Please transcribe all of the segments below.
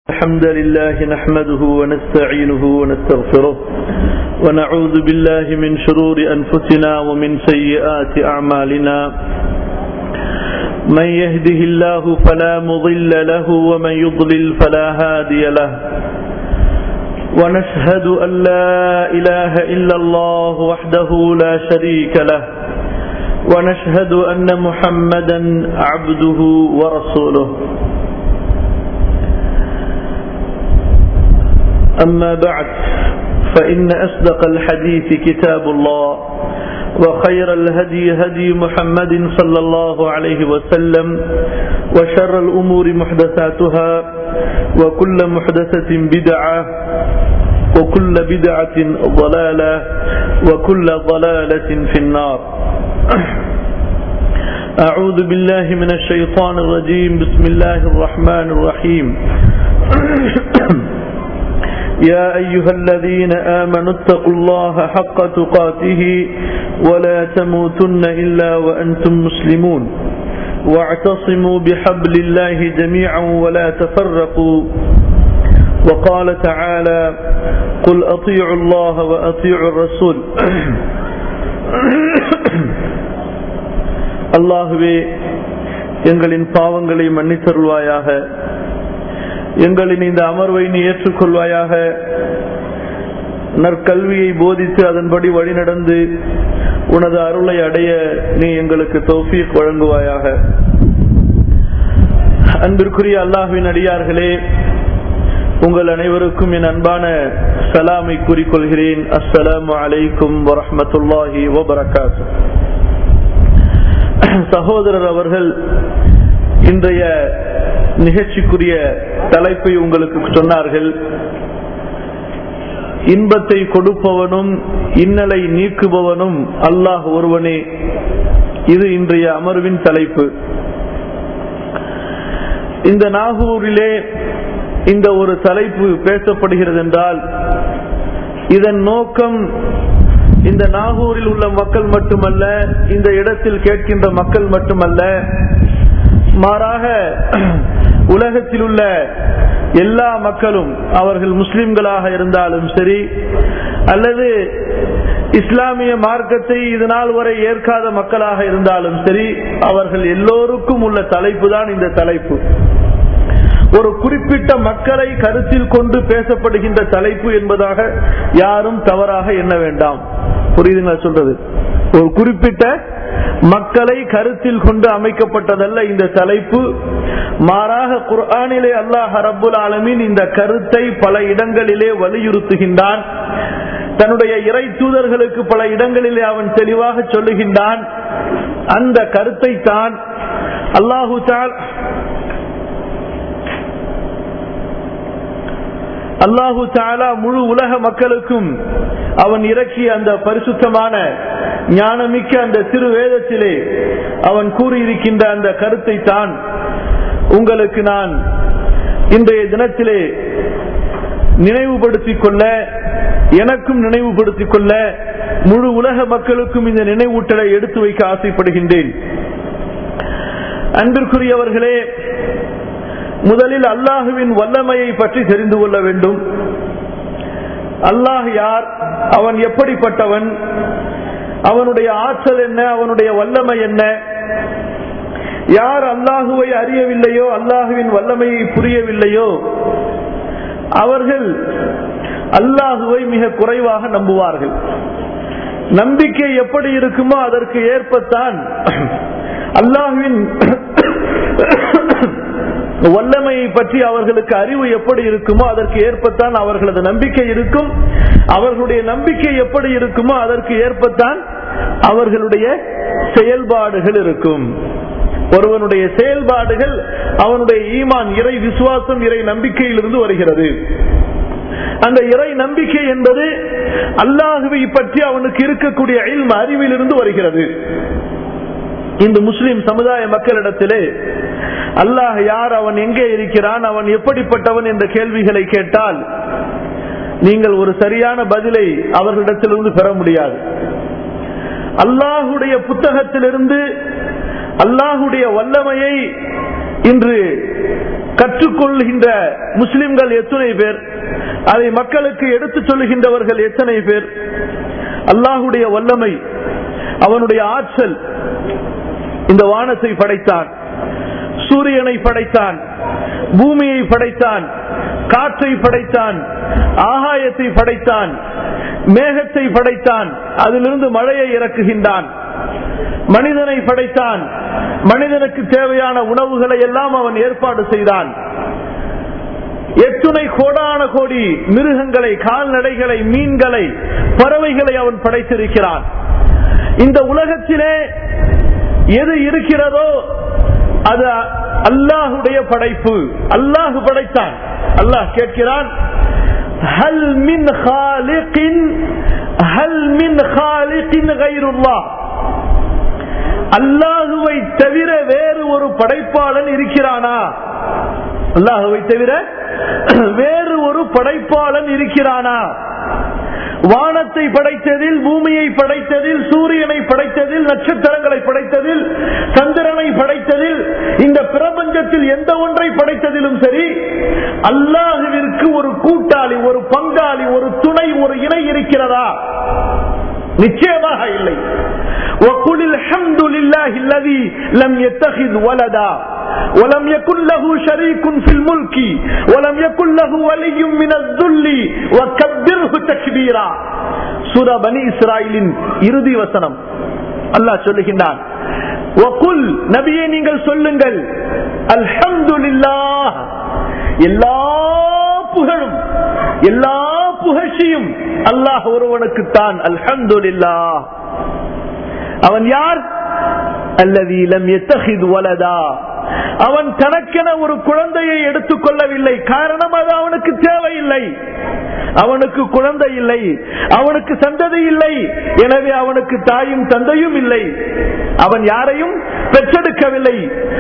الحمد لله نحمده ونستعينه ونستغفره ونعوذ بالله من شرور أنفسنا ومن سيئات أعمالنا من يهده الله فلا مضل له ومن يضلل فلا هادي له ونشهد أن لا إله إلا الله وحده لا شريك له ونشهد أن محمدا عبده ورسوله أما بعد فإن أصدق الحديث كتاب الله وخير الهدي هدي محمد صلى الله عليه وسلم وشر الأمور محدثاتها وكل محدثة بدعة وكل بدعة ضلالة وكل ضلالة في النار أعوذ بالله من الشيطان الرجيم بسم الله الرحمن الرحيم يا أيها الذين آمنوا اتقوا الله حق تقاته ولا تموتن إلا وأنتم مسلمون واعتصموا بحبل الله جميعا ولا تفرقوا وقال تعالى قل أطيعوا الله وأطيعوا الرسول அல்லாஹுவே எங்களின் பாவங்களை மன்னித்தருள்வாயாக எங்களின் இந்த அமர்வை நீ ஏற்றுக்கொள்வாயாக நற்கல்வியை போதித்து அதன்படி வழிநடந்து உனது அருளை அடைய நீ எங்களுக்கு தௌஃபீக் வழங்குவாயாக அன்பிற்குரிய அல்லாஹுவின் அடியார்களே உங்கள் அனைவருக்கும் என் அன்பான சலாமை கூறிக்கொள்கிறேன் அஸ்ஸலாமு அலைக்கும் வரமத்துல்லாஹி வபரகாத் சகோதரர் அவர்கள் இன்றைய நிகழ்ச்சிக்குரிய தலைப்பை உங்களுக்கு சொன்னார்கள் இன்பத்தை கொடுப்பவனும் இன்னலை நீக்குபவனும் அல்லாஹ் ஒருவனே இது இன்றைய அமர்வின் தலைப்பு இந்த நாகூரிலே இந்த ஒரு தலைப்பு பேசப்படுகிறது என்றால் இதன் நோக்கம் இந்த நாகூரில் உள்ள மக்கள் மட்டுமல்ல இந்த இடத்தில் கேட்கின்ற மக்கள் மட்டுமல்ல மாறாக உலகத்தில் உள்ள எல்லா மக்களும் அவர்கள் முஸ்லிம்களாக இருந்தாலும் சரி அல்லது இஸ்லாமிய மார்க்கத்தை இதனால் வரை ஏற்காத மக்களாக இருந்தாலும் சரி அவர்கள் எல்லோருக்கும் உள்ள தலைப்பு தான் இந்த தலைப்பு ஒரு குறிப்பிட்ட மக்களை கருத்தில் கொண்டு பேசப்படுகின்ற தலைப்பு என்பதாக யாரும் தவறாக எண்ண வேண்டாம் புரியுதுங்களா சொல்றது ஒரு குறிப்பிட்ட மக்களை கருத்தில் கொண்டு அமைக்கப்பட்டதல்ல இந்த தலைப்பு மாறாக குர்ஆனிலே அல்லாஹ் ரபுல் ஆலமின் இந்த கருத்தை பல இடங்களிலே வலியுறுத்துகின்றான் தன்னுடைய இறை தூதர்களுக்கு பல இடங்களிலே அவன் தெளிவாக சொல்லுகின்றான் அந்த கருத்தை தான் அல்லாஹு அல்லாஹு தாலா முழு உலக மக்களுக்கும் அவன் இறக்கிய அந்த பரிசுத்தமான ஞானமிக்க அந்த திரு வேதத்திலே அவன் கூறியிருக்கின்ற அந்த கருத்தை தான் உங்களுக்கு நான் இன்றைய தினத்திலே நினைவுபடுத்திக் கொள்ள எனக்கும் நினைவுபடுத்திக் கொள்ள முழு உலக மக்களுக்கும் இந்த நினைவூட்டலை எடுத்து வைக்க ஆசைப்படுகின்றேன் அன்பிற்குரியவர்களே முதலில் அல்லாஹுவின் வல்லமையை பற்றி தெரிந்து கொள்ள வேண்டும் அல்லாஹ் யார் அவன் எப்படிப்பட்டவன் அவனுடைய ஆற்றல் என்ன அவனுடைய வல்லமை என்ன யார் அல்லாஹுவை அறியவில்லையோ அல்லாஹுவின் வல்லமையை புரியவில்லையோ அவர்கள் அல்லாஹுவை மிக குறைவாக நம்புவார்கள் நம்பிக்கை எப்படி இருக்குமோ அதற்கு ஏற்பத்தான் அல்லாஹுவின் வல்லமையை பற்றி அவர்களுக்கு அறிவு எப்படி இருக்குமோ அதற்கு ஏற்பத்தான் அவர்களது நம்பிக்கை இருக்கும் அவர்களுடைய நம்பிக்கை எப்படி இருக்குமோ அதற்கு ஏற்பத்தான் அவர்களுடைய செயல்பாடுகள் இருக்கும் ஒருவனுடைய செயல்பாடுகள் அவனுடைய ஈமான் இறை விசுவாசம் இறை நம்பிக்கையிலிருந்து வருகிறது அந்த இறை நம்பிக்கை என்பது அல்லாஹுவை பற்றி அவனுக்கு இருக்கக்கூடிய அறிவிலிருந்து வருகிறது இந்த முஸ்லிம் சமுதாய மக்களிடத்திலே அல்லாஹ் யார் அவன் எங்கே இருக்கிறான் அவன் எப்படிப்பட்டவன் என்ற கேள்விகளை கேட்டால் நீங்கள் ஒரு சரியான பதிலை அவர்களிடத்திலிருந்து பெற முடியாது அல்லாஹுடைய புத்தகத்திலிருந்து அல்லாஹுடைய வல்லமையை இன்று கற்றுக்கொள்கின்ற முஸ்லிம்கள் எத்தனை பேர் அதை மக்களுக்கு எடுத்துச் சொல்லுகின்றவர்கள் எத்தனை பேர் அல்லாஹுடைய வல்லமை அவனுடைய ஆற்றல் இந்த வானத்தை படைத்தான் சூரியனை படைத்தான் பூமியை படைத்தான் காற்றை படைத்தான் ஆகாயத்தை படைத்தான் மேகத்தை படைத்தான் அதிலிருந்து மழையை இறக்குகின்றான் மனிதனை படைத்தான் மனிதனுக்கு தேவையான உணவுகளை எல்லாம் அவன் ஏற்பாடு செய்தான் எத்துணை கோடான கோடி மிருகங்களை கால்நடைகளை மீன்களை பறவைகளை அவன் படைத்திருக்கிறான் இந்த உலகத்திலே எது இருக்கிறதோ அது அல்லாஹுடைய படைப்பு அல்லாஹு படைத்தான் அல்லாஹ் கேட்கிறான் ஹல் மின் ஹாலிகின் ஹல் மின் ஹாலிகின் கைருல்லாஹ் அல்லாஹுவை தவிர வேறு ஒரு படைப்பாளன் இருக்கிறானா அல்லாஹுவை தவிர வேறு ஒரு படைப்பாளன் இருக்கிறானா வானத்தை படைத்ததில் பூமியை படைத்ததில் சூரியனை படைத்ததில் நட்சத்திரங்களை படைத்ததில் சந்திரனை படைத்ததில் இந்த பிரபஞ்சத்தில் எந்த ஒன்றை படைத்ததிலும் சரி அல்லாஹுவிற்கு ஒரு கூட்டாளி ஒரு பங்காளி ஒரு துணை ஒரு இணை இருக்கிறதா நிச்சயமாக இல்லை وقل الحمد لله الذي لم يتخذ ولدا ولم يكن له شريك في الملك ولم يكن له ولي من الذل وكبره تكبيرا சூரா பனி இஸ்ராயலின் இறுதி வசனம் அல்லாஹ் சொல்லுகின்றான் وقل நபியே நீங்கள் சொல்லுங்கள் அல்ஹம்துலில்லாஹ் எல்லா புகழும் எல்லா புகழ்ச்சியும் அல்லாஹ் ஒருவனுக்குத்தான் அல்ஹம்துலில்லாஹ் அவன் யார் அல்லது லம் எத்தகிது வலதா அவன் தனக்கென ஒரு குழந்தையை எடுத்துக் கொள்ளவில்லை காரணம் அது அவனுக்கு தேவையில்லை அவனுக்கு குழந்தை இல்லை அவனுக்கு சந்ததி இல்லை எனவே அவனுக்கு தாயும் தந்தையும் இல்லை அவன் யாரையும் பெற்றெடுக்கவில்லை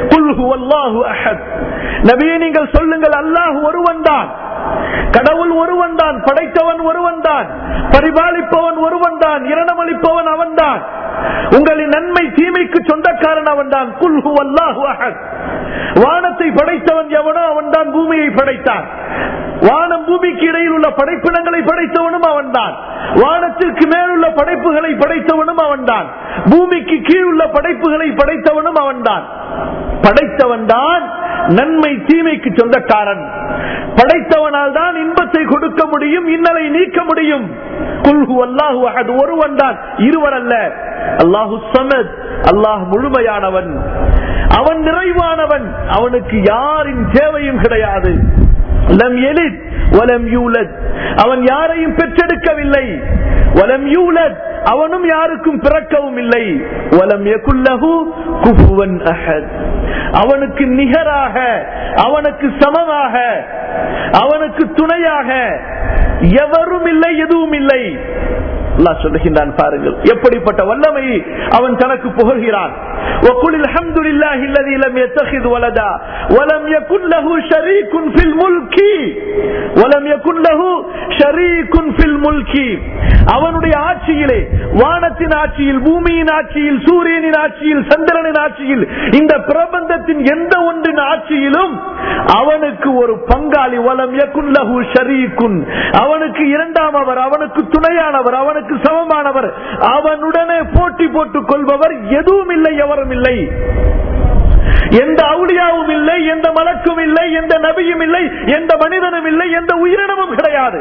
நபியை நீங்கள் சொல்லுங்கள் அல்லாஹ் ஒருவன் தான் கடவுள் ஒருவன் தான் படைத்தவன் ஒருவன் தான் பரிபாலிப்பவன் ஒருவன் தான் இரணமளிப்பவன் அவன் தான் உங்களின் நன்மை தீமைக்கு சொந்தக்காரன் அவன் தான் குல்ஹு அல்லாஹு அஹத் வானத்தை படைத்தவன் எவனோ அவன் தான் பூமியை படைத்தான் வானம் பூமிக்கு இடையில் உள்ள படைப்பினங்களை படைத்தவனும் அவன் தான் வானத்திற்கு மேலுள்ள படைப்புகளை படைத்தவனும் அவன் தான் பூமிக்கு கீழ் உள்ள படைப்புகளை படைத்தவனும் அவன் தான் படைத்தவன் தான் நன்மை தீமைக்கு சொந்தக்காரன் படைத்தவனால் தான் இன்பத்தை கொடுக்க முடியும் இன்னலை நீக்க முடியும் குல்ஹு அல்லாஹு அஹத் ஒருவன் தான் இருவர் அல்ல அல்லாஹு சமத் அல்லாஹ் முழுமையானவன் அவன் நிறைவானவன் அவனுக்கு யாரின் தேவையும் கிடையாது லம் எலித் வலம் யூலத் அவன் யாரையும் பெற்றெடுக்கவில்லை வலம் யூலத் அவனும் யாருக்கும் பிறக்கவும் இல்லை வலம் எகுல்லஹு குஃபுவன் அஹத் அவனுக்கு நிகராக அவனுக்கு சமமாக அவனுக்கு துணையாக எவரும் இல்லை எதுவும் இல்லை அல்லாஹ் சொல்லுகின்றான் பாருங்கள் எப்படிப்பட்ட வல்லமை அவன் தனக்கு புகழ்கிறான் وقل الحمد لله الذي لم يتخذ ولدا ولم يكن له شريك في الملك ولم يكن له شريك في الملك அவனுடைய ஆட்சியிலே வானத்தின் ஆட்சியில் பூமியின் ஆட்சியில் சூரியனின் ஆட்சியில் சந்திரனின் ஆட்சியில் இந்த பிரபந்தத்தின் எந்த ஒன்றின் ஆட்சியிலும் அவனுக்கு ஒரு பங்காளி வலம் யகுல்லஹு ஷரீக்குன் அவனுக்கு இரண்டாம் அவர் அவனுக்கு துணையானவர் அவனுக்கு சமமானவர் அவனுடனே போட்டி போட்டுக் கொள்பவர் எதுவும் இல்லை எவரும் இல்லை எந்த அவுளியாவும் இல்லை எந்த மலக்கும் இல்லை எந்த நபியும் இல்லை எந்த மனிதனும் இல்லை எந்த உயிரினமும் கிடையாது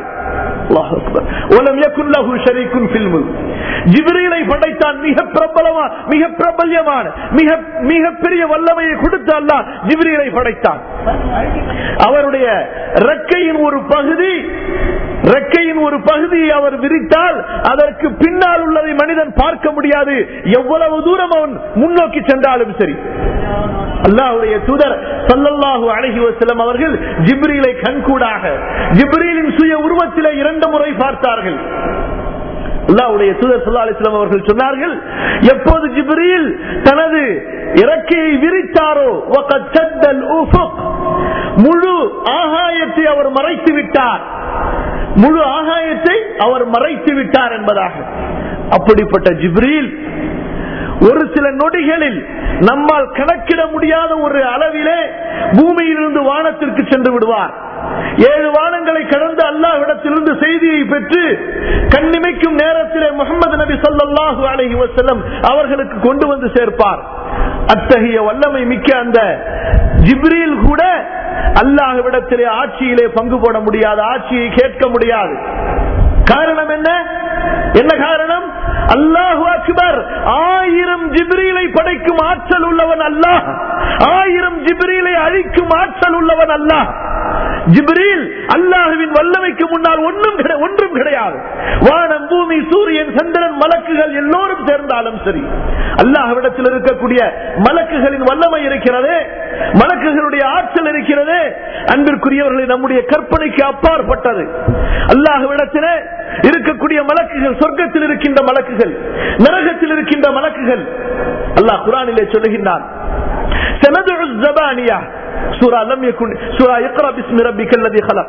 ஜிபிரிலை படைத்தான் மிக பிரபலமா மிக பிரபல்யமான மிக மிகப்பெரிய வல்லமையை கொடுத்த அல்ல ஜிபிரிலை படைத்தான் அவருடைய ரெக்கையின் ஒரு பகுதி ரெக்கையின் ஒரு பகுதியை அவர் விரித்தால் அதற்கு பின்னால் உள்ளதை மனிதன் பார்க்க முடியாது எவ்வளவு தூரம் அவன் முன்னோக்கி சென்றாலும் சரி அல்லாஹுடைய தூதர் சல்லல்லாஹு அழகி வசலம் அவர்கள் ஜிப்ரீலை கண்கூடாக ஜிப்ரீலின் சுய உருவத்திலே இரண்டு முறை பார்த்தார்கள் அல்லாவுடைய தூதர் சொல்லா அலிஸ்லாம் அவர்கள் சொன்னார்கள் எப்போது ஜிப்ரீல் தனது இறக்கையை விரித்தாரோ முழு ஆகாயத்தை அவர் மறைத்து விட்டார் முழு ஆகாயத்தை அவர் மறைத்து விட்டார் என்பதாக அப்படிப்பட்ட ஜிப்ரீல் ஒரு சில நொடிகளில் நம்மால் கணக்கிட முடியாத ஒரு அளவிலே பூமியிலிருந்து வானத்திற்கு சென்று விடுவார் ஏழு வானங்களை கடந்து அல்லாஹ்விடத்திலிருந்து செய்தியை பெற்று கண்ணிமைக்கும் நேரத்திலே முகமது நபி ஸல்லல்லாஹு அலைஹி வஸல்லம் அவர்களுக்கு கொண்டு வந்து சேர்ப்பார் அத்தகைய வல்லமை மிக்க அந்த ஜிப்ரீல் கூட அல்லாஹ்விடத்திலே ஆட்சியிலே பங்கு போட முடியாது ஆட்சியை கேட்க முடியாது காரணம் என்ன என்ன காரணம் அல்லாஹு அக்பர் ஆயிரம் ஜிப்ரீலை படைக்கும் ஆற்றல் உள்ளவன் அல்லாஹ் ஆயிரம் ஜிப்ரீலை அழிக்கும் ஆற்றல் உள்ளவன் அல்லாஹ் ஜிப்ரீல் அல்லாஹுவின் வல்லமைக்கு முன்னால் ஒன்றும் கிடை- ஒன்றும் கிடையாது வானம் பூமி சூரியன் சந்திரன் மலக்குகள் எல்லோரும் சேர்ந்தாலும் சரி அல்லாஹ்விடத்தில் இருக்கக்கூடிய மலக்குகளின் வல்லமை இருக்கிறது மலக்குகளுடைய ஆற்றல் இருக்கிறது அன்பிற்குரியவர்களை நம்முடைய கற்பனைக்கு அப்பாற்பட்டது அல்லாஹ்விடத்திலே இருக்கக்கூடிய மலக்குகள் சொர்க்கத்தில் இருக்கின்ற மலக்குகள் நரகத்தில் இருக்கின்ற மலக்குகள் அல்லாஹ் குரானிலே சொல்லுகின்றான் سندع الزبانية سورة لم يكن سورة اقرأ باسم ربك الذي خلق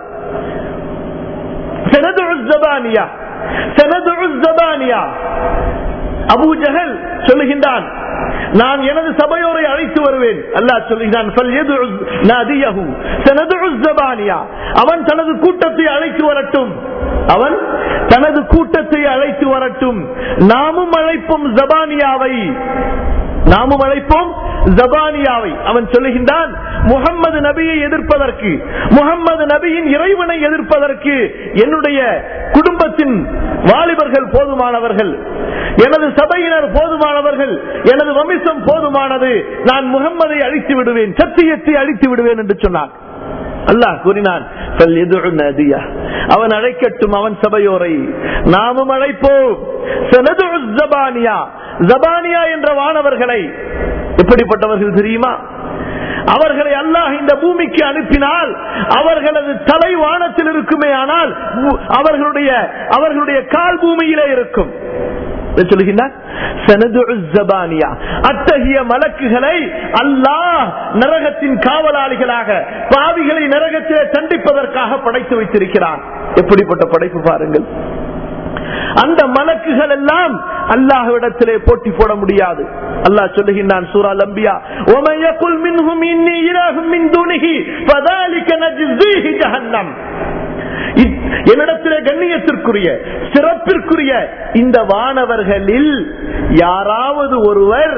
سندع الزبانية سندع الزبانية அபூ ஜஹல் சொல்லுகின்றான் நான் எனது சபையோரை அழைத்து வருவேன் அல்லாஹ் சொல்லுகிறான் "ஃபல்யதுஉ நாதியஹு சனதுஉ ஸபானியா." அவன் தனது கூட்டத்தை அழைத்து வரட்டும் அவன் தனது கூட்டத்தை அழைத்து வரட்டும் நாமும் அழைப்போம் ஜபானியாவை நாமும் அழைப்போம் ஜபானியாவை அவன் சொல்லுகின்றான் முகம்மது நபியை எதிர்ப்பதற்கு முகம்மது நபியின் இறைவனை எதிர்ப்பதற்கு என்னுடைய குடும்பத்தின் வாலிபர்கள் போதுமானவர்கள் எனது சபையினர் போதுமானவர்கள் எனது வம்சம் போதுமானது நான் முகம்மதை அழித்து விடுவேன் சத்தியத்தை அழித்து விடுவேன் என்று சொன்னான் அல்லாஹ் கூறினான் "ஃபல்யதுஉ நாதியா." அவன் அழைக்கட்டும் அவன் சபையோரை நாமும் அழைப்போம் "சனதுஉ ஸபானியா." ஜபானியா என்ற வானவர்களை எப்படிப்பட்டவர்கள் தெரியுமா அவர்களை அல்லாஹ் இந்த பூமிக்கு அனுப்பினால் அவர்களது தலை வானத்தில் இருக்குமே ஆனால் பூ- அவர்களுடைய அவர்களுடைய கால் பூமியிலே இருக்கும் என்ன சொல்லுகின்றார் "சனதுஉ ஸபானியா." அத்தகைய மலக்குகளை அல்லாஹ் நரகத்தின் காவலாளிகளாக பாவிகளை நரகத்திலே தண்டிப்பதற்காக படைத்து வைத்திருக்கிறான் எப்படிப்பட்ட படைப்பு பாருங்கள் அந்த மலக்குகள் எல்லாம் அல்லாஹ்விடத்திலே போட்டி போட முடியாது அல்லாஹ் சொல்லுகின்றான் சூரா லம்பியா وَمَن يَقُلْ مِنْهُمْ إِنِّي إِلَٰهٌ مِّن دُونِهِ فَذَٰلِكَ نَجْزِيهِ جَهَنَّمَ இத்- என்னிடத்திலே கண்ணியத்திற்குரிய சிறப்பிற்குரிய இந்த வானவர்களில் யாராவது ஒருவர்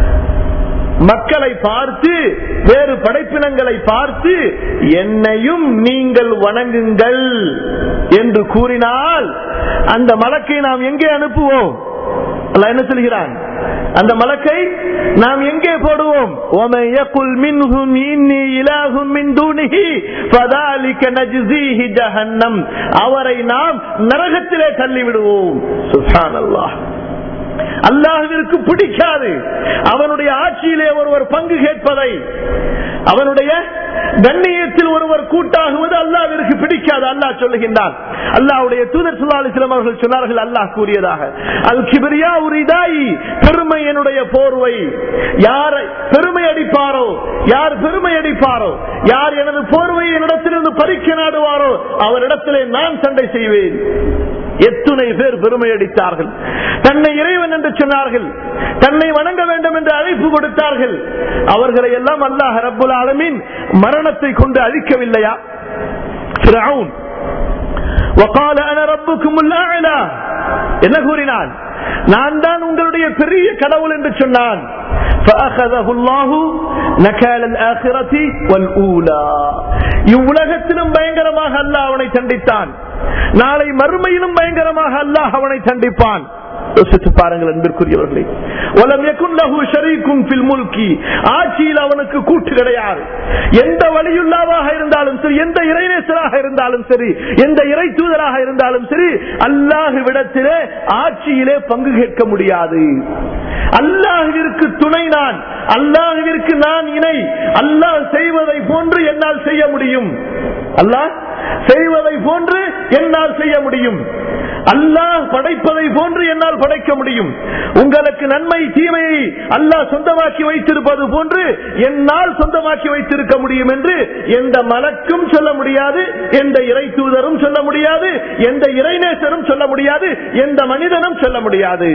மக்களை பார்த்து வேறு படைப்பினங்களை பார்த்து என்னையும் நீங்கள் வணங்குங்கள் என்று கூறினால் அந்த மலக்கை நாம் எங்கே அனுப்புவோம் அல்லாஹ் என்ன சொல்கிறான் அந்த மலக்கை நாம் எங்கே போடுவோம் وَمَن يَقُلْ مِنْهُمْ إِنِّي إِلَٰهٌ مِّن دُونِهِ فَذَٰلِكَ نَجْزِيهِ جَهَنَّمَ அவரை நாம் நரகத்திலே தள்ளி விடுவோம் சுப்ஹானல்லாஹ் அல்லாஹுவிற்கு பிடிக்காது அவனுடைய ஆட்சியிலே ஒருவர் பங்கு கேட்பதை அவனுடைய கண்ணியத்தில் ஒருவர் கூட்டாகுவது அல்லாஹ்விற்கு பிடிக்காது அல்லாஹ் சொல்லுகின்றான் அல்லாஹ்வுடைய தூதர் சுல்லாலிஸ்லாம் அவர்கள் சொன்னார்கள் அல்லாஹ் கூறியதாக அல் கிபிரியா உரிதாயி பெருமை என்னுடைய போர்வை யாரை பெருமை அடிப்பாரோ யார் பெருமை அடிப்பாரோ யார் எனது போர்வையை என்னிடத்திலிருந்து பறிக்க நாடுவாரோ அவரிடத்திலே நான் சண்டை செய்வேன் எத்துணை பேர் பெருமை அடித்தார்கள் தன்னை இறைவன் என்று சொன்னார்கள் தன்னை வணங்க வேண்டும் என்று அழைப்பு கொடுத்தார்கள் அவர்களை எல்லாம் அல்லாஹ் ரப்புல் ஆலமீன் மரணத்தை கொண்டு அழிக்கவில்லையா ஃபிரௌன் وقال انا ربكم الاعلى என்ன கூறினான் நான் தான் உங்களுடைய பெரிய கடவுள் என்று சொன்னான் فأخذه الله نكال الآخرة والأولى இவ்வுலகத்திலும் பயங்கரமாக அல்லாஹ் அவனை தண்டித்தான் நாளை மறுமையிலும் பயங்கரமாக அல்லாஹ் அவனை தண்டிப்பான் யோசித்து பாருங்கள் அன்பிற்குரியவர்களே வலம் யகுன் லஹு ஷரீக்கும் ஃபில் முல்கி ஆட்சியில் அவனுக்கு கூட்டு கிடையாது எந்த வழியுள்ளாவாக இருந்தாலும் சரி எந்த இறைநேசராக இருந்தாலும் சரி எந்த இறை தூதராக இருந்தாலும் சரி அல்லாஹுவிடத்திலே ஆட்சியிலே பங்கு கேட்க முடியாது அல்லாஹுவிற்கு துணை நான் அல்லாஹுவிற்கு நான் இணை அல்லாஹ் செய்வதை போன்று என்னால் செய்ய முடியும் அல்லாஹ் செய்வதை போன்று என்னால் செய்ய முடியும் அல்லாஹ் படைப்பதை போன்று என்னால் படைக்க முடியும் உங்களுக்கு நன்மை தீமையை அல்லாஹ் சொந்தமாக்கி வைத்திருப்பது போன்று என்னால் சொந்தமாக்கி வைத்திருக்க முடியும் என்று எந்த மலக்கும் சொல்ல முடியாது எந்த இறை தூதரும் சொல்ல முடியாது எந்த இறைநேசரும் சொல்ல முடியாது எந்த மனிதனும் சொல்ல முடியாது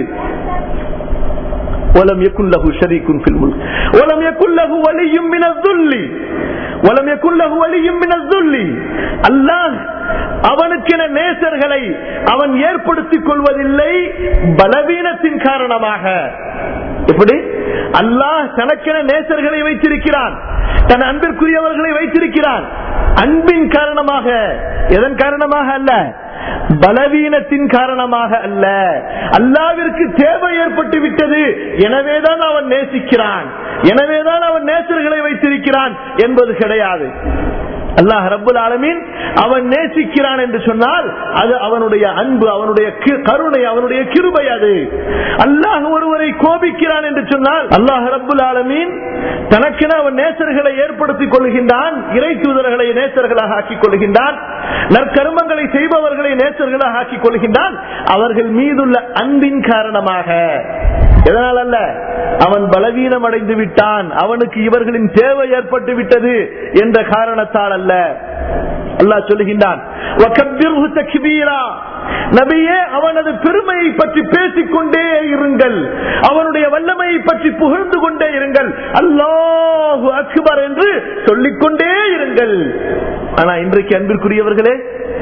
ولم يكن له شريك في الملك ولم يكن له ولي من الذل வலம் யகுல்லஹு வலியும் மினல் துல்லி அல்லாஹ் அவனுக்கென நேசர்களை அவன் ஏற்படுத்திக் கொள்வதில்லை பலவீனத்தின் காரணமாக எப்படி அல்லாஹ் தனக்கென நேசர்களை வைத்திருக்கிறான் தன் அன்பிற்குரியவர்களை வைத்திருக்கிறான் அன்பின் காரணமாக எதன் காரணமாக அல்ல பலவீனத்தின் காரணமாக அல்ல அல்லாவிற்கு தேவை ஏற்பட்டு விட்டது எனவேதான் அவன் நேசிக்கிறான் எனவேதான் அவன் நேசர்களை வைத்திருக்கிறான் என்பது கிடையாது அல்லாஹ் ரப்புல் ஆலமீன் அவன் நேசிக்கிறான் என்று சொன்னால் அது அவனுடைய அன்பு அவனுடைய கி- கருணை அவனுடைய கிருபை அது அல்லாஹ் ஒருவரை கோபிக்கிறான் என்று சொன்னால் அல்லாஹ் ரப்புல் ஆலமீன் தனக்கென அவன் நேசர்களை ஏற்படுத்திக் கொள்கின்றான் இறை தூதர்களை நேசர்களாக ஆக்கிக் கொள்கின்றான் நற்கர்மங்களை செய்பவர்களை நேசர்களாக ஆக்கிக் கொள்கின்றான் அவர்கள் மீதுள்ள அன்பின் காரணமாக எதனால் அல்ல அவன் பலவீனம் அடைந்து விட்டான் அவனுக்கு இவர்களின் தேவை ஏற்பட்டு விட்டது என்ற காரணத்தால் அல்ல அல்லாஹ் சொல்லுகின்றான் "வகப்பிர்ஹு தக்பீரா." நபியே அவனது பெருமையை பற்றி பேசிக் கொண்டே இருங்கள் அவனுடைய வல்லமையை பற்றி புகழ்ந்து கொண்டே இருங்கள் அல்லாஹு அக்பர் என்று சொல்லிக் கொண்டே இருங்கள் ஆனா இன்றைக்கு அன்பிற்குரியவர்களே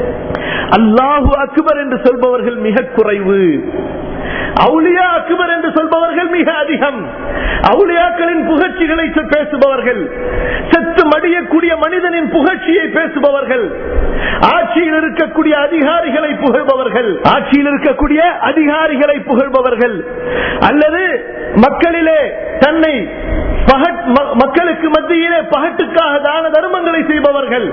அல்லாஹு அக்பர் என்று சொல்பவர்கள் மிக குறைவு அவுலியா அக்பர் என்று சொல்பவர்கள் மிக அதிகம் அவுலியாக்களின் புகழ்ச்சிகளை சொ- பேசுபவர்கள் செத்து மடியக்கூடிய மனிதனின் புகழ்ச்சியை பேசுபவர்கள் ஆட்சியில் இருக்கக்கூடிய அதிகாரிகளை புகழ்பவர்கள் ஆட்சியில் இருக்கக்கூடிய அதிகாரிகளை புகழ்பவர்கள் அல்லது மக்களிலே தன்னை பகட்- ம- மக்களுக்கு மத்தியிலே பகட்டுக்காக தான தர்மங்களை செய்பவர்கள்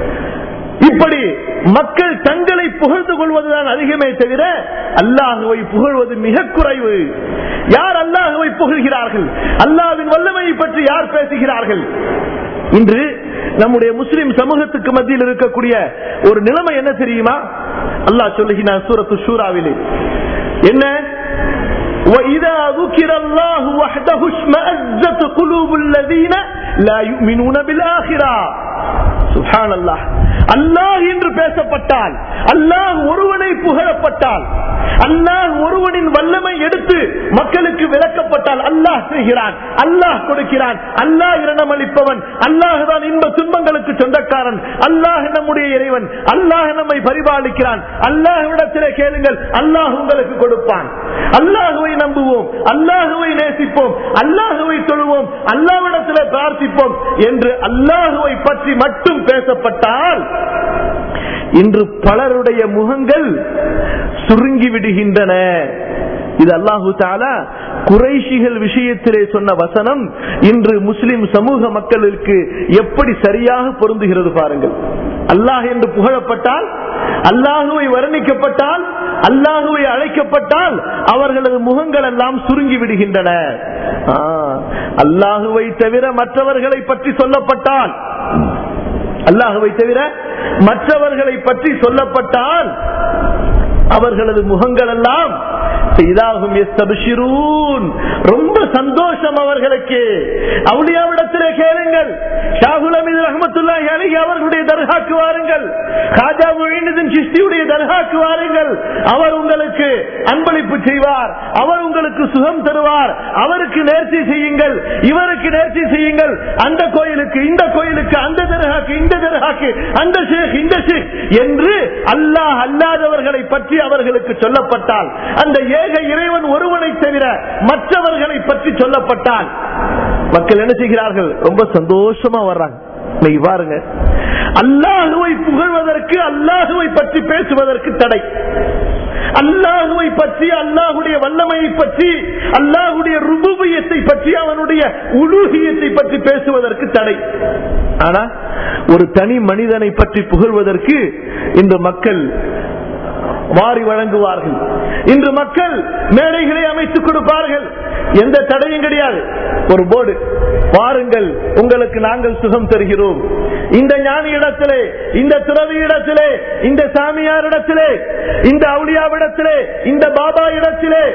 இப்படி மக்கள் தங்களை புகழ்ந்து கொள்வதுதான் அதிகமே தவிர அல்லாஹுவை புகழ்வது மிக குறைவு யார் அல்லாஹுவை புகழ்கிறார்கள் அல்லாஹ்வின் வல்லமையை பற்றி யார் பேசுகிறார்கள் இன்று நம்முடைய முஸ்லிம் சமூகத்துக்கு மத்தியில் இருக்கக்கூடிய ஒரு நிலைமை என்ன தெரியுமா அல்லாஹ் சொல்லுகிறான் சூரத்து ஷூராவிலே என்ன وإذا ذكر الله وحده اشمأزت قلوب الذين لا يؤمنون بالآخرة سبحان الله அல்லாஹ் என்று பேசப்பட்டால் அல்லாஹ் ஒருவனை புகழப்பட்டால் அல்லாஹ் ஒருவனின் வல்லமை எடுத்து மக்களுக்கு விளக்கப்பட்டால் அல்லாஹ் செய்கிறான் அல்லாஹ் கொடுக்கிறான் அல்லாஹ் இரணமளிப்பவன் அல்லாஹ் தான் இன்ப துன்பங்களுக்கு சொந்தக்காரன் அல்லாஹ் நம்முடைய இறைவன் அல்லாஹ் நம்மை பரிபாலிக்கிறான் அல்லாஹ்விடத்திலே கேளுங்கள் அல்லாஹ் உங்களுக்கு கொடுப்பான் அல்லாஹுவை நம்புவோம் அல்லாஹுவை நேசிப்போம் அல்லாஹுவை தொழுவோம் அல்லாஹ்விடத்திலே பிரார்த்திப்போம் என்று அல்லாஹுவை பற்றி மட்டும் பேசப்பட்டால் இன்று பலருடைய முகங்கள் சுருங்கி விடுகின்றன இது அல்லாஹு தாலா குறைஷிகள் விஷயத்திலே சொன்ன வசனம் இன்று முஸ்லிம் சமூக மக்களுக்கு எப்படி சரியாக பொருந்துகிறது பாருங்கள் அல்லாஹ் என்று புகழப்பட்டால் அல்லாஹுவை வர்ணிக்கப்பட்டால் அல்லாஹுவை அழைக்கப்பட்டால் அவர்களது முகங்கள் எல்லாம் சுருங்கி விடுகின்றன ஆ, அல்லாஹுவை தவிர மற்றவர்களை பற்றி சொல்லப்பட்டால் அல்லாஹுவை தவிர மற்றவர்களை பற்றி சொல்லப்பட்டால் அவர்களது முகங்கள் எல்லாம் இதாகும் யஸ்தபிஷிரூன். ரொம்ப சந்தோஷம் அவர்களுக்கு அவுளியாவிடத்திலே கேளுங்கள் ஷாகுல் அமீது ரஹமத்துல்லாஹி அலைஹி அவர்களுடைய தர்காக்கு வாருங்கள் காஜா முயினுதீன் சிஸ்தியுடைய தர்காக்கு வாருங்கள் அவர் உங்களுக்கு அன்பளிப்பு செய்வார் அவர் உங்களுக்கு சுகம் தருவார் அவருக்கு நேர்ச்சி செய்யுங்கள் இவருக்கு நேர்ச்சி செய்யுங்கள் அந்த கோயிலுக்கு இந்த கோயிலுக்கு அந்த தர்காக்கு இந்த தர்காக்கு அந்த ஷேக் இந்த ஷேக் என்று அல்லாஹ் அல்லாதவர்களை பற்றி அவர்களுக்கு சொல்லப்பட்டால் அந்த ஏக இறைவன் ஒருவனை தவிர மற்றவர்களை பற்றி சொல்லப்பட்டால் மக்கள் என்ன செய்கிறார்கள் ரொம்ப சந்தோஷமா வர்றாங்க இன்னைக்கு பாருங்க அல்லாஹுவை புகழ்வதற்கு அல்லாஹுவை பற்றி பேசுவதற்கு தடை அல்லாஹுவை பற்றி அல்லாஹுடைய வல்லமையை பற்றி அல்லாஹுடைய ருபுபியத்தை பற்றி அவனுடைய உலூகியத்தை பற்றி பேசுவதற்கு தடை ஆனா ஒரு தனி மனிதனை பற்றி புகழ்வதற்கு இந்த மக்கள் வாரி வழங்குவார்கள் இன்று மக்கள் மேடைகளை அமைத்துக் கொடுப்பார்கள் எந்த தடையும் கிடையாது ஒரு போர்டு வாருங்கள் உங்களுக்கு நாங்கள் சுகம் தருகிறோம் இந்த ஞானி இடத்திலே இந்த துறவி இடத்திலே இந்த சாமியார் இடத்திலே இந்த அவுளியாவிடத்திலே இந்த பாபா இடத்திலே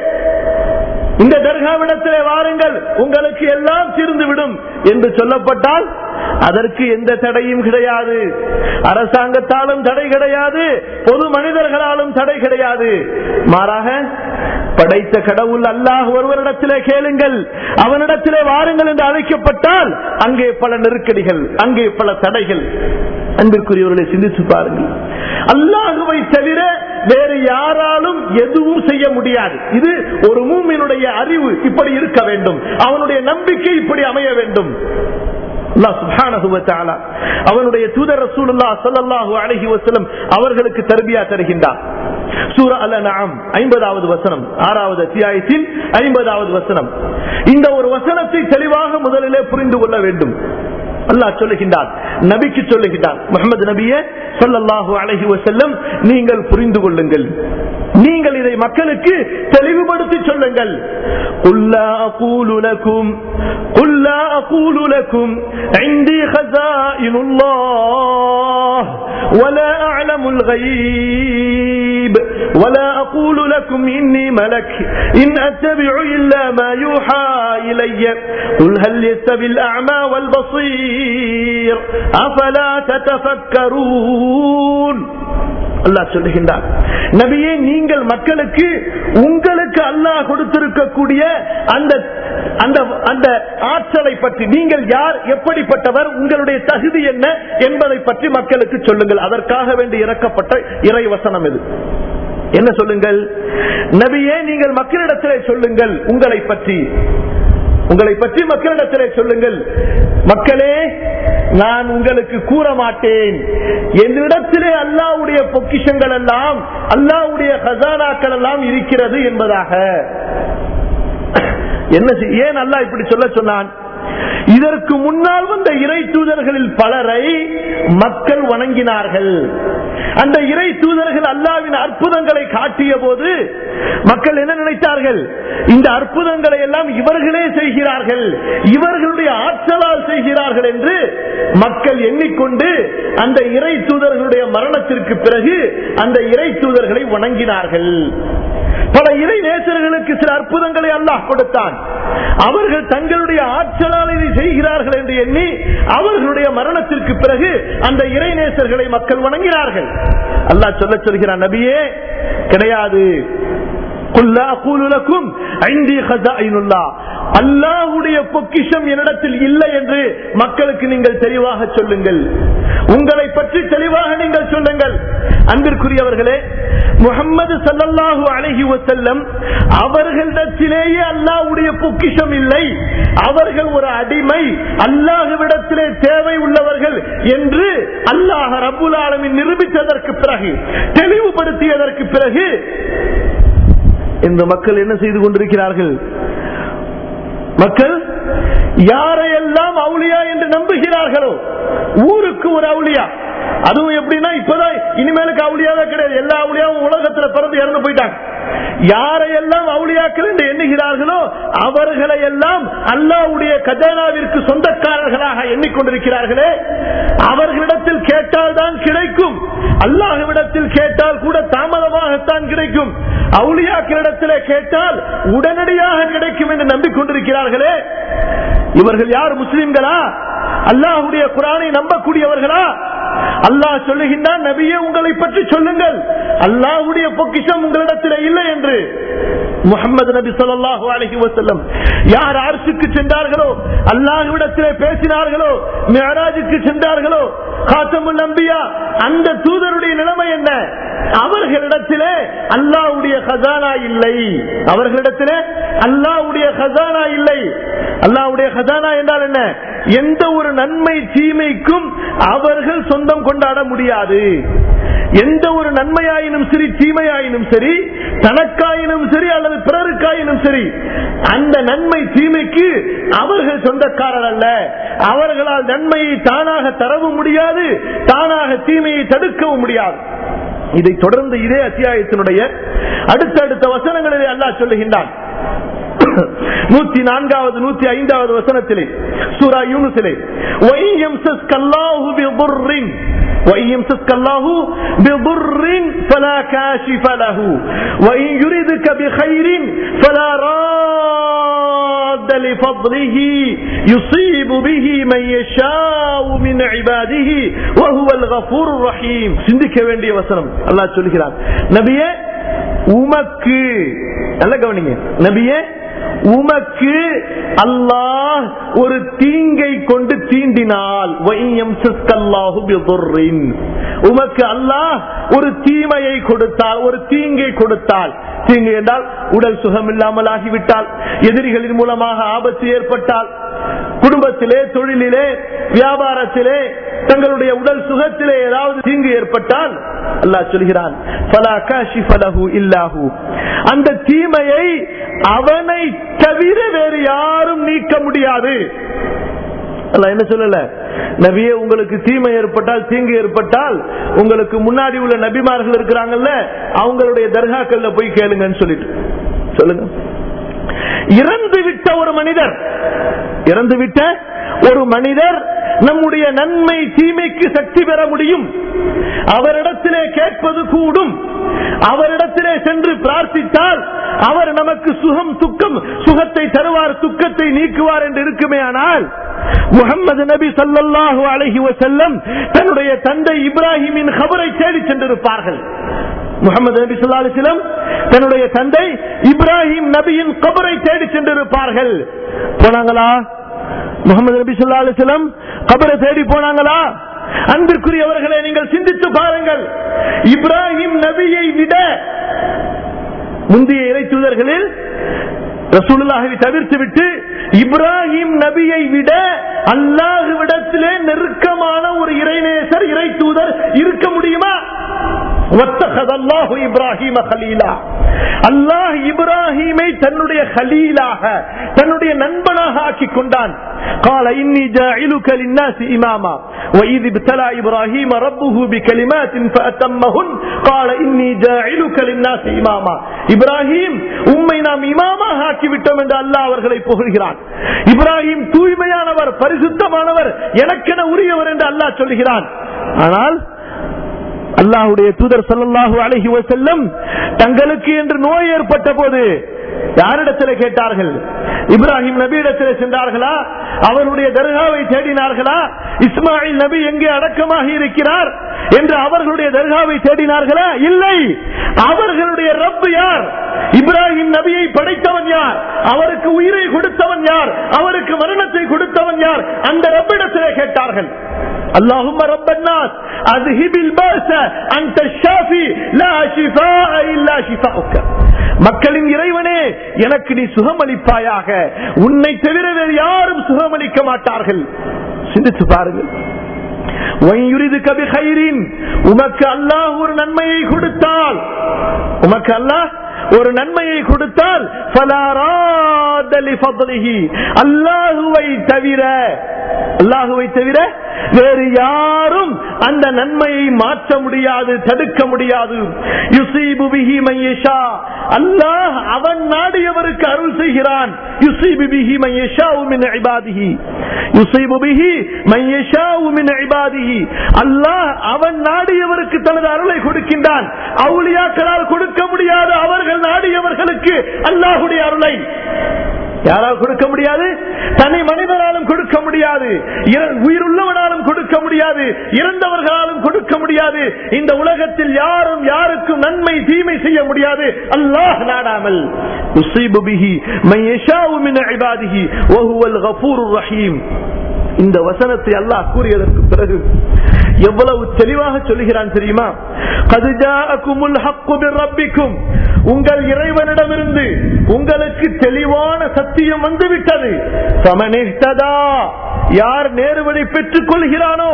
இந்த தர்காவிடத்திலே வாருங்கள் உங்களுக்கு எல்லாம் தீர்ந்து விடும் என்று சொல்லப்பட்டால் அதற்கு எந்த தடையும் கிடையாது அரசாங்கத்தாலும் தடை கிடையாது பொது மனிதர்களாலும் தடை கிடையாது மாறாக படைத்த கடவுள் அல்லாஹ் ஒருவரிடத்திலே கேளுங்கள் அவனிடத்திலே வாருங்கள் என்று அழைக்கப்பட்டால் அங்கே பல நெருக்கடிகள் அங்கே பல தடைகள் அன்பிற்குரியவர்களை சிந்தித்து பாருங்கள் அல்லாஹுவை தவிர வேறு யாராலும் எதுவும் செய்ய முடியாது இது ஒரு மூமினுடைய அறிவு இப்படி இருக்க வேண்டும் அவனுடைய நம்பிக்கை இப்படி அமைய வேண்டும் அல்லாஹ் சுப்ஹானஹு வ தஆலா அவனுடைய தூதர் ரசூலுல்லாஹ் ஸல்லல்லாஹு அலைஹி வஸல்லம் அவர்களுக்கு தர்பியா தருகின்றார் சூரா அல் அன்ஆம் 50வது வசனம் 6வது அத்தியாயத்தில் 50வது வசனம் இந்த ஒரு வசனத்தை தெளிவாக முதலிலே புரிந்து கொள்ள வேண்டும் அல்லாஹ் சொல்லுகின்றார் நபிக்கு சொல்லுகின்றார் முகமது நபியே சொல்லல்லாஹு அலைஹி வஸல்லம் நீங்கள் புரிந்து கொள்ளுங்கள் நீங்கள் இதை மக்களுக்கு தெளிவுபடுத்தி சொல்லுங்கள் قل لا أقول لكم قل لا أقول لكم عندي خزائن الله ولا أعلم الغيب ولا أقول لكم إني ملك إن أتبع إلا ما يوحى إلي قل هل يستوي الأعمى والبصير أفلا تتفكرون அல்லாஹ் சொல்லுகின்றார் நபியே நீங்கள் மக்களுக்கு உங்களுக்கு அல்லாஹ் கொடுத்திருக்கக்கூடிய அந்த அந்த அந்த ஆற்றலை பற்றி நீங்கள் யார் எப்படிப்பட்டவர் உங்களுடைய தகுதி என்ன என்பதை பற்றி மக்களுக்கு சொல்லுங்கள் அதற்காக வேண்டி இறக்கப்பட்ட இறை வசனம் இது என்ன சொல்லுங்கள் நபியே நீங்கள் மக்களிடத்திலே சொல்லுங்கள் உங்களை பற்றி உங்களை பற்றி மக்களிடத்திலே சொல்லுங்கள் மக்களே நான் உங்களுக்கு கூற மாட்டேன் என்னிடத்திலே அல்லாவுடைய பொக்கிஷங்கள் எல்லாம் அல்லாவுடைய கசானாக்கள் எல்லாம் இருக்கிறது என்பதாக என்ன செய்- ஏன் அல்லாஹ் இப்படி சொல்ல சொன்னான் இதற்கு முன்னால் வந்த இறை தூதர்களில் பலரை மக்கள் வணங்கினார்கள் அந்த இறை தூதர்கள் அல்லாவின் அற்புதங்களை காட்டிய போது மக்கள் என்ன நினைத்தார்கள் இந்த அற்புதங்களை எல்லாம் இவர்களே செய்கிறார்கள் இவர்களுடைய ஆற்றலால் செய்கிறார்கள் என்று மக்கள் எண்ணிக்கொண்டு அந்த இறை தூதர்களுடைய மரணத்திற்கு பிறகு அந்த இறை தூதர்களை வணங்கினார்கள் பல இறை நேசர்களுக்கு சில அற்புதங்களை அல்லாஹ் கொடுத்தான் அவர்கள் தங்களுடைய ஆற்றலால் இதை செய்கிறார்கள் என்று எண்ணி அவர்களுடைய மரணத்திற்கு பிறகு அந்த இறை நேசர்களை மக்கள் வணங்கினார்கள் அல்லாஹ் சொல்ல சொல்கிறான் நபியே கிடையாது قل لا أقول لكم عندي خزائن الله அல்லாஹுடைய பொக்கிஷம் என்னிடத்தில் இல்லை என்று மக்களுக்கு நீங்கள் தெளிவாக சொல்லுங்கள் உங்களை பற்றி தெளிவாக நீங்கள் சொல்லுங்கள் அன்பிற்குரியவர்களே முகம்மது சல்லல்லாஹு அலைஹி வஸல்லம் அவர்களிடத்திலேயே அல்லாஹ்வுடைய பொக்கிஷம் இல்லை அவர்கள் ஒரு அடிமை அல்லாஹுவிடத்திலே தேவை உள்ளவர்கள் என்று அல்லாஹ் ரப்புல் ஆலமீன் நிரூபித்ததற்கு பிறகு தெளிவுபடுத்தியதற்கு பிறகு இந்த மக்கள் என்ன செய்து கொண்டிருக்கிறார்கள் மக்கள் யாரையெல்லாம் அவுளியா என்று நம்புகிறார்களோ ஊருக்கு ஒரு அவுளியா அதுவும் எப்படின்னா இப்பதான் இனிமேலுக்கு அவுளியாவே கிடையாது எல்லா அவுளியாவும் உலகத்துல பிறந்து இறந்து போயிட்டாங்க யாரையெல்லாம் அவுளியாக்கள் என்று எண்ணுகிறார்களோ அவர்களை எல்லாம் அல்லாவுடைய கஜானாவிற்கு சொந்தக்காரர்களாக எண்ணிக்கொண்டிருக்கிறார்களே அவர்களிடத்தில் கேட்டால் தான் கிடைக்கும் அல்லாஹ்விடத்தில் கேட்டால் கூட தாமதமாகத்தான் கிடைக்கும் அவுளியாக்களிடத்திலே கேட்டால் உடனடியாக கிடைக்கும் என்று நம்பிக்கொண்டிருக்கிறார்களே இவர்கள் யார் முஸ்லிம்களா அல்லாஹுடைய குரானை நம்பக்கூடியவர்களா அல்லாஹ் சொல்லுகின்றான் நபியே உங்களை பற்றி சொல்லுங்கள் அல்லாஹுடைய பொக்கிஷம் உங்களிடத்தில் இல்லை என்று முகமது நபி ஸல்லல்லாஹு அலைஹி வஸல்லம் யார் அரசுக்கு சென்றார்களோ அல்லாஹ்விடத்திலே பேசினார்களோ மியராஜுக்கு சென்றார்களோ காத்தமுல் நம்பியா அந்த தூதருடைய நிலைமை என்ன அவர்களிடத்திலே அல்லாஹ்வுடைய கஜானா இல்லை அவர்களிடத்திலே அல்லாஹ்வுடைய கஜானா இல்லை அல்லாஹ்வுடைய கஜானா என்றால் என்ன எந்த ஒரு நன்மை தீமைக்கும் அவர்கள் சொந்தம் கொண்டாட முடியாது எந்த ஒரு நன்மையாயினும் சரி தீமையாயினும் சரி தனக்காயினும் சரி அல்லது பிறருக்காயினும் சரி அந்த நன்மை தீமைக்கு அவர்கள் சொந்தக்காரர் அல்ல அவர்களால் நன்மையை தானாக தரவும் முடியாது தானாக தீமையை தடுக்கவும் முடியாது இதை தொடர்ந்து இதே அத்தியாயத்தினுடைய அடுத்தடுத்த வசனங்களிலே அல்லாஹ் சொல்லுகின்றான் நூத்தி நான்காவது நூத்தி ஐந்தாவது வசனத்திலே சூரா யூனுசிலே وَإِنْ يَمْسَسْكَ اللَّهُ بِضُرٍّ وَإِنْ يَمْسَسْكَ اللَّهُ بِضُرٍّ فَلَا كَاشِفَ لَهُ وَإِنْ يُرِدْكَ بِخَيْرٍ فَلَا رَادَّ راد لفضله يصيب به من يشاء من عباده وهو الغفور الرحيم சிந்திக்க வேண்டிய வசனம் அல்லாஹ் சொல்கிறார் நபியே உமக்கு நல்ல கவனிங்க நபியே உமக்கு அல்லாஹ் ஒரு தீங்கை கொண்டு தீண்டினால் உமக்கு அல்லாஹ் ஒரு தீமையை கொடுத்தால் ஒரு தீங்கை கொடுத்தால் தீங்கு என்றால் உடல் சுகம் இல்லாமல் ஆகிவிட்டால் எதிரிகளின் மூலமாக ஆபத்து ஏற்பட்டால் குடும்பத்திலே தொழிலிலே வியாபாரத்திலே தங்களுடைய உடல் சுகத்திலே ஏதாவது தீங்கு ஏற்பட்டால் அல்லாஹ் சொல்கிறான் அந்த தீமையை அவனை தவிர வேறு யாரும் நீக்க முடியாது என்ன சொல்லல நபியே உங்களுக்கு தீமை ஏற்பட்டால் தீங்கு ஏற்பட்டால் உங்களுக்கு முன்னாடி உள்ள நபிமார்கள் இருக்கிறாங்கல்ல அவங்களுடைய தர்காக்கள்ல போய் கேளுங்கன்னு சொல்லிட்டு சொல்லுங்க இறந்து விட்ட ஒரு மனிதர் இறந்து விட்ட ஒரு மனிதர் நம்முடைய நன்மை தீமைக்கு சக்தி பெற முடியும் அவரிடத்திலே கேட்பது கூடும் அவரிடத்திலே சென்று பிரார்த்தித்தால் அவர் நமக்கு சுகம் துக்கம் சுகத்தை தருவார் துக்கத்தை நீக்குவார் என்று இருக்குமே ஆனால் முகமது நபி சல்லாஹூ அலஹி வசல்லம் தன்னுடைய தந்தை இப்ராஹிமின் கபரை தேடி சென்றிருப்பார்கள் முகமது நபி சொல்லா அலிஸ்லம் தன்னுடைய தந்தை இப்ராஹிம் நபியின் கபரை தேடி சென்றிருப்பார்கள் போனாங்களா முகமது நபி சொல்லா அலிஸ்லம் கபரை தேடி போனாங்களா அன்பிற்குரியவர்களை நீங்கள் சிந்தித்து பாருங்கள் இப்ராஹிம் நபியை விட முந்தைய இறை தூதர்களில் ரசூலுல்லாஹை தவிர்த்து விட்டு இப்ராஹிம் நபியை விட அல்லாஹுவிடத்திலே நெருக்கமான ஒரு இறைநேசர் இறை தூதர் இருக்க முடியுமா அல்லாஹ் இப்ராஹிமை தன்னுடைய ஹலீலாக தன்னுடைய நண்பனாக ஆக்கி கொண்டான் قال إني جاعلك للناس إماما وإذ ابتلى إبراهيم ربه بكلمات فأتمهن قال إني جاعلك للناس إماما إبراهيم உம்மை நாம் இமாமாக ஆக்கிவிட்டோம் என்று அல்லாஹ் அவர்களை புகழ்கிறான் இப்ராஹிம் தூய்மையானவர் பரிசுத்தமானவர் எனக்கென உரியவர் என்று அல்லாஹ் சொல்கிறான் ஆனால் அல்லாஹுடைய தூதர் சல்லாஹூ அலஹி வசல்லம் தங்களுக்கு என்று நோய் ஏற்பட்ட போது யாரிடத்தில் கேட்டார்கள் இப்ராஹிம் நபியிடத்தில் சென்றார்களா அவருடைய தர்காவை தேடினார்களா இஸ்மாயில் நபி எங்கே அடக்கமாக இருக்கிறார் என்று அவர்களுடைய தர்காவை தேடினார்களா இல்லை அவர்களுடைய ரப்பு யார் இப்ராஹிம் நபியை படைத்தவன் யார் அவருக்கு உயிரை கொடுத்தவன் யார் அவருக்கு மரணத்தை கொடுத்தவன் யார் அந்த ரப்பிடத்திலே கேட்டார்கள் اللهم رب الناس اذهب الباس انت الشافي لا شفاء الا شفاؤك மக்களின் இறைவனே எனக்கு நீ சுகமளிப்பாயாக உன்னை தவிர வேறு யாரும் சுகமளிக்க மாட்டார்கள் சிந்தித்து பாருங்கள் உமக்கு அல்லாஹ் ஒரு நன்மையை கொடுத்தால் உமக்கு அல்லாஹ் ஒரு நன்மையை கொடுத்தால் அல்லாஹுவை தவிர அல்லாஹுவை தவிர வேறு யாரும் அந்த நன்மையை மாற்ற முடியாது தடுக்க முடியாது அல்லாஹ் அவன் நாடியவருக்கு அருள் செய்கிறான் அல்லாஹ் அவன் நாடியவருக்கு தனது அருளை கொடுக்கின்றான் அவுளியாக்களால் கொடுக்க முடியாது அவர்கள் நாடியவர்களுக்கு அல்லாஹுடைய அருளை யாரால் கொடுக்க முடியாது தனி மனிதனாலும் கொடுக்க முடியாது உயிருள்ளவனாலும் கொடுக்க முடியாது இறந்தவர்களாலும் கொடுக்க முடியாது இந்த உலகத்தில் யாரும் யாருக்கும் நன்மை தீமை செய்ய முடியாது அல்லாஹ் நாடாமல் இந்த வசனத்தை அல்லாஹ் கூறியதற்கு பிறகு எவ்வளவு தெளிவாக சொல்லுகிறான் தெரியுமா ரப்பிக்கும் உங்கள் இறைவனிடமிருந்து உங்களுக்கு தெளிவான சத்தியம் வந்துவிட்டது சமனிஷ்டதா யார் நேர்வழி பெற்றுக் கொள்கிறானோ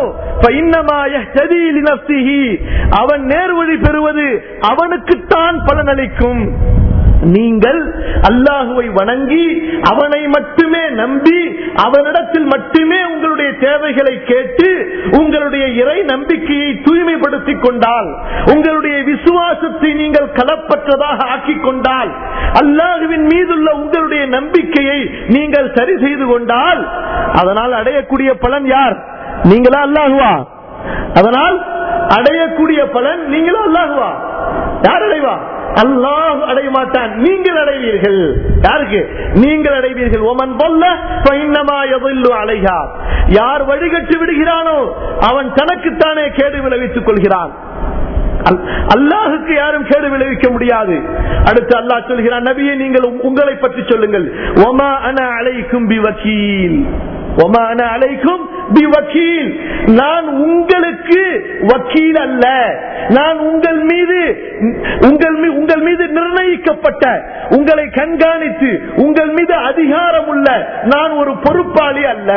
அவன் நேர்வழி பெறுவது அவனுக்குத்தான் பலனளிக்கும் நீங்கள் அல்லாஹுவை வணங்கி அவனை மட்டுமே நம்பி அவனிடத்தில் மட்டுமே உங்களுடைய தேவைகளை கேட்டு உங்களுடைய இறை நம்பிக்கையை தூய்மைப்படுத்திக் கொண்டால் உங்களுடைய விசுவாசத்தை நீங்கள் கலப்பற்றதாக ஆக்கிக் கொண்டால் அல்லாஹுவின் மீதுள்ள உங்களுடைய நம்பிக்கையை நீங்கள் சரி செய்து கொண்டால் அதனால் அடையக்கூடிய பலன் யார் நீங்களா அல்லாஹுவா அதனால் அடையக்கூடிய பலன் நீங்களா அல்லாஹுவா யார் அடைவா அல்லாஹ் அடைய மாட்டான் நீங்கள் அடைவீர்கள் யாருக்கு நீங்கள் அடைவீர்கள் ஒமன் பொல்ல பைன்னமா எதில்லு அலைகா யார் வழிகட்டு விடுகிறானோ அவன் தனக்குத்தானே கேடு விளைவித்துக் கொள்கிறான் அல்- அல்லாஹுக்கு யாரும் கேடு விளைவிக்க முடியாது அடுத்து அல்லாஹ் சொல்கிறான் நபியை நீங்கள் உ- உங்களை பற்றி சொல்லுங்கள் ஒமா அன அலைக்கும் பி வக்கீல் ஒமா அன அலைக்கும் பி வக்கீல் நான் உங்களுக்கு வக்கீல் அல்ல நான் உங்கள் மீது உங்கள் மீ- உங்கள் மீது நிர்ணயிக்கப்பட்ட உங்களை கண்காணித்து உங்கள் மீது அதிகாரம் உள்ள நான் ஒரு பொறுப்பாளி அல்ல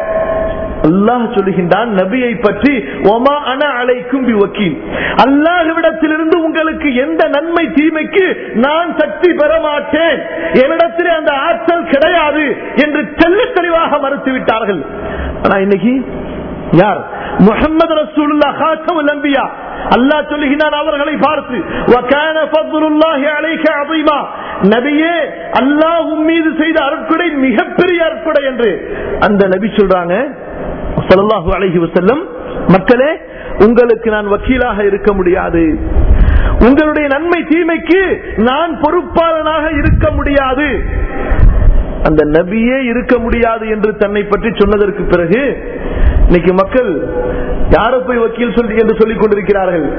அல்லாஹ் சொல்லுகின்றான் நபியை பற்றி ஒமா அன அலைக்கும் பி வக்கீல் அல்லாஹ்விடத்திலிருந்து உங்களுக்கு எந்த நன்மை தீமைக்கு நான் சக்தி பெற மாட்டேன் என்னிடத்தில் அந்த ஆற்றல் கிடையாது என்று தெல்ல தெளிவாக மறுத்து விட்டார்கள் ஆனா இன்னைக்கு யார் முகமது ரசூலுல்லாஹ் காத்தமுல் அன்பியா அல்லாஹ் சொல்லுகிறான் அவர்களை பார்த்து வகான ஃபض்லுல்லாஹி அலைக அஸீமா நபியே அல்லாஹ் உன் மீது செய்த அருட்கொடை மிகப்பெரிய அருட்கொடை என்று அந்த நபி சொல்றாங்க ஸல்லல்லாஹு அலைஹி வஸல்லம் மக்களே உங்களுக்கு நான் வக்கீலாக இருக்க முடியாது உங்களுடைய நன்மை தீமைக்கு நான் பொறுப்பாளனாக இருக்க முடியாது அந்த நபியே இருக்க முடியாது என்று தன்னை பற்றி சொன்னதற்கு பிறகு இன்னைக்கு மக்கள் யாரை போய் வக்கீல் சொல்லி என்று சொல்லிக் கொண்டிருக்கிறார்கள்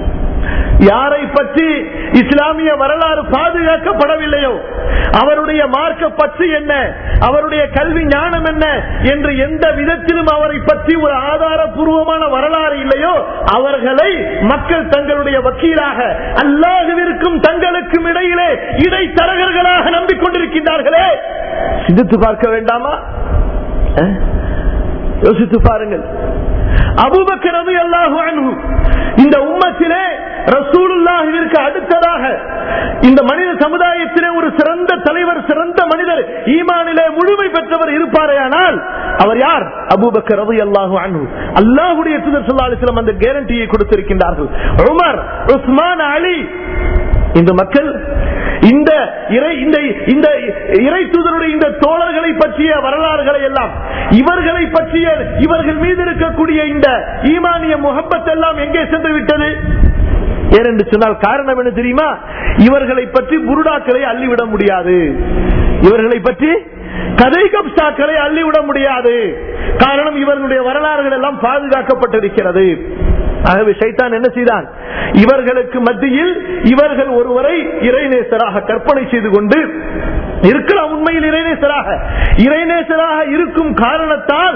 யாரை பற்றி இஸ்லாமிய வரலாறு பாதுகாக்கப்படவில்லையோ அவருடைய மார்க்க பற்று என்ன அவருடைய கல்வி ஞானம் என்ன என்று எந்த விதத்திலும் அவரை பற்றி ஒரு ஆதாரபூர்வமான வரலாறு இல்லையோ அவர்களை மக்கள் தங்களுடைய வக்கீலாக அல்லாஹுவிற்கும் தங்களுக்கும் இடையிலே இடைத்தரகர்களாக நம்பிக்கொண்டிருக்கின்றார்களே சிந்தித்து பார்க்க வேண்டாமா அஹ்? யோசித்து பாருங்கள் அபுபக்கரது அல்லாஹு அன்ஹு இந்த உம்மத்திலே ரசூலுல்லாஹிற்கு அடுத்ததாக இந்த மனித சமுதாயத்திலே ஒரு சிறந்த தலைவர் சிறந்த மனிதர் ஈமானிலே முழுமை பெற்றவர் இருப்பாரேயானால் அவர் யார் அபூபக்கர் ரவி அல்லாஹு அன்ஹு அல்லாஹுடைய தூதர் ஸல்லல்லாஹு அலைஹி வஸல்லம் அந்த கேரண்டியை கொடுத்திருக்கின்றார்கள் உமர் உஸ்மான் அலி இந்த மக்கள் இந்த இறை இந்த இந்த இறை தூதருடைய இந்த தோழர்களை பற்றிய வரலாறுகளை எல்லாம் இவர்களை பற்றிய இவர்கள் மீது இருக்கக்கூடிய இந்த ஈமானிய முகப்பத் எல்லாம் எங்கே சென்று விட்டது ஏனென்று சொன்னால் காரணம் என்ன தெரியுமா இவர்களை பற்றி புருடாக்களை அள்ளிவிட முடியாது இவர்களை பற்றி கதை கப்சாக்களை அள்ளிவிட முடியாது காரணம் இவர்களுடைய வரலாறுகள் எல்லாம் பாதுகாக்கப்பட்டிருக்கிறது ஆகவே சைத்தான் என்ன செய்தான் இவர்களுக்கு மத்தியில் இவர்கள் ஒருவரை இறைநேசராக கற்பனை செய்து கொண்டு இருக்கலாம் உண்மையில் இறைநேசராக இறைநேசராக இருக்கும் காரணத்தால்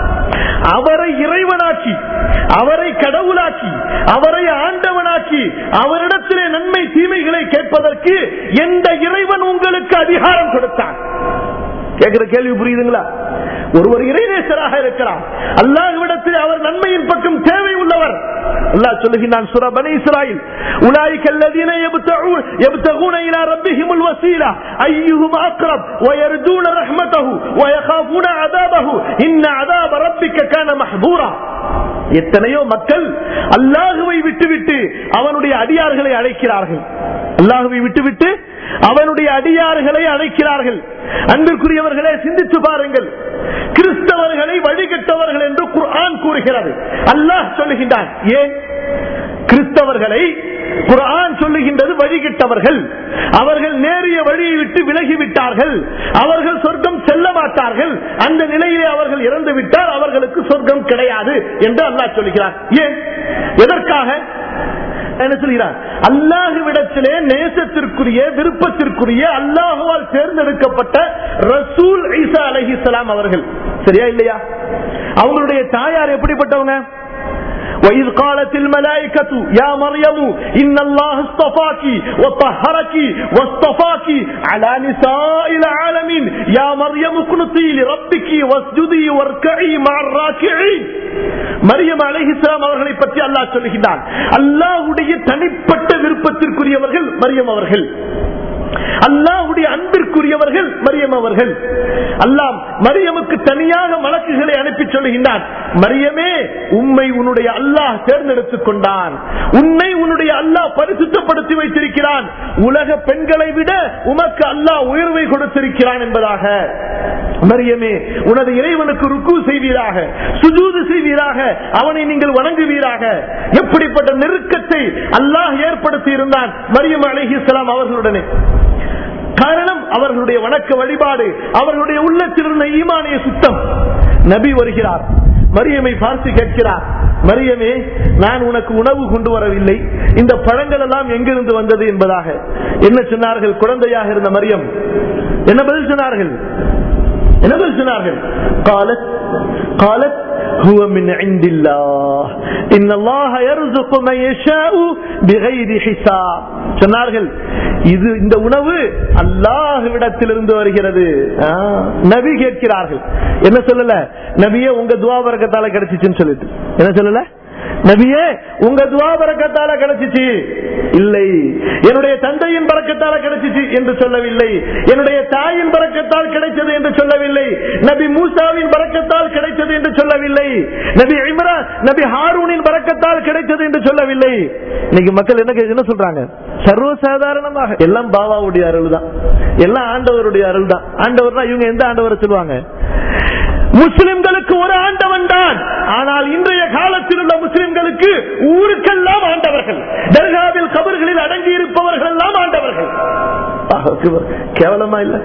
அவரை இறைவனாக்கி அவரை கடவுளாக்கி அவரை ஆண்டவனாக்கி அவரிடத்திலே நன்மை தீமைகளை கேட்பதற்கு எந்த இறைவன் உங்களுக்கு அதிகாரம் கொடுத்தான் கேட்கிற கேள்வி புரியுதுங்களா ஒருவர் இறைநேசராக இருக்கிறார் அல்லாஹ்விடத்தில் அவர் நன்மையின் பக்கம் தேவை உள்ளவர் அல்லாஹ் சொல்லுகிறான் சூரா பனி இஸ்ராயில் உலாயிக الذين يبتغون يبتغون الى ربهم الوسيله ايهم اقرب ويرجون رحمته ويخافون عذابه ان عذاب ربك كان محظورا எத்தனையோ மக்கள் அல்லாஹுவை விட்டுவிட்டு அவனுடைய அடியார்களை அழைக்கிறார்கள் அல்லாஹுவை விட்டுவிட்டு அவனுடைய அடியார்களை அழைக்கிறார்கள் அன்பிற்குரியவர்களே சிந்தித்து பாருங்கள் கிறிஸ்தவர்களை வழிகட்டவர்கள் என்று குர்ஆன் கூறுகிறது அல்லாஹ் சொல்லுகின்றான் ஏன் கிறிஸ்தவர்களை குர்ஆன் சொல்லுகின்றது வழிகிட்டவர்கள் அவர்கள் நேரிய வழியை விட்டு விலகிவிட்டார்கள் அவர்கள் சொர்க்கம் செல்ல மாட்டார்கள் அந்த நிலையிலே அவர்கள் இறந்து விட்டால் அவர்களுக்கு சொர்க்கம் கிடையாது என்று அல்லாஹ் சொல்லுகிறார் ஏன் எதற்காக என்ன சொல்கிறார் அல்லாஹுவிடத்திலே நேசத்திற்குரிய விருப்பத்திற்குரிய அல்லாஹுவால் தேர்ந்தெடுக்கப்பட்ட ரசூல் ஈசா அலஹிசலாம் அவர்கள் சரியா இல்லையா அவங்களுடைய தாயார் எப்படிப்பட்டவங்க وإذ قالت الملائكة يا مريم إن الله اصطفاك وطهرك واصطفاك على نساء العالمين يا مريم اقنطي لربك واسجدي واركعي مع الراكعين மரியம் அலைஹிஸ்லாம் அவர்களை பற்றி அல்லாஹ் சொல்லுகிறான் அல்லாஹுடைய தனிப்பட்ட விருப்பத்திற்குரியவர்கள் மரியம் அவர்கள் அல்லாஹுடைய அன்பிற்குரியவர்கள் மரியம் அவர்கள் அல்லாம் மரியமுக்கு தனியாக மலக்குகளை அனுப்பி சொல்லுகின்றான் மரியமே உண்மை உன்னுடைய அல்லாஹ் தேர்ந்தெடுத்துக் கொண்டான் உன்னை உன்னுடைய அல்லாஹ் பரிசுத்தப்படுத்தி வைத்திருக்கிறான் உலக பெண்களை விட உமக்கு அல்லாஹ் உயர்வை கொடுத்திருக்கிறான் என்பதாக மரியமே உனது இறைவனுக்கு ருக்கு செய்வீராக சுஜூது செய்வீராக அவனை நீங்கள் வணங்குவீராக எப்படிப்பட்ட நெருக்கத்தை அல்லாஹ் ஏற்ப ஏற்படுத்தி இருந்தான் மரியம் அலிஹிஸ்லாம் அவர்களுடனே காரணம் அவர்களுடைய வணக்க வழிபாடு அவர்களுடைய உள்ளத்தில் இருந்த ஈமானிய சுத்தம் நபி வருகிறார் மரியமை பார்த்து கேட்கிறார் மரியமே நான் உனக்கு உணவு கொண்டு வரவில்லை இந்த பழங்கள் எல்லாம் எங்கிருந்து வந்தது என்பதாக என்ன சொன்னார்கள் குழந்தையாக இருந்த மரியம் என்ன பதில் சொன்னார்கள் என்ன பதில் சொன்னார்கள் காலத் காலத் هو من عند الله إن الله يرزق من يشاء بغير حساب சொன்னார்கள் இது இந்த உணவு அல்லாஹ்விடத்திலிருந்து வருகிறது ஆ, நபி கேட்கிறார்கள் என்ன சொல்லல நபியே உங்க துவா வரக்கத்தால கிடைச்சிச்சுன்னு சொல்லிட்டு என்ன சொல்லல நபியே உங்க துவா பறக்கத்தால கிடைச்சிச்சு இல்லை என்னுடைய தந்தையின் பறக்கத்தால கிடைச்சிச்சு என்று சொல்லவில்லை என்னுடைய தாயின் பறக்கத்தால் கிடைச்சது என்று சொல்லவில்லை நபி மூசாவின் பறக்கத்தால் கிடைச்சது என்று சொல்லவில்லை நபி இம்ரான் நபி ஹாரூனின் பறக்கத்தால் கிடைச்சது என்று சொல்லவில்லை இன்னைக்கு மக்கள் என்ன கே- என்ன சொல்றாங்க சர்வசாதாரணமாக எல்லாம் பாபாவுடைய அருள் தான் எல்லாம் ஆண்டவருடைய அருள் தான் ஆண்டவர்னா இவங்க எந்த ஆண்டவரை சொல்லுவாங்க முஸ்லிம்களுக்கு ஒரு ஆண்டவன் தான் ஆனால் இன்றைய காலத்தில் உள்ள முஸ்லிம்களுக்கு ஊருக்கெல்லாம் ஆண்டவர்கள் தர்காவில் கபர்களில் அடங்கி இருப்பவர்கள் எல்லாம் ஆண்டவர்கள் ஆஹ், அக்பர். கேவலமா இல்ல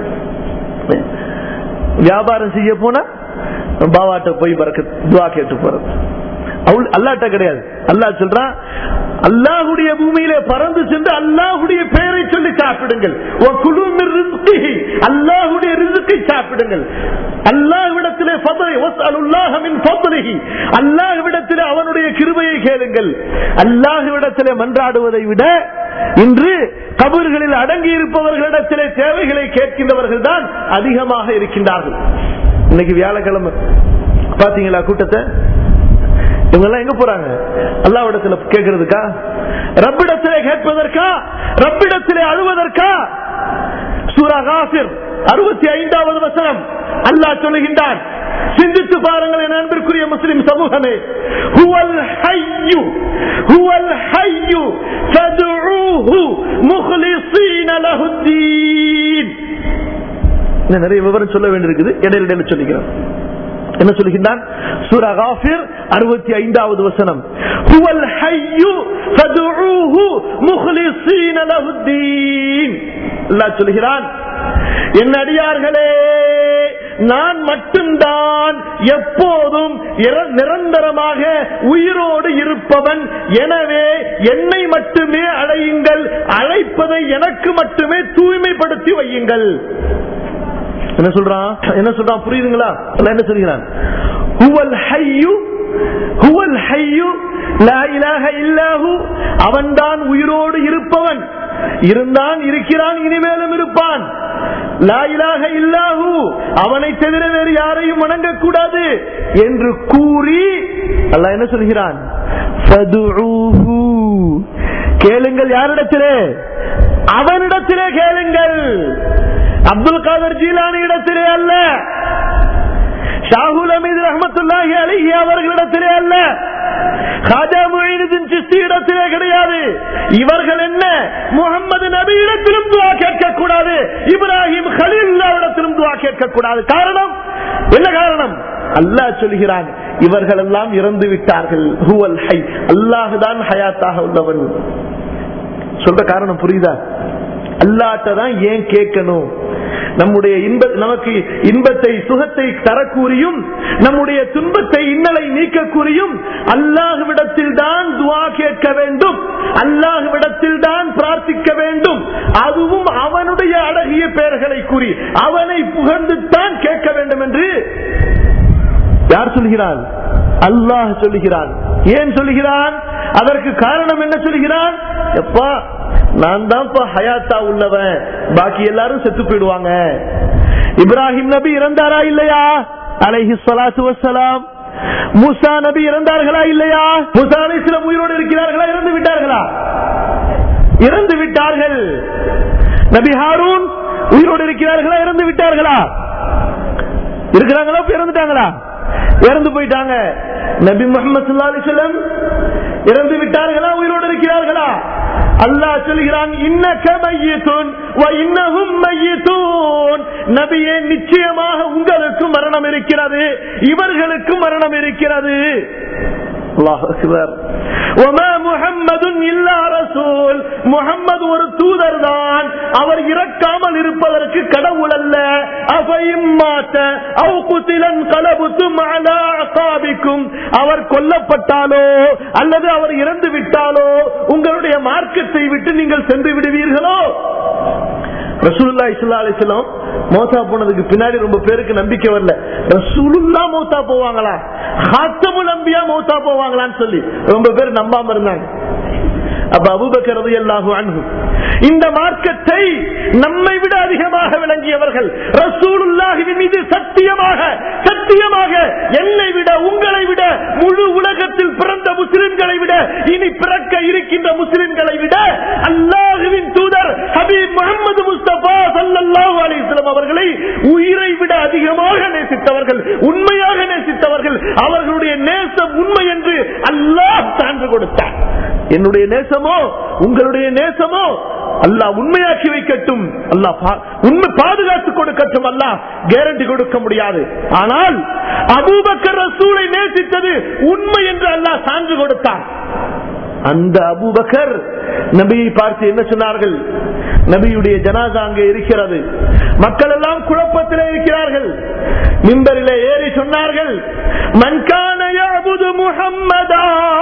வியாபாரம் செய்ய போனா பாவாட்ட போய் பறக்க துவா கேட்டு போறது அவள் அல்லாட்ட கிடையாது அல்லாஹ் சொல்றான் அல்லாஹுடைய பூமியிலே பறந்து சென்று அல்லாஹுடைய பெயரை சொல்லி சாப்பிடுங்கள் உன் குழுமின் ரிஸ்கிஹி, அல்லாஹுடைய ரிசுக்கை சாப்பிடுங்கள் அல்லாஹ்விடத்திலே ஃபضலை வஸ்அலுல்லாஹ மின் ஃபضலிஹி. அல்லாஹ்விடத்திலே அவனுடைய கிருபையை கேளுங்கள் அல்லாஹ்விடத்திலே மன்றாடுவதை விட இன்று கபர்களில் அடங்கி இருப்பவர்களிடத்திலே தேவைகளை கேட்கின்றவர்கள் தான் அதிகமாக இருக்கின்றார்கள் இன்னைக்கு வியாழக்கிழமை பாத்தீங்களா கூட்டத்தை இவங்க எல்லாம் எங்க போறாங்க அல்லாவிடத்துல கேட்கறதுக்கா ரப்பிடத்திலே கேட்பதற்கா ரப்பிடத்திலே அழுவதற்கா சூரா காசிர் அறுபத்தி ஐந்தாவது வசனம் அல்லாஹ் சொல்லுகின்றான் சிந்தித்து பாருங்கள் என் அன்பிற்குரிய முஸ்லிம் சமூகமே ஹுவல் ஹய்யு ஹுவல் ஹய்யு ஃபதுஊஹு முஹ்லிஸீன லஹுத்தீன் இன்னும் நிறைய விவரம் சொல்ல வேண்டியிருக்குது இடையில இடையில சொல்லிக்கிறேன் என்ன சொல்லுகின்றான் சூரா காஃபிர் அறுபத்தி ஐந்தாவது வசனம் ஹுவல் ஹய்யு ஃபதுஊஹு முஹ்லிஸீன லஹுத்தீன் அல்லாஹ் சொல்கிறான் என் அடியார்களே நான் மட்டும்தான் எப்போதும் இர- நிரந்தரமாக உயிரோடு இருப்பவன் எனவே என்னை மட்டுமே அழையுங்கள் அழைப்பதை எனக்கு மட்டுமே தூய்மைப்படுத்தி வையுங்கள் என்ன சொல்றான் என்ன சொல்றான் புரியுதுங்களா அல்லாஹ் என்ன சொல்கிறான் ஹுவல் ஹய்யு ஹுவல் ஹய்யு லா இலாஹ இல்லாஹு அவன்தான் உயிரோடு இருப்பவன் இருந்தான் இருக்கிறான் இனிமேலும் இருப்பான் லா இலாஹ இல்லாஹு அவனை தவிர வேறு யாரையும் வணங்கக்கூடாது என்று கூறி அல்லாஹ் என்ன சொல்கிறான் ஃபதுஊஹு. கேளுங்கள் யாரிடத்திலே அவனிடத்திலே கேளுங்கள் அப்துல் காதர் ஜீலானி இடத்திலே அல்ல ஷாகுல் அமீது ரஹமத்துல்லாஹி அலிஹி அவர்களிடத்திலே அல்ல ஹாஜா முஹீனுddin சிஸ்தி இடத்திலே கிடையாது இவர்கள் என்ன முகமது நபி இடத்திலும் துவா கேட்க கூடாது இப்ராஹிம் ஹலீல்லா இடத்திலும் துவா கேட்க கூடாது காரணம் என்ன காரணம் அல்லாஹ் சொல்கிறான் இவர்கள் எல்லாம் இறந்து விட்டார்கள் ஹுவல் ஹை அல்லாஹுதான் ஹயாத்தாக உள்ளவன் சொல்ற காரணம் புரியுதா அல்லாட்ட தான் ஏன் கேட்கணும் நம்முடைய இன்ப நமக்கு இன்பத்தை சுகத்தை தரக்கூறியும் நம்முடைய துன்பத்தை இன்னலை நீக்கக்கூறியும் அல்லாஹுவிடத்தில் தான் துவா கேட்க வேண்டும் அல்லாஹுவிடத்தில் தான் பிரார்த்திக்க வேண்டும் அதுவும் அவனுடைய அழகிய பெயர்களை கூறி அவனை புகழ்ந்துத்தான் கேட்க வேண்டும் என்று யார் சொல்கிறான் அல்லாஹ் சொல்லுகிறான் ஏன் சொல்லுகிறான் அதற்கு காரணம் என்ன சொல்கிறான் எப்பா நான் தான் ஹயாத்தா உள்ளவன் பாக்கி எல்லாரும் செத்து போயிடுவாங்க இப்ராஹிம் நபி இறந்தாரா இல்லையா அலைஹி ஸலாத்து வஸ்ஸலாம் மூசா நபி இறந்தார்களா இல்லையா மூசா அலைஹிஸ்ஸலாம் உயிரோடு இருக்கிறார்களா இறந்து விட்டார்களா இறந்து விட்டார்கள் நபி ஹாரூன் உயிரோடு இருக்கிறார்களா இறந்து விட்டார்களா இருக்கிறாங்களா இப்ப இறந்துட்டாங்களா இறந்து போயிட்டாங்க நபி முகமது அலிசல்லம் இறந்து விட்டார்களா உயிரோடு இருக்கிறார்களா அல்லாஹ் சொல்கிறான் இன்னக மையத்துன் வ இன்னஹும் மையத்தூன் நபியே நிச்சயமாக உங்களுக்கும் மரணம் இருக்கிறது இவர்களுக்கும் மரணம் இருக்கிறது அல்லாஹ் அக்பர் وما محمد إلا رسول முகம்மது ஒரு தூதர் தான் அவர் இறக்காமல் இருப்பதற்கு கடவுள் அல்ல அவையும்மாத்த அவுகுத்திலன் கலபுத்தும் அலா அகாபிக்கும் அவர் கொல்லப்பட்டாலோ அல்லது அவர் இறந்து விட்டாலோ உங்களுடைய மார்க்கத்தை விட்டு நீங்கள் சென்று விடுவீர்களோ ரசூலுல்லா இஸ்லா அலிஸ்லாம் மோசா போனதுக்கு பின்னாடி ரொம்ப பேருக்கு நம்பிக்கை வரல ரசூலுல்லா மௌத்தா போவாங்களா ஹாத்தமுல் அம்பியா மௌத்தா போவாங்களான்னு சொல்லி ரொம்ப பேர் நம்பாம இருந்தாங்க அப்ப அபுபக்கர் ரலியல்லாஹு அன்ஹு இந்த மார்க்கத்தை நம்மை விட அதிகமாக விளங்கியவர்கள் ரசூலுல்லாஹின் மீது சத்தியமாக சத்தியமாக என்னை விட உங்களை விட முழு உலகத்தில் பிறந்த முஸ்லிம்களை விட இனி பிறக்க இருக்கின்ற முஸ்லிம்களை விட அல்லாஹுவின் தூதர் ஹபீப் முகமது முஸ்தபா சல்லல்லாஹு அலைஹி வஸல்லம் அவர்களை உயிரை விட அதிகமாக நேசித்தவர்கள் உண்மையாக நேசித்தவர்கள் அவர்களுடைய நேசம் உண்மை என்று அல்லாஹ் சான்று கொடுத்தார் என்னுடைய நேசமோ உங்களுடைய நேசமோ அல்லாஹ் உண்மையாக்கி வைக்கட்டும் அல்லாஹ் பா- உண்மை பாதுகாத்து கொடுக்கட்டும் அல்லாஹ் கேரண்டி கொடுக்க முடியாது ஆனால் அபூபக்கர் ரசூலை நேசித்தது உண்மை என்று அல்லாஹ் சான்று கொடுத்தார் அந்த அபூபக்கர் நபியை பார்த்து என்ன சொன்னார்கள் நபியுடைய ஜனாதா அங்கே இருக்கிறது மக்கள் எல்லாம் குழப்பத்திலே இருக்கிறார்கள் மிம்பரிலே ஏறி சொன்னார்கள் மன்கான யாபுது முஹம்மதா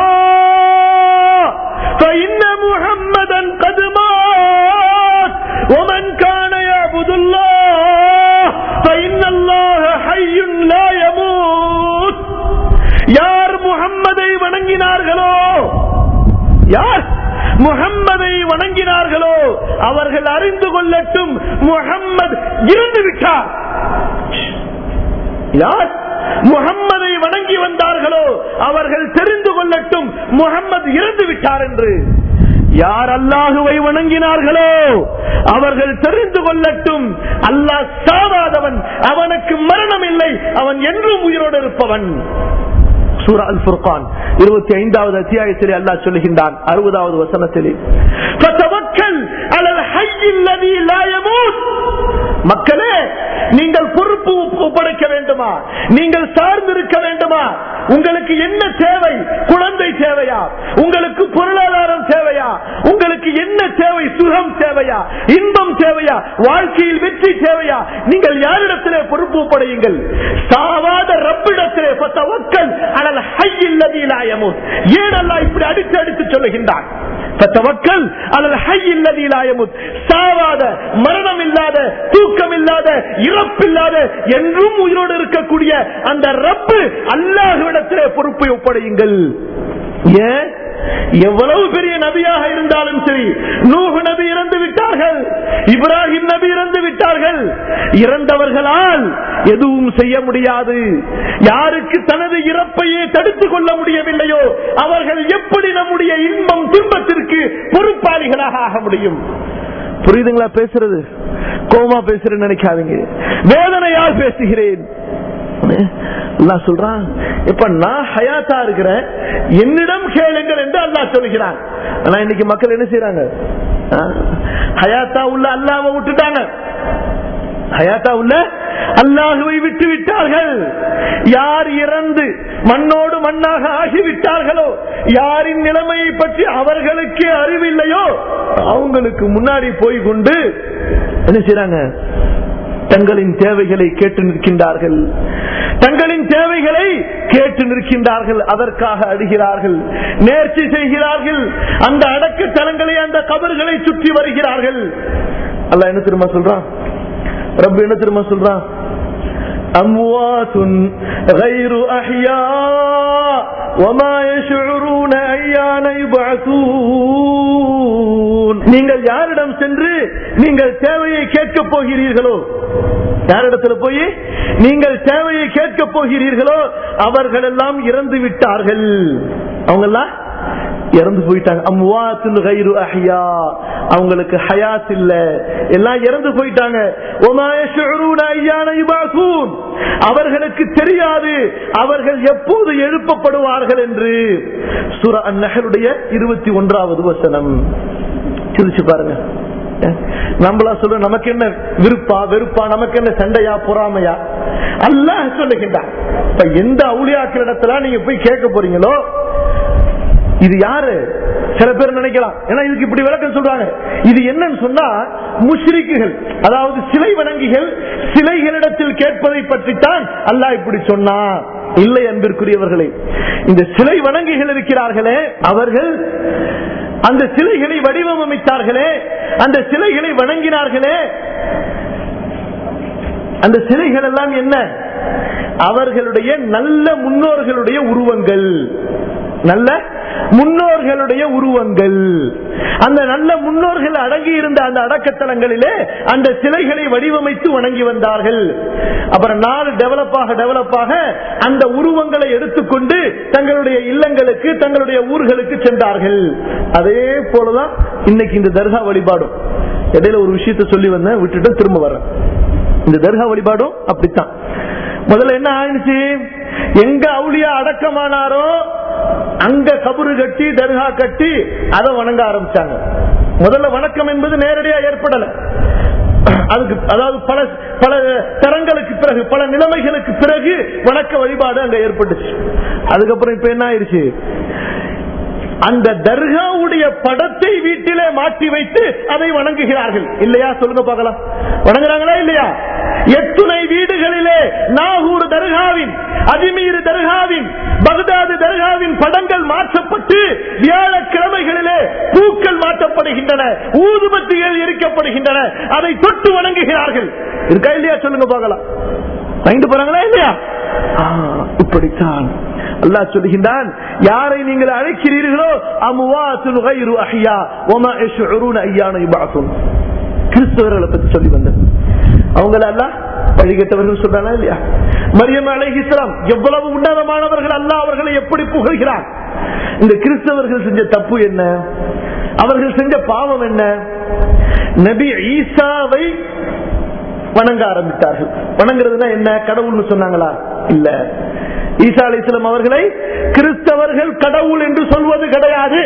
فإن محمدا قد مات ومن كان يعبد الله فإن الله حي لا يموت யார் முகம்மதை வணங்கினார்களோ யார் முகம்மதை வணங்கினார்களோ அவர்கள் அறிந்து கொள்ளட்டும் முகம்மது இருந்து விட்டார் யார் முகம்மதை வணங்கி வந்தார்களோ அவர்கள் தெரிந்து கொள்ளட்டும் முகம்மது இறந்து விட்டார் என்று யார் அல்லாஹுவை வணங்கினார்களோ அவர்கள் தெரிந்து கொள்ளட்டும் அல்லாஹ் சாவாதவன் அவனுக்கு மரணம் இல்லை அவன் என்றும் உயிரோடு இருப்பவன் சூரா அல் ஃபுர்கான் இருபத்தி ஐந்தாவது அத்தியாயத்திலே அல்லாஹ் சொல்லுகின்றான் அறுபதாவது வசனத்திலே "ஃபதவக்கல் அலல் ஹய்யில் லதீ லா யமூத்." மக்களே நீங்கள் பொறுப்பு ஒப்படைக்க வேண்டுமா நீங்கள் சார்ந்திருக்க வேண்டுமா உங்களுக்கு என்ன தேவை குழந்தை தேவையா உங்களுக்கு பொருளாதாரம் தேவையா உங்களுக்கு என்ன தேவை சுகம் தேவையா இன்பம் தேவையா வாழ்க்கையில் வெற்றி தேவையா நீங்கள் யாரிடத்திலே பொறுப்பு ஒப்படையுங்கள் சாவாத ரப்பிடத்திலே பத்தவக்கல் அலல் ஹய்யில் லதீ லா யமூத் ஏன் அல்லாஹ் இப்படி அடித்து அடித்து சொல்லுகின்றான் பத்தவக்கல் அலல் ஹய்யில் லதீ லா யமூத் சாவாத மரணம் இல்லாத தூக்கம் இல்லாத இறப்பில்லாத என்றும் உயிரோடு இருக்கக்கூடிய அந்த ரப்பு அல்லாஹுவிடத்திலே பொறுப்பை ஒப்படையுங்கள் ஏன் எவ்வளவு பெரிய நபியாக இருந்தாலும் சரி நூஹு நபி இறந்து விட்டார்கள் இப்ராஹிம் நபி இறந்து விட்டார்கள் இறந்தவர்களால் எதுவும் செய்ய முடியாது யாருக்கு தனது இறப்பையே தடுத்துக் கொள்ள முடியவில்லையோ அவர்கள் எப்படி நம்முடைய இன்பம் துன்பத்திற்கு பொறுப்பாளிகளாக ஆக முடியும் புரியுதுங்களா பேசுறது கோமா பேசுறேன்னு நினைக்காதீங்க வேதனையால் பேசுகிறேன் அல்லாஹ் சொல்றான் இப்ப நான் ஹயாத்தா இருக்கிறேன் என்னிடம் கேளுங்கள் என்று அல்லாஹ் சொல்கிறான் ஆனா இன்னைக்கு மக்கள் என்ன செய்யறாங்க ஆ? ஹயாத்தா உள்ள அல்லாவை விட்டுட்டாங்க ஹயாத்தா உள்ள அல்லாஹுவை விட்டு விட்டார்கள் யார் இறந்து மண்ணோடு மண்ணாக ஆகிவிட்டார்களோ யாரின் நிலைமையை பற்றி அவர்களுக்கே அறிவில்லையோ அவங்களுக்கு முன்னாடி போய் கொண்டு என்ன செய்யறாங்க தங்களின் தேவைகளை கேட்டு நிற்கின்றார்கள் தங்களின் தேவைகளை கேட்டு நிற்கின்றார்கள் அதற்காக அழுகிறார்கள் நேர்ச்சி செய்கிறார்கள் அந்த அடக்க தலங்களை அந்த கபர்களை சுற்றி வருகிறார்கள் அல்லாஹ் என்ன திரும்ப சொல்றான் ரப்ப என்ன திரும்ப சொல்றான் أموات غير أحياء وما يشعرون أيان يبعثون நீங்கள் யாரிடம் சென்று நீங்கள் தேவையை கேட்க போகிறீர்களோ யாரிடத்துல போய் நீங்கள் தேவையை கேட்க போகிறீர்களோ அவர்கள் எல்லாம் இறந்து விட்டார்கள் அவங்க எல்லாம் இறந்து போயிட்டாங்க அம்வாத்துல் கைரு அஹ்யா அவங்களுக்கு ஹயாத் இல்ல எல்லாம் இறந்து போயிட்டாங்க ஒமா யஷ்உரூன அய்யான யுபாஸூன். அவர்களுக்கு தெரியாது அவர்கள் எப்போது எழுப்பப்படுவார்கள் என்று சூரா அந்நகருடைய இருபத்தி ஒன்றாவது வசனம் சிரிச்சு பாருங்க நம்மளா சொல்ல நமக்கு என்ன விருப்பா வெறுப்பா நமக்கு என்ன சண்டையா பொறாமையா அல்லாஹ் சொல்லுகின்றான் இப்ப எந்த அவுளியாக்கள் இடத்துல நீங்க போய் கேட்க போறீங்களோ இது யாரு சில பேர் நினைக்கலாம் ஏன்னா இதுக்கு இப்படி விளக்கம் சொல்றாங்க இது என்னன்னு சொன்னா முஷ்ரிக்குகள் அதாவது சிலை வணங்கிகள் சிலைகளிடத்தில் கேட்பதை பற்றித்தான் அல்லாஹ் இப்படி சொன்னா இல்லை அன்பிற்குரியவர்களே இந்த சிலை வணங்கிகள் இருக்கிறார்களே அவர்கள் அந்த சிலைகளை வடிவமைத்தார்களே அந்த சிலைகளை வணங்கினார்களே அந்த சிலைகள் எல்லாம் என்ன அவர்களுடைய நல்ல முன்னோர்களுடைய உருவங்கள் நல்ல முன்னோர்களுடைய உருவங்கள் அந்த நல்ல முன்னோர்கள் அடங்கி இருந்த அந்த அடக்கத்தலங்களிலே அந்த சிலைகளை வடிவமைத்து வணங்கி வந்தார்கள் அப்புறம் நாடு டெவலப் ஆக டெவலப் ஆக அந்த உருவங்களை எடுத்துக்கொண்டு தங்களுடைய இல்லங்களுக்கு தங்களுடைய ஊர்களுக்கு சென்றார்கள் அதே போலதான் இன்னைக்கு இந்த தர்கா வழிபாடும் இடையில ஒரு விஷயத்த சொல்லி வந்தேன் விட்டுட்டு திரும்ப வர்றேன் இந்த தர்கா வழிபாடும் அப்படித்தான் முதல்ல என்ன ஆயிடுச்சு எங்க அவுளியா அடக்கமானாரோ அங்க கபரு கட்டி தர்கா கட்டி அதை வணங்க ஆரம்பிச்சாங்க முதல்ல வணக்கம் என்பது நேரடியா ஏற்படல அதுக்கு அதாவது பல பல தரங்களுக்கு பிறகு பல நிலைமைகளுக்கு பிறகு வணக்க வழிபாடு அங்க ஏற்பட்டுச்சு அதுக்கப்புறம் இப்ப என்ன ஆயிடுச்சு அந்த தர்காவுடைய படத்தை வீட்டிலே மாட்டி வைத்து அதை வணங்குகிறார்கள் இல்லையா சொல்லுங்க பார்க்கலாம் வணங்குறாங்களா இல்லையா எத்துணை வீடுகளிலே நாகூர் தர்காவின் அஜ்மீர் தர்காவின் பகதாது தர்காவின் படங்கள் மாற்றப்பட்டு வியாழக்கிழமைகளிலே பூக்கள் மாற்றப்படுகின்றன ஊதுபத்திகள் எரிக்கப்படுகின்றன அதை தொட்டு வணங்குகிறார்கள் இருக்கா இல்லையா சொல்லுங்க பார்க்கலாம் வாங்கிட்டு போறாங்களா இல்லையா ஆ, இப்படித்தான் அல்லாஹ் சொல்லுகின்றான் யாரை நீங்கள் அழைக்கிறீர்களோ அமுவாத்துன் கைரு அஹ்யா வமா யஷ்உரூன அய்யான யுபஅஸூன் கிறிஸ்தவர்களை பத்தி சொல்லி வந்தேன் அவங்கள எல்லாம் வழிகட்டவர்கள் சொல்றானா இல்லையா மரியம் அலைஹிஸ்லாம் எவ்வளவு உன்னதமானவர்கள் அல்லாஹ் அவர்களை எப்படி புகழ்கிறார் இந்த கிறிஸ்தவர்கள் செஞ்ச தப்பு என்ன அவர்கள் செஞ்ச பாவம் என்ன நபி ஈசாவை வணங்க ஆரம்பித்தார்கள் வணங்குறதுனா என்ன கடவுள்னு சொன்னாங்களா இல்ல ஈசா அலிஸ்லாம் அவர்களை கிறிஸ்தவர்கள் கடவுள் என்று சொல்வது கிடையாது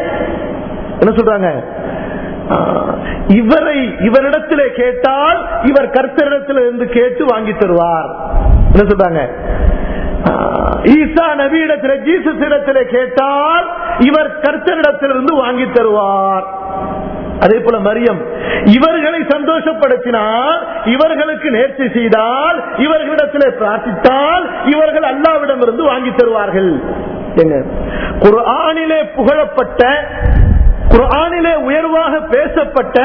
என்ன சொல்றாங்க ஆ, இவரை இவரிடத்திலே கேட்டால் இவர் கர்த்தரிடத்தில் இருந்து கேட்டு வாங்கி தருவார் என்ன சொல்றாங்க ஆ, ஈசா நபியிடத்திலே ஜீசஸ் இடத்திலே கேட்டால் இவர் கர்த்தரிடத்திலிருந்து வாங்கி தருவார் அதே போல மரியம் இவர்களை சந்தோஷப்படுத்தினால் இவர்களுக்கு நேர்ச்சி செய்தால் இவர்களிடத்திலே பிரார்த்தித்தால் இவர்கள் அல்லாவிடமிருந்து வாங்கி தருவார்கள் என்ன குர்ஆனிலே புகழப்பட்ட குர்ஆனிலே உயர்வாக பேசப்பட்ட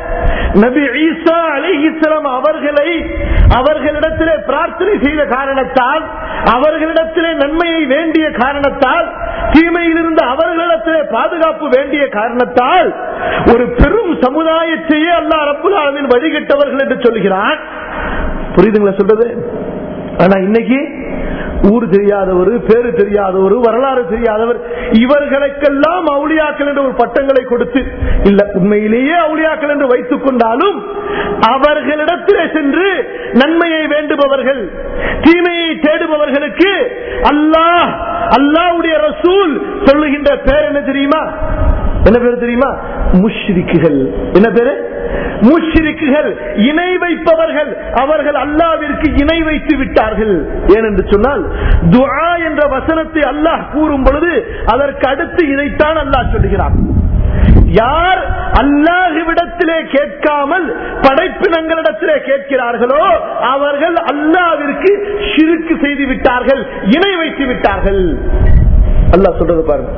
நபி ஈசா அலிஹிஸ்லாம் அவர்களை அவர்களிடத்திலே பிரார்த்தனை செய்த காரணத்தால் அவர்களிடத்திலே நன்மையை வேண்டிய காரணத்தால் தீமையிலிருந்து அவர்களிடத்திலே பாதுகாப்பு வேண்டிய காரணத்தால் ஒரு பெரும் சமுதாயத்தையே அல்லாஹ் ரப்புல் ஆலமீன் வழிகட்டவர்கள் என்று சொல்கிறான் புரியுதுங்களா சொல்றது ஆனா இன்னைக்கு ஊர் தெரியாதவர் பேரு தெரியாதவர் வரலாறு தெரியாதவர் இவர்களுக்கெல்லாம் அவுளியாக்கள் என்ற ஒரு பட்டங்களை கொடுத்து இல்ல உண்மையிலேயே அவுளியாக்கள் என்று வைத்துக் கொண்டாலும் அவர்களிடத்திலே சென்று நன்மையை வேண்டுபவர்கள் தீமையை தேடுபவர்களுக்கு அல்லாஹ் அல்லாஹ்வுடைய ரசூல் சொல்லுகின்ற பேர் என்ன தெரியுமா என்ன பேர் தெரியுமா முஷ்ரிக்குகள் என்ன பேரு முஷ்ரிக்குகள் இணை வைப்பவர்கள் அவர்கள் அல்லாவிற்கு இணை வைத்து விட்டார்கள் ஏனென்று சொன்னால் துஆ என்ற வசனத்தை அல்லாஹ் கூறும் பொழுது அதற்கு அடுத்து இதைத்தான் அல்லாஹ் சொல்லுகிறான் யார் அல்லாஹுவிடத்திலே கேட்காமல் படைப்பினங்களிடத்திலே கேட்கிறார்களோ அவர்கள் அல்லாவிற்கு ஷிருக்கு செய்து விட்டார்கள் இணை வைத்து விட்டார்கள் அல்லாஹ் சொல்றது பாருங்க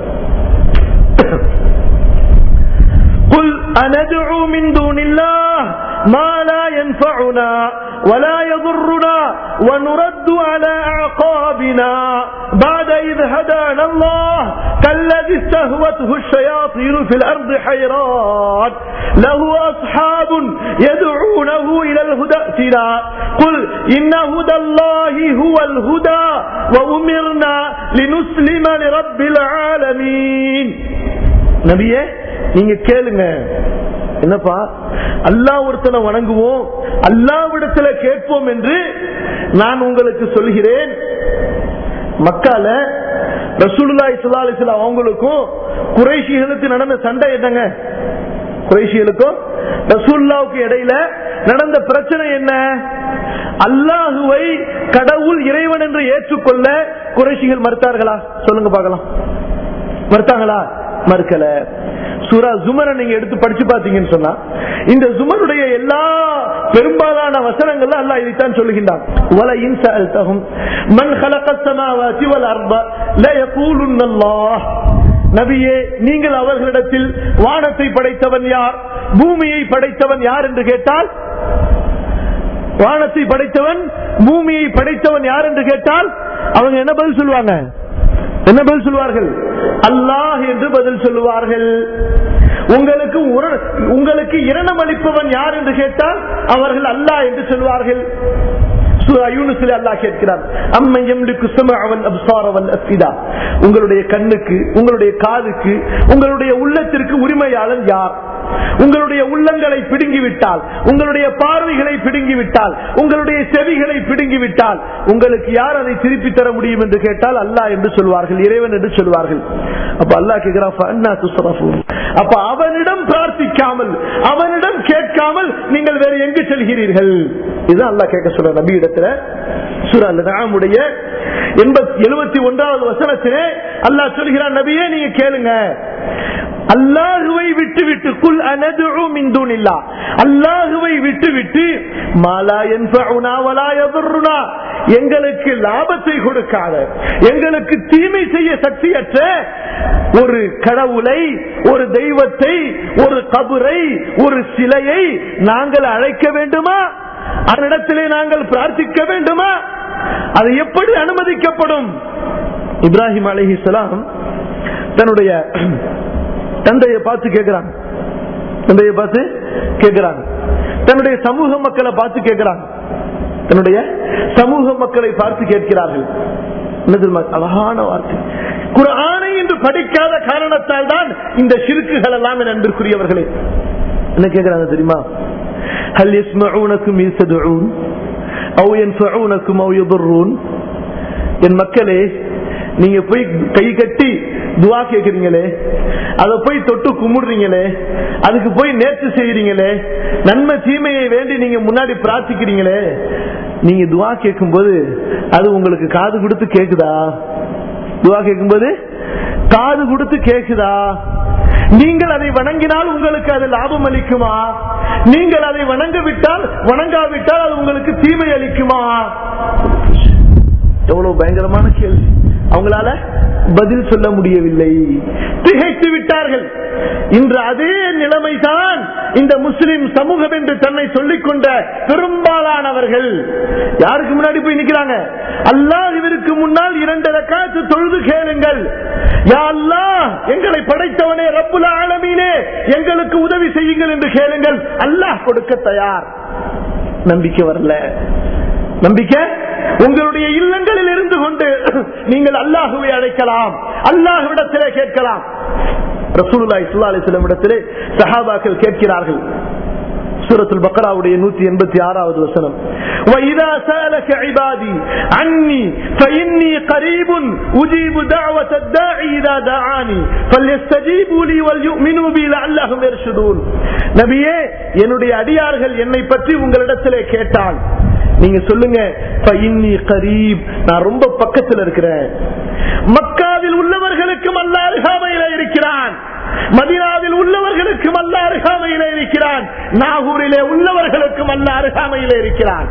قل أندعو من دون الله ما لا ينفعنا ولا يضرنا ونرد على أعقابنا بعد إذ هدانا الله كالذي استهوته الشياطين في الأرض حيران له أصحاب يدعونه إلى الهدى ائتنا قل إن هدى الله هو الهدى وأمرنا لنسلم لرب العالمين நபியே நீங்க கேளுங்க என்னப்பா அல்லாஹ் ஒருத்தனை வணங்குவோம் அல்லாவிடத்துல கேட்போம் என்று நான் உங்களுக்கு சொல்கிறேன் மக்கால ரசூலுல்லாஹி ஸல்லல்லாஹு அலைஹி வஸல்லம் அவங்களுக்கும் குறைஷிகளுக்கு நடந்த சண்டை என்னங்க குறைஷிகளுக்கும் ரசூல்லாவுக்கு இடையில நடந்த பிரச்சனை என்ன அல்லாஹுவை கடவுள் இறைவன் என்று ஏற்றுக்கொள்ள குறைஷிகள் மறுத்தார்களா சொல்லுங்க பார்க்கலாம் மறுத்தாங்களா மறுக்கல சூரா ஜுமரை நீங்க எடுத்து படிச்சு பாத்தீங்கன்னு சொன்னா இந்த ஜுமருடைய எல்லா பெரும்பாலான வசனங்கள்ல அல்லாஹ் இதைத்தான் சொல்லுகின்றான் வல இன் சஅல்தஹும் மன் خلق السماوات والارض لا يقولن الله நபியே நீங்கள் அவர்களிடத்தில் வானத்தை படைத்தவன் யார் பூமியை படைத்தவன் யார் என்று கேட்டால் வானத்தை படைத்தவன் பூமியை படைத்தவன் யார் என்று கேட்டால் அவங்க என்ன பதில் சொல்லுவாங்க என்ன பதில் சொல்வார்கள் அல்லாஹ் என்று பதில் சொல்லுவார்கள் உங்களுக்கு உர- உங்களுக்கு இரணம் அளிப்பவன் யார் என்று கேட்டால் அவர்கள் அல்லாஹ் என்று சொல்வார்கள் சூரா யூனுஸில் அல்லாஹ் கேட்கிறார் அம்மை யம்லிக்கு ஸமஅ வல் அப்சார வல் அஃபிதா உங்களுடைய கண்ணுக்கு உங்களுடைய காதுக்கு உங்களுடைய உள்ளத்திற்கு உரிமையாளன் யார் உங்களுடைய உள்ளங்களை பிடுங்கிவிட்டால் உங்களுடைய பார்வைகளை பிடுங்கிவிட்டால் உங்களுடைய செவிகளை பிடுங்கிவிட்டால் உங்களுக்கு யார் அதை திருப்பி தர முடியும் என்று கேட்டால் அல்லாஹ் என்று சொல்வார்கள் இறைவன் என்று சொல்வார்கள் அப்ப அல்லாஹ் கேட்கிறான் "ஃபஅன்னா துஸ்ரஃபூன்?" அப்ப அவனிடம் பிரார்த்திக்காமல் அவனிடம் கேட்காமல் நீங்கள் வேறு எங்கு செல்கிறீர்கள் இதுதான் அல்லாஹ் கேட்க சொல்ற நபி இடத்துல சூரா நாமுடைய எழுபத்தி ஒன்றாவது வசனத்திலே அல்லாஹ் சொல்கிறான் நபியே நீங்க கேளுங்க அல்லாஹுவை விட்டு விட்டு குல் அனதுஉ மின் தூனில்லா அல்லாஹுவை விட்டு விட்டு மாலா யன்ஃபஉனா வலா யதுர்ருனா எங்களுக்கு லாபத்தை கொடுக்காத எங்களுக்கு தீமை செய்ய சக்தியற்ற ஒரு கடவுளை ஒரு தெய்வத்தை ஒரு கபரை ஒரு சிலையை நாங்கள் அழைக்க வேண்டுமா அதனிடத்திலே நாங்கள் பிரார்த்திக்க வேண்டுமா அது எப்படி அனுமதிக்கப்படும் இப்ராஹிம் அலிஹிஸ்லாம் தன்னுடைய தந்தையை பார்த்து கேட்கிறாங்க தந்தையை பார்த்து கேட்கிறாங்க தன்னுடைய சமூக மக்களை பார்த்து கேட்கிறாங்க தன்னுடைய சமூக மக்களை பார்த்து கேட்கிறார்கள் என்ன தெரியுமா? அழகான வார்த்தை குரானை என்று படிக்காத காரணத்தால் தான் இந்த சிறுக்குகள் எல்லாம் என் அன்பிற்குரியவர்களே என்ன கேட்கிறாங்க தெரியுமா هل يسمعونكم إذ تدعون أو ينفعونكم أو يضرون என் மக்களே நீங்க போய் கை கட்டி துவா கேக்குறீங்களே அத போய் தொட்டு கும்பிடுறீங்களே அதுக்கு போய் நேர்ச்சி செய்யறீங்களே நன்மை தீமையை வேண்டி நீங்க முன்னாடி பிரார்த்திக்கிறீங்களே நீங்க துவா கேட்கும்போது அது உங்களுக்கு காது கொடுத்து கேக்குதா துவா கேட்கும்போது காது கொடுத்து கேக்குதா நீங்கள் அதை வணங்கினால் உங்களுக்கு அது லாபம் அளிக்குமா நீங்கள் அதை வணங்க விட்டால் வணங்காவிட்டால் அது உங்களுக்கு தீமை அளிக்குமா எவ்வளவு பயங்கரமான கேள்வி அவங்களால பதில் சொல்ல முடியவில்லை திகைத்து விட்டார்கள் இன்று அதே நிலைமைதான் இந்த முஸ்லிம் சமூகம் என்று தன்னை சொல்லிக் கொண்ட பெரும்பாலானவர்கள் யாருக்கு முன்னாடி போய் நிக்கிறாங்க அல்லாஹ் இவருக்கு முன்னால் இரண்டு ரக்காத்து தொழுது கேளுங்கள் யா அல்லாஹ் எங்களை படைத்தவனே ரப்புல ஆலமீனே எங்களுக்கு உதவி செய்யுங்கள் என்று கேளுங்கள் அல்லாஹ் கொடுக்க தயார் நம்பிக்கை வரல நம்பிக்கை உங்களுடைய இல்லங்களில் இருந்து கொண்டு நீங்கள் அல்லாஹுவை அழைக்கலாம் அல்லாஹுவிடத்திலே கேட்கலாம் ரசூலுல்லாஹி ஸல்லல்லாஹு அலைஹி வஸல்லம் இடத்திலே சஹாபாக்கள் கேட்கிறார்கள் சூரத்துல் பக்ராவுடைய நூத்தி எண்பத்தி ஆறாவது வசனம் وَإِذَا سَأَلَكَ عِبَادِي عَنِّي فَإِنِّي قَرِيبٌ أُجِيبُ دَعْوَةَ الدَّاعِ إِذَا دَعَانِي فَلْيَسْتَجِيبُوا لِي وَلْيُؤْمِنُوا بِي لَعَلَّهُمْ يَرْشُدُونَ நபியே என்னுடைய அடியார்கள் என்னை பற்றி உங்களிடத்திலே கேட்டால் நீங்க சொல்லுங்க "ஃபஇன்னி கரீப் நான் ரொம்ப பக்கத்தில் இருக்கிறேன் மக்காவில் உள்ளவர்களுக்கும் அல்ல அருகாமையில இருக்கிறான் மதினாவில் உள்ளவர்களுக்கும் அல்ல அருகாமையில இருக்கிறான் நாகூரிலே உள்ளவர்களுக்கும் அல்ல அருகாமையில இருக்கிறான்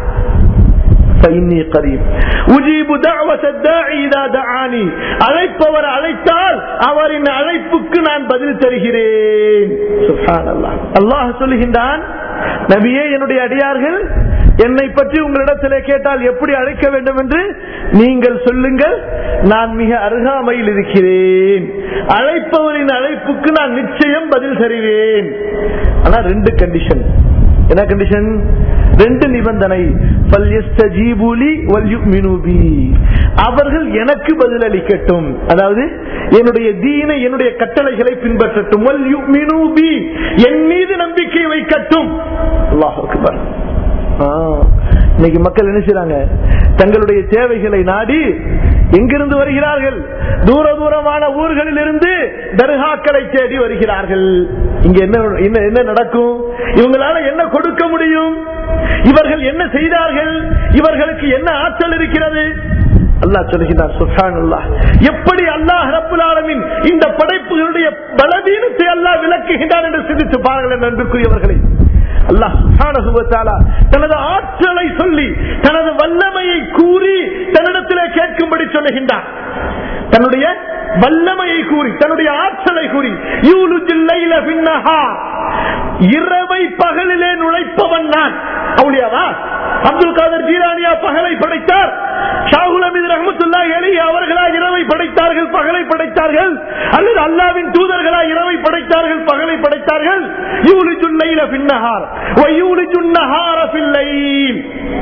فإني قريب أجيب دعوة الداعي إذا دعاني அழைப்பவர் அழைத்தால் அவரின் அழைப்புக்கு நான் பதில் தருகிறேன் சுப்ஹானல்லாஹ் அல்லாஹ் சொல்லுகின்றான் நபியே என்னுடைய அடியார்கள் என்னை பற்றி உங்களிடத்திலே கேட்டால் எப்படி அழைக்க வேண்டும் என்று நீங்கள் சொல்லுங்கள் நான் மிக அருகாமையில் இருக்கிறேன் அழைப்பவரின் அழைப்புக்கு நான் நிச்சயம் பதில் தருவேன் ஆனா ரெண்டு கண்டிஷன் என்ன கண்டிஷன் ரெண்டு நிபந்தனை فَلْيَسْتَجِيبُوا لِي وَلْيُؤْمِنُوا بِي. அவர்கள் எனக்கு பதில் அளிக்கட்டும் அதாவது என்னுடைய தீனை என்னுடைய கட்டளைகளை பின்பற்றட்டும் وَلْيُؤْمِنُوا بِي. என் மீது நம்பிக்கை வைக்கட்டும் அல்லாஹ் அக்பர் ஆ, இன்னைக்கு மக்கள் என்ன செய்றாங்க தங்களுடைய தேவைகளை நாடி எங்கிருந்து வருகிறார்கள் தூர தூரமான ஊர்களில் இருந்து தர்காக்களை தேடி வருகிறார்கள் இங்க என்ன என்ன- என்ன நடக்கும் இவங்களால என்ன கொடுக்க முடியும் இவர்கள் என்ன செய்தார்கள் இவர்களுக்கு என்ன ஆற்றல் இருக்கிறது அல்லாஹ் சொல்கிறார் சுஹான் அல்லாஹ் எப்படி அல்லாஹ் ரப்புல் ஆலமீன் இந்த படைப்புகளுடைய பலவீனத்தை அல்லாஹ் விளக்குகின்றார் என்று சிந்தித்து பாருங்கள் நன்றிக்குரியவர்களே அல்லாஹ் சுப்ஹானஹு வ தஆலா தனது ஆற்றலை சொல்லி தனது வல்லமையை கூறி தன்னிடத்திலே கேட்கும்படி சொல்லுகின்றார் தன்னுடைய வல்லமையை கூறி தன்னுடைய ஆற்றலை கூறி யூலுஜில் லைல பின்னஹார் இரவை பகலிலே நுழைப்பவன் நான் அவுளியாவா அப்துல் காதர் ஜீரானியா பகலை படைத்தார் ஷாகுல் அமீது ரஹமத்துல்லா எலி அவர்களா இரவை படைத்தார்கள் பகலை படைத்தார்கள் அல்லது அல்லாவின் தூதர்களா இரவை படைத்தார்கள் பகலை படைத்தார்கள் யூலிஜுல் லைல பின்னஹார் வ யூலிஜுன் நஹார ஃபில் லைல்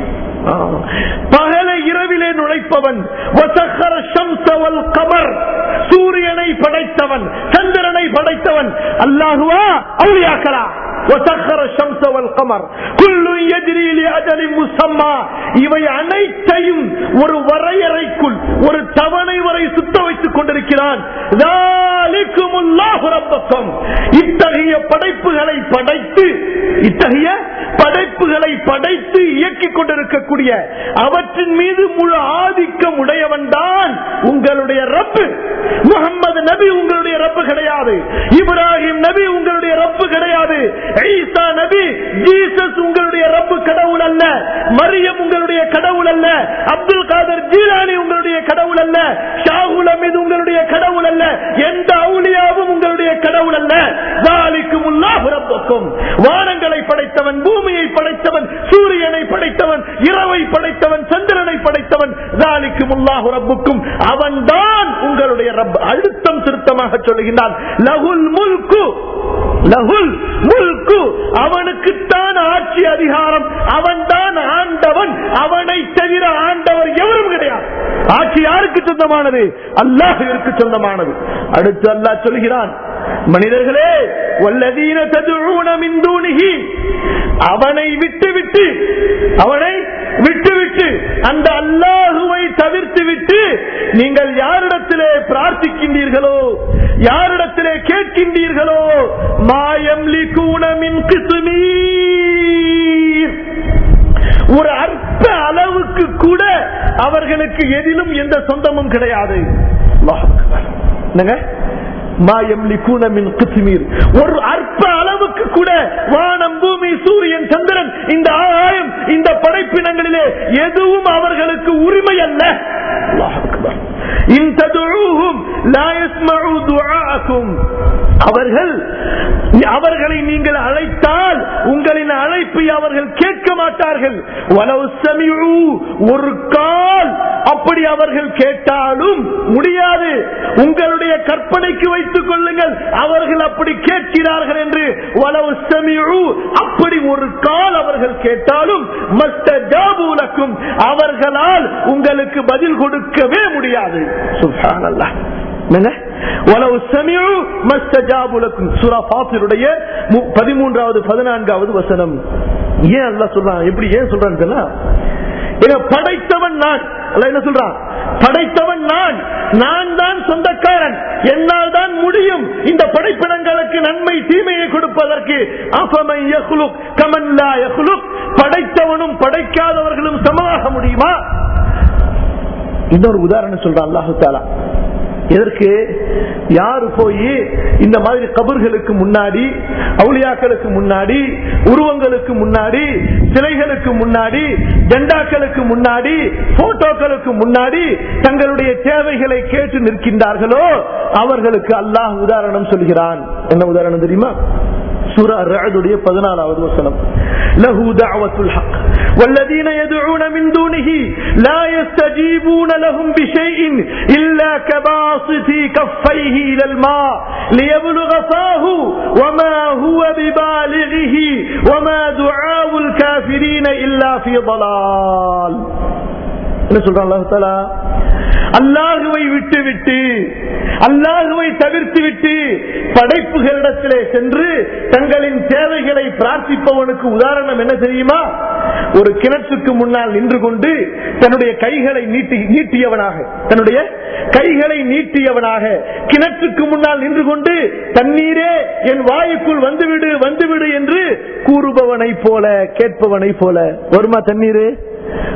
பகலை இரவிலே நுழைப்பவன் வசக்கர ஷம்ஸ வல் கமர் சூரியனை படைத்தவன் சந்திரனை படைத்தவன் அல்லாஹுவா அவுளியாக்களா وسخر الشمس والقمر كل يجري لاجل مسمى இவை அனைத்தையும் ஒரு வரையறைக்குள் ஒரு தவணை வரை சுத்த வைத்துக் கொண்டிருக்கிறான் ذلكم الله ربكم இத்தகைய படைப்புகளை படைத்து இத்தகைய படைப்புகளை படைத்து இயக்கிக் கொண்டிருக்கக்கூடிய அவற்றின் மீது முழு ஆதிக்கம் உடையவன் தான் உங்களுடைய ரப்பு முகமது நபி உங்களுடைய ரப்பு கிடையாது இப்ராஹிம் நபி உங்களுடைய ரப்பு கிடையாது ஈசா நபி ஜீசஸ் உங்களுடைய ரப்பு கடவுள் அல்ல மரியம் உங்களுடைய கடவுள் அல்ல அப்துல் காதர் ஜீலானி உங்களுடைய கடவுள் அல்ல ஷாகுல் அமீது உங்களுடைய கடவுள் அல்ல எந்த அவுளியாவும் உங்களுடைய கடவுள் அல்ல தாலிக்கும் ரப்பக்கும் வானங்களை படைத்தவன் பூமியை படைத்தவன் சூரியனை படைத்தவன் இரவை படைத்தவன் சந்திரனை படைத்தவன் தாலிக்கும் ரப்புக்கும் அவன் தான் உங்களுடைய ரப் அழுத்தம் திருத்தமாக சொல்லுகின்றான் லகுல் முல்கு லகுல் முல்கு அவனுக்குத்தான் ஆட்சி அதிகாரம் அவன் தான் ஆண்டவன் அவனை தவிர ஆண்டவர் எவரும் கிடையாது ஆட்சி யாருக்கு சொந்தமானது அல்லாஹிற்கு சொந்தமானது அடுத்து அல்லாஹ் சொல்கிறான் மனிதர்களே வல்லதீன ததுஊன மின் தூணிஹி அவனை விட்டு விட்டு அவனை விட்டு விட்டு அந்த அல்லாஹுவை தவிர்த்து விட்டு நீங்கள் யாரிடத்திலே பிரார்த்திக்கின்றீர்களோ யாரிடத்திலே கேட்கின்றீர்களோ மாயம் மின் கிசுமீர் ஒரு அற்ப அளவுக்கு கூட அவர்களுக்கு எதிலும் எந்த சொந்தமும் கிடையாது அல்லாஹ் அக்பர். என்னங்க மாயம் மின் கிசுமீர் ஒரு அற்ப அளவுக்கு கூட வானம் பூமி சூரியன் சந்திரன் இந்த ஆகாயம் இந்த படைப்பினங்களிலே எதுவும் அவர்களுக்கு உரிமை அல்ல அல்லாஹ் அக்பர். இன் ததுஊஹும் லா யஸ்மஉ துஆஅக்கும். அவர்கள் அவர்களை நீங்கள் அழைத்தால் உங்களின் அழைப்பை அவர்கள் கேட்க மாட்டார்கள் வலவு சமிஉ, ஒரு கால் அப்படி அவர்கள் கேட்டாலும் முடியாது உங்களுடைய கற்பனைக்கு வைத்துக் கொள்ளுங்கள் அவர்கள் அப்படி கேட்கிறார்கள் என்று வலவு சமிஉ, அப்படி ஒரு கால் அவர்கள் கேட்டாலும் மஸ்தஜாபூலக்கும் அவர்களால் உங்களுக்கு பதில் கொடுக்கவே முடியாது சுப்ஹானல்லாஹ் என்னங்க? வலவு சமிஉ மஸ்தஜாபு லக்கும். சூரா ஃபாத்திருடைய மு- பதிமூன்றாவது பதினான்காவது வசனம் ஏன் அல்லாஹ் சொல்றான் எப்படி ஏன் சொல்றான்னு தெரியல? ஏங்க, படைத்தவன் நான் அல்லாஹ் என்ன சொல்றான் படைத்தவன் நான் நான் தான் சொந்தக்காரன் என்னால் தான் முடியும் இந்த படைப்பினங்களுக்கு நன்மை தீமையை கொடுப்பதற்கு அஃபமன் யஹ்லுக் கமன் லா யஹ்லுக். படைத்தவனும் படைக்காதவர்களும் சமமாக முடியுமா இன்னொரு உதாரணம் சொல்றான் அல்லாஹு தாலா எதற்கு யாரு போய் இந்த மாதிரி கபர்களுக்கு முன்னாடி அவுளியாக்களுக்கு முன்னாடி உருவங்களுக்கு முன்னாடி சிலைகளுக்கு முன்னாடி ஜெண்டாக்களுக்கு முன்னாடி போட்டோக்களுக்கு முன்னாடி தங்களுடைய தேவைகளை கேட்டு நிற்கின்றார்களோ அவர்களுக்கு அல்லாஹ் உதாரணம் சொல்கிறான் என்ன உதாரணம் தெரியுமா சூரா ரஅதுடைய பதினாலாவது வசனம் லஹு தஅவத்துல் ஹக் والذين يدعون من دونه لا يستجيبون لهم بشيء إلا كباسط كفيه إلى الماء ليبلغ فاه وما هو ببالغه وما دعاء الكافرين إلا في ضلال என்ன சொல்றான் அல்லாஹ் தாலா அல்லாஹுவை விட்டு விட்டு அல்லாஹுவை தவிர்த்து விட்டு படைப்புகளிடத்திலே சென்று தங்களின் தேவைகளை பிரார்த்திப்பவனுக்கு உதாரணம் என்ன தெரியுமா ஒரு கிணற்றுக்கு முன்னால் நின்று கொண்டு தன்னுடைய கைகளை நீட்டி நீட்டியவனாக தன்னுடைய கைகளை நீட்டியவனாக கிணற்றுக்கு முன்னால் நின்று கொண்டு தண்ணீரே என் வாயுக்குள் வந்துவிடு வந்துவிடு என்று கூறுபவனை போல கேட்பவனை போல வருமா தண்ணீரு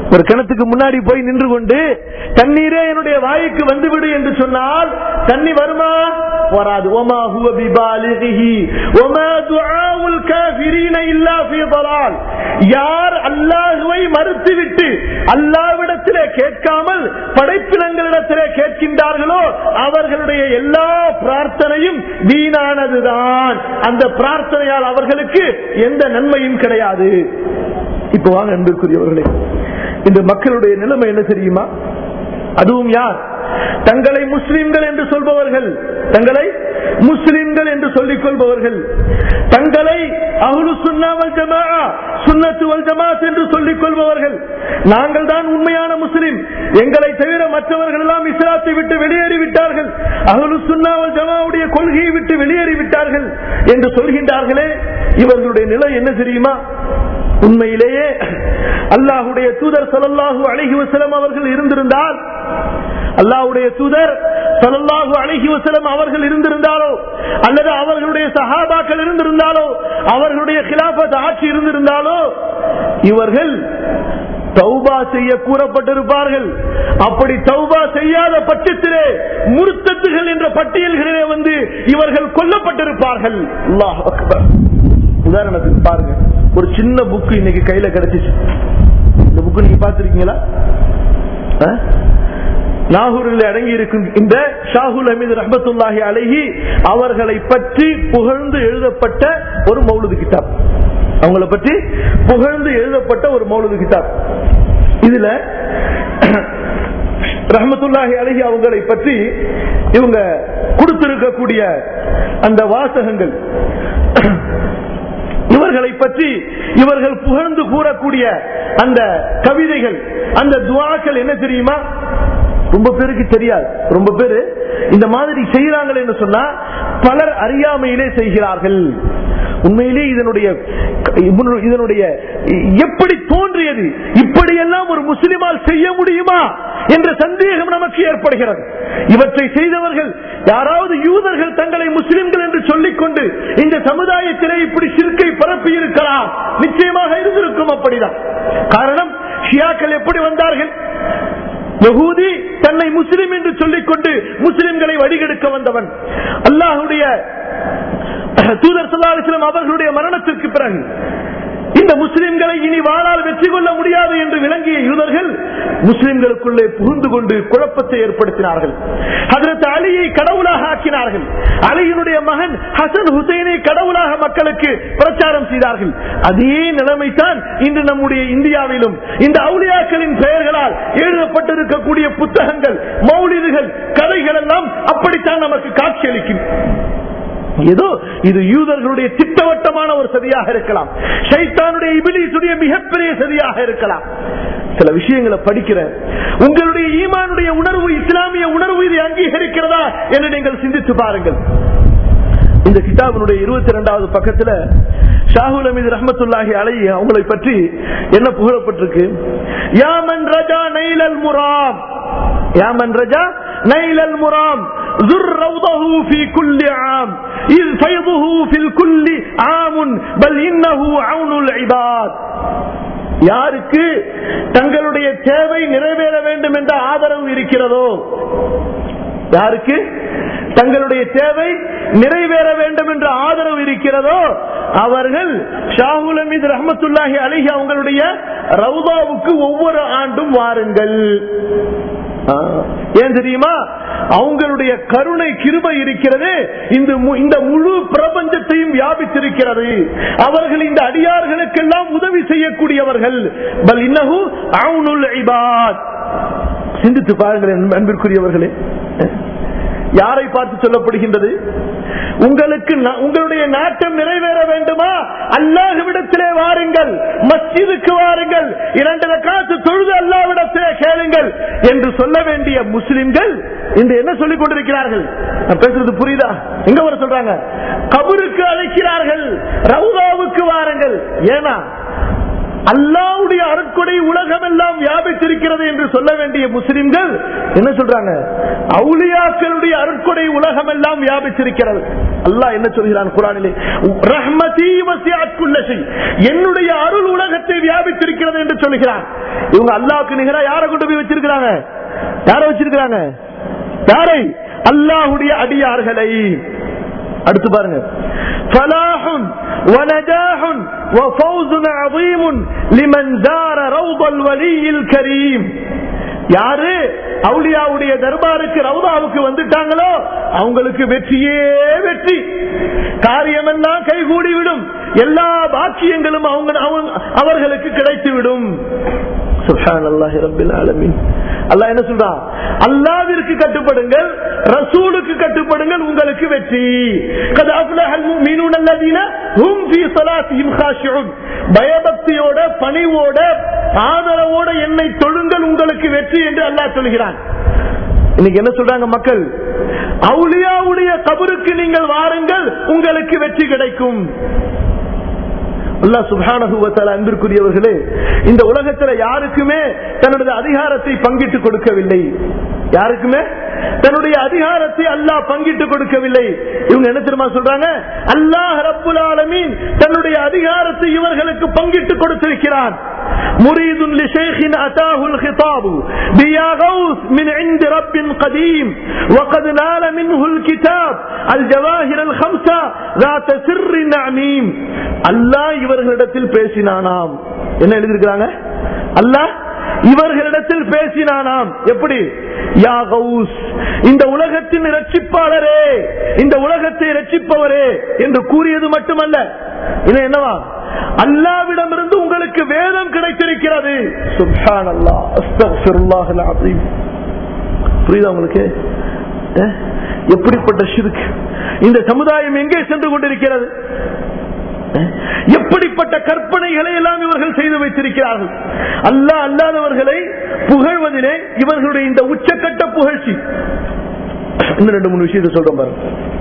ஒரு கிணத்துக்கு முன்னாடி போய் நின்று கொண்டு தண்ணீரே என்னுடைய வாய்க்கு வந்துவிடு என்று சொன்னால் தண்ணி வருமா வராது ஒமா ஹுவ பிபாலிகிஹி ஒமா துஆவுல் காஃபிரீன இல்லா ஃபீ ضلال யார் அல்லாஹ்வை மறுத்துவிட்டு அல்லாஹ்விடத்திலே கேட்காமல் படைப்பினங்களிடத்திலே கேட்கின்றார்களோ அவர்களுடைய எல்லா பிரார்த்தனையும் வீணானதுதான் அந்த பிரார்த்தனையால் அவர்களுக்கு எந்த நன்மையும் கிடையாது இப்ப வாங்க அன்பிற்குரியவர்களே இந்த மக்களுடைய நிலைமை என்ன தெரியுமா அதுவும் யார் தங்களை முஸ்லிம்கள் என்று சொல்பவர்கள் தங்களை முஸ்லிம்கள் என்று சொல்லிக் கொள்பவர்கள் தங்களை அகுலு சுன்னாவல் ஜமா சுன்னத்து வல் ஜமாத் என்று சொல்லிக் கொள்பவர்கள் நாங்கள் தான் உண்மையான முஸ்லிம் எங்களை தவிர மற்றவர்கள் எல்லாம் இஸ்லாத்தை விட்டு வெளியேறி விட்டார்கள் அகுலு சுன்னாவல் ஜமாவுடைய கொள்கையை விட்டு வெளியேறி விட்டார்கள் என்று சொல்கின்றார்களே இவர்களுடைய நிலை என்ன தெரியுமா உண்மையிலேயே அல்லாஹுடைய தூதர் சலல்லாஹு அழகி வசலம் அவர்கள் இருந்திருந்தால் அல்லாஹுடைய தூதர் சலல்லாஹு அழகி வசலம் அவர்கள் இருந்திருந்தாலோ அல்லது அவர்களுடைய சஹாபாக்கள் இருந்திருந்தாலோ அவர்களுடைய கிலாபத் ஆட்சி இருந்திருந்தாலோ இவர்கள் தௌபா செய்ய கூறப்பட்டிருப்பார்கள் அப்படி தௌபா செய்யாத பட்சத்திலே முருத்தத்துகள் என்ற பட்டியல்களிலே வந்து இவர்கள் கொல்லப்பட்டிருப்பார்கள் அல்லாஹ் அக்பர் உதாரணத்துக்கு பாருங்க ஒரு சின்ன புக்கு இன்னைக்கு கையில கிடைச்சிச்சு இந்த புக்கு நீங்க பாத்திருக்கீங்களா நாகூரில் அடங்கி இருக்கும் இந்த ஷாகுல் அமீது ரஹமத்துல்லாஹி அழகி அவர்களை பற்றி புகழ்ந்து எழுதப்பட்ட ஒரு மௌலுது கிதாப் அவங்களை பற்றி புகழ்ந்து எழுதப்பட்ட ஒரு மௌலுது கிதாப் இதுல ரஹமத்துல்லாஹி அழகி அவங்களை பற்றி இவங்க கொடுத்திருக்கக்கூடிய அந்த வாசகங்கள் இவர்களை பற்றி இவர்கள் புகழ்ந்து கூறக்கூடிய அந்த கவிதைகள் அந்த துவாக்கள் என்ன தெரியுமா ரொம்ப பேருக்கு தெரியாது ரொம்ப பேரு இந்த மாதிரி செய்கிறார்கள் என்று சொன்னா பலர் அறியாமையிலே செய்கிறார்கள் உண்மையிலே இதனுடைய இதனுடைய எப்படி தோன்றியது இப்படியெல்லாம் ஒரு முஸ்லிமால் செய்ய முடியுமா என்ற சந்தேகம் நமக்கு ஏற்படுகிறது இவற்றை செய்தவர்கள் யாராவது யூதர்கள் தங்களை முஸ்லிம்கள் என்று சொல்லிக் கொண்டு இந்த சமுதாயத்திலே இப்படி சிறுக்கை பரப்பி இருக்கலாம் நிச்சயமாக இருந்திருக்கும் அப்படிதான் காரணம் ஷியாக்கள் எப்படி வந்தார்கள் யகூதி தன்னை முஸ்லிம் என்று சொல்லிக் கொண்டு முஸ்லிம்களை வழிகெடுக்க வந்தவன் அல்லாஹுடைய தூதர் சல்லாஸ்லம் அவர்களுடைய மரணத்திற்கு பிறகு இந்த முஸ்லிம்களை இனி வாழால் வெற்றி கொள்ள முடியாது என்று விளங்கிய யூதர்கள் முஸ்லிம்களுக்குள்ளே புகுந்து கொண்டு குழப்பத்தை ஏற்படுத்தினார்கள் அதற்கு அலியை கடவுளாக ஆக்கினார்கள் அலியினுடைய மகன் ஹசன் ஹுசைனை கடவுளாக மக்களுக்கு பிரச்சாரம் செய்தார்கள் அதே நிலைமை தான் இன்று நம்முடைய இந்தியாவிலும் இந்த அவுளியாக்களின் பெயர்களால் எழுதப்பட்டிருக்கக்கூடிய புத்தகங்கள் மௌலிதுகள் கதைகள் எல்லாம் அப்படித்தான் நமக்கு காட்சியளிக்கும் ஏதோ இது யூதர்களுடைய திட்டவட்டமான ஒரு சதியாக இருக்கலாம் சைத்தானுடைய இபிலிசுடைய மிகப்பெரிய சதியாக இருக்கலாம் சில விஷயங்களை படிக்கிற உங்களுடைய ஈமானுடைய உணர்வு இஸ்லாமிய உணர்வு இதை அங்கீகரிக்கிறதா என்று நீங்கள் சிந்தித்து பாருங்கள் இந்த கிதாபினுடைய இருபத்தி இரண்டாவது பக்கத்துல ஷாகுல் அமீது ரஹமத்துல்லாஹி அலை அவங்களை பற்றி என்ன புகழப்பட்டிருக்கு யாமன் ரஜா நைலல் முராம் யாமன் ரஜா நைலல் முராம் زر روضه في كل عام إذ فيضه في الكل عام بل إنه عون العباد யாருக்கு தங்களுடைய தேவை நிறைவேற வேண்டும் என்ற ஆதரவு இருக்கிறதோ யாருக்கு தங்களுடைய தேவை நிறைவேற வேண்டும் என்ற ஆதரவு இருக்கிறதோ அவர்கள் ஷாகுல் அமீது ரஹமத்துல்லாஹி அலிஹி அவங்களுடைய ரவுதாவுக்கு ஒவ்வொரு ஆண்டும் வாருங்கள் ஏன் தெரியுமா அவங்களுடைய கருணை கிருபை இருக்கிறது இந்த இந்த முழு பிரபஞ்சத்தையும் வியாபித்திருக்கிறது அவர்கள் இந்த அடியார்களுக்கெல்லாம் உதவி செய்யக்கூடியவர்கள் பல் இன்னஹு அவுனுல் இபாத் சிந்தித்து பாருங்கள் அன்பிற்குரியவர்களே யாரை பார்த்து சொல்லப்படுகின்றது உங்களுக்கு உங்களுடைய நாட்டம் நிறைவேற வேண்டுமா அல்லாஹ்விடத்திலே வாருங்கள் மஸ்ஜிதுக்கு வாருங்கள் இரண்டு காத்து தொழுது அல்லாவிடத்திலே கேளுங்கள் என்று சொல்ல வேண்டிய முஸ்லிம்கள் இன்று என்ன சொல்லிக் கொண்டிருக்கிறார்கள் நான் பேசுறது புரியுதா எங்க வர சொல்றாங்க கபருக்கு அழைக்கிறார்கள் ரவுதாவுக்கு வாருங்கள் ஏனா அல்லாவுடைய அருட்கொடை உலகம் எல்லாம் வியாபித்திருக்கிறது என்று சொல்ல வேண்டிய முஸ்லிம்கள் என்ன சொல்றாங்க அவுளியாக்களுடைய அருட்கொடை உலகம் எல்லாம் வியாபித்திருக்கிறது அல்லாஹ் என்ன சொல்கிறான் குரானிலே ரஹ்மதி வசியத் குல்லசை என்னுடைய அருள் உலகத்தை வியாபித்திருக்கிறது என்று சொல்கிறான் இவங்க அல்லாவுக்கு நிகரா யாரை கொண்டு போய் வச்சிருக்கிறாங்க யாரை வச்சிருக்கிறாங்க யாரை அல்லாஹுடைய அடியார்களை அடுத்து பாருங்க فلاح ونجاح وفوز عظيم لمن زار روض الولي الكريم யாரு அவுலியாவுடைய தர்பாருக்கு ரவுதாவுக்கு வந்துட்டாங்களோ அவங்களுக்கு வெற்றியே வெற்றி காரியமெல்லாம் கைகூடிவிடும் எல்லா பாக்கியங்களும் அவங்க அவங்க- அவர்களுக்கு கிடைத்துவிடும் சுப்ஹான் அல்லாஹி ரப்பில் ஆலமீன் அல்லாஹ் என்ன சொல்றான் அல்லாவிற்கு கட்டுப்படுங்கள் ரசூலுக்கு கட்டுப்படுங்கள் உங்களுக்கு வெற்றி கத் அஃப்லஹல் முஃமினூன அல்லதீன ஹும் ஃபீ ஸலாத்திஹிம் காஷிஊன் பயபக்தியோட பணிவோட ஆதரவோட என்னை தொழுங்கள் உங்களுக்கு வெற்றி என்று அல்லாஹ் சொல்கிறான் இன்னைக்கு என்ன சொல்றாங்க மக்கள் அவுலியாவுடைய கபருக்கு நீங்கள் வாருங்கள் உங்களுக்கு வெற்றி கிடைக்கும் அல்லாஹ் சுப்ஹானஹு வ தஆலா அன்பிற்குரியவர்களே இந்த உலகத்துல யாருக்குமே தன்னுடைய அதிகாரத்தை பங்கிட்டு கொடுக்கவில்லை யாருக்குமே தன்னுடைய அதிகாரத்தை அல்லாஹ் பங்கிட்டு கொடுக்கவில்லை இவங்க என்ன தெரியுமா சொல்றாங்க அல்லாஹ் ரப்புல் ஆலமீன் தன்னுடைய அதிகாரத்தை இவர்களுக்கு பங்கிட்டு கொடுத்திருக்கிறான் مريد لشيخ أتاه الخطاب بيا غوث من عند رب قديم وقد نال منه الكتاب الجواهر الخمسة ذات سر عميم அல்லாஹ் இவர்களிடத்தில் பேசினானாம் என்ன எழுதியிருக்கிறாங்க அல்லாஹ் இவர்களிடத்தில் பேசினானாம் எப்படி யா கௌஸ் இந்த உலகத்தின் ரட்சிப்பாளரே இந்த உலகத்தை ரட்சிப்பவரே என்று கூறியது மட்டுமல்ல இது என்னவா அல்லாவிடமிருந்து உங்களுக்கு வேதம் கிடைத்திருக்கிறது சுப்ஹான் அல்லாஹ் அஸ்தக்ஃபிருல்லாஹ் அலீம் புரியுதா உங்களுக்கு அஹ்? எப்படிப்பட்ட ஷிர்க் இந்த சமுதாயம் எங்கே சென்று கொண்டிருக்கிறது அஹ்? எப்படிப்பட்ட கற்பனைகளை எல்லாம் இவர்கள் செய்து வைத்திருக்கிறார்கள் அல்லாஹ் அல்லாதவர்களை புகழ்வதிலே இவர்களுடைய இந்த உச்சக்கட்ட புகழ்ச்சி இன்னும் ரெண்டு மூணு விஷயத்தை சொல்றேன் பாருங்க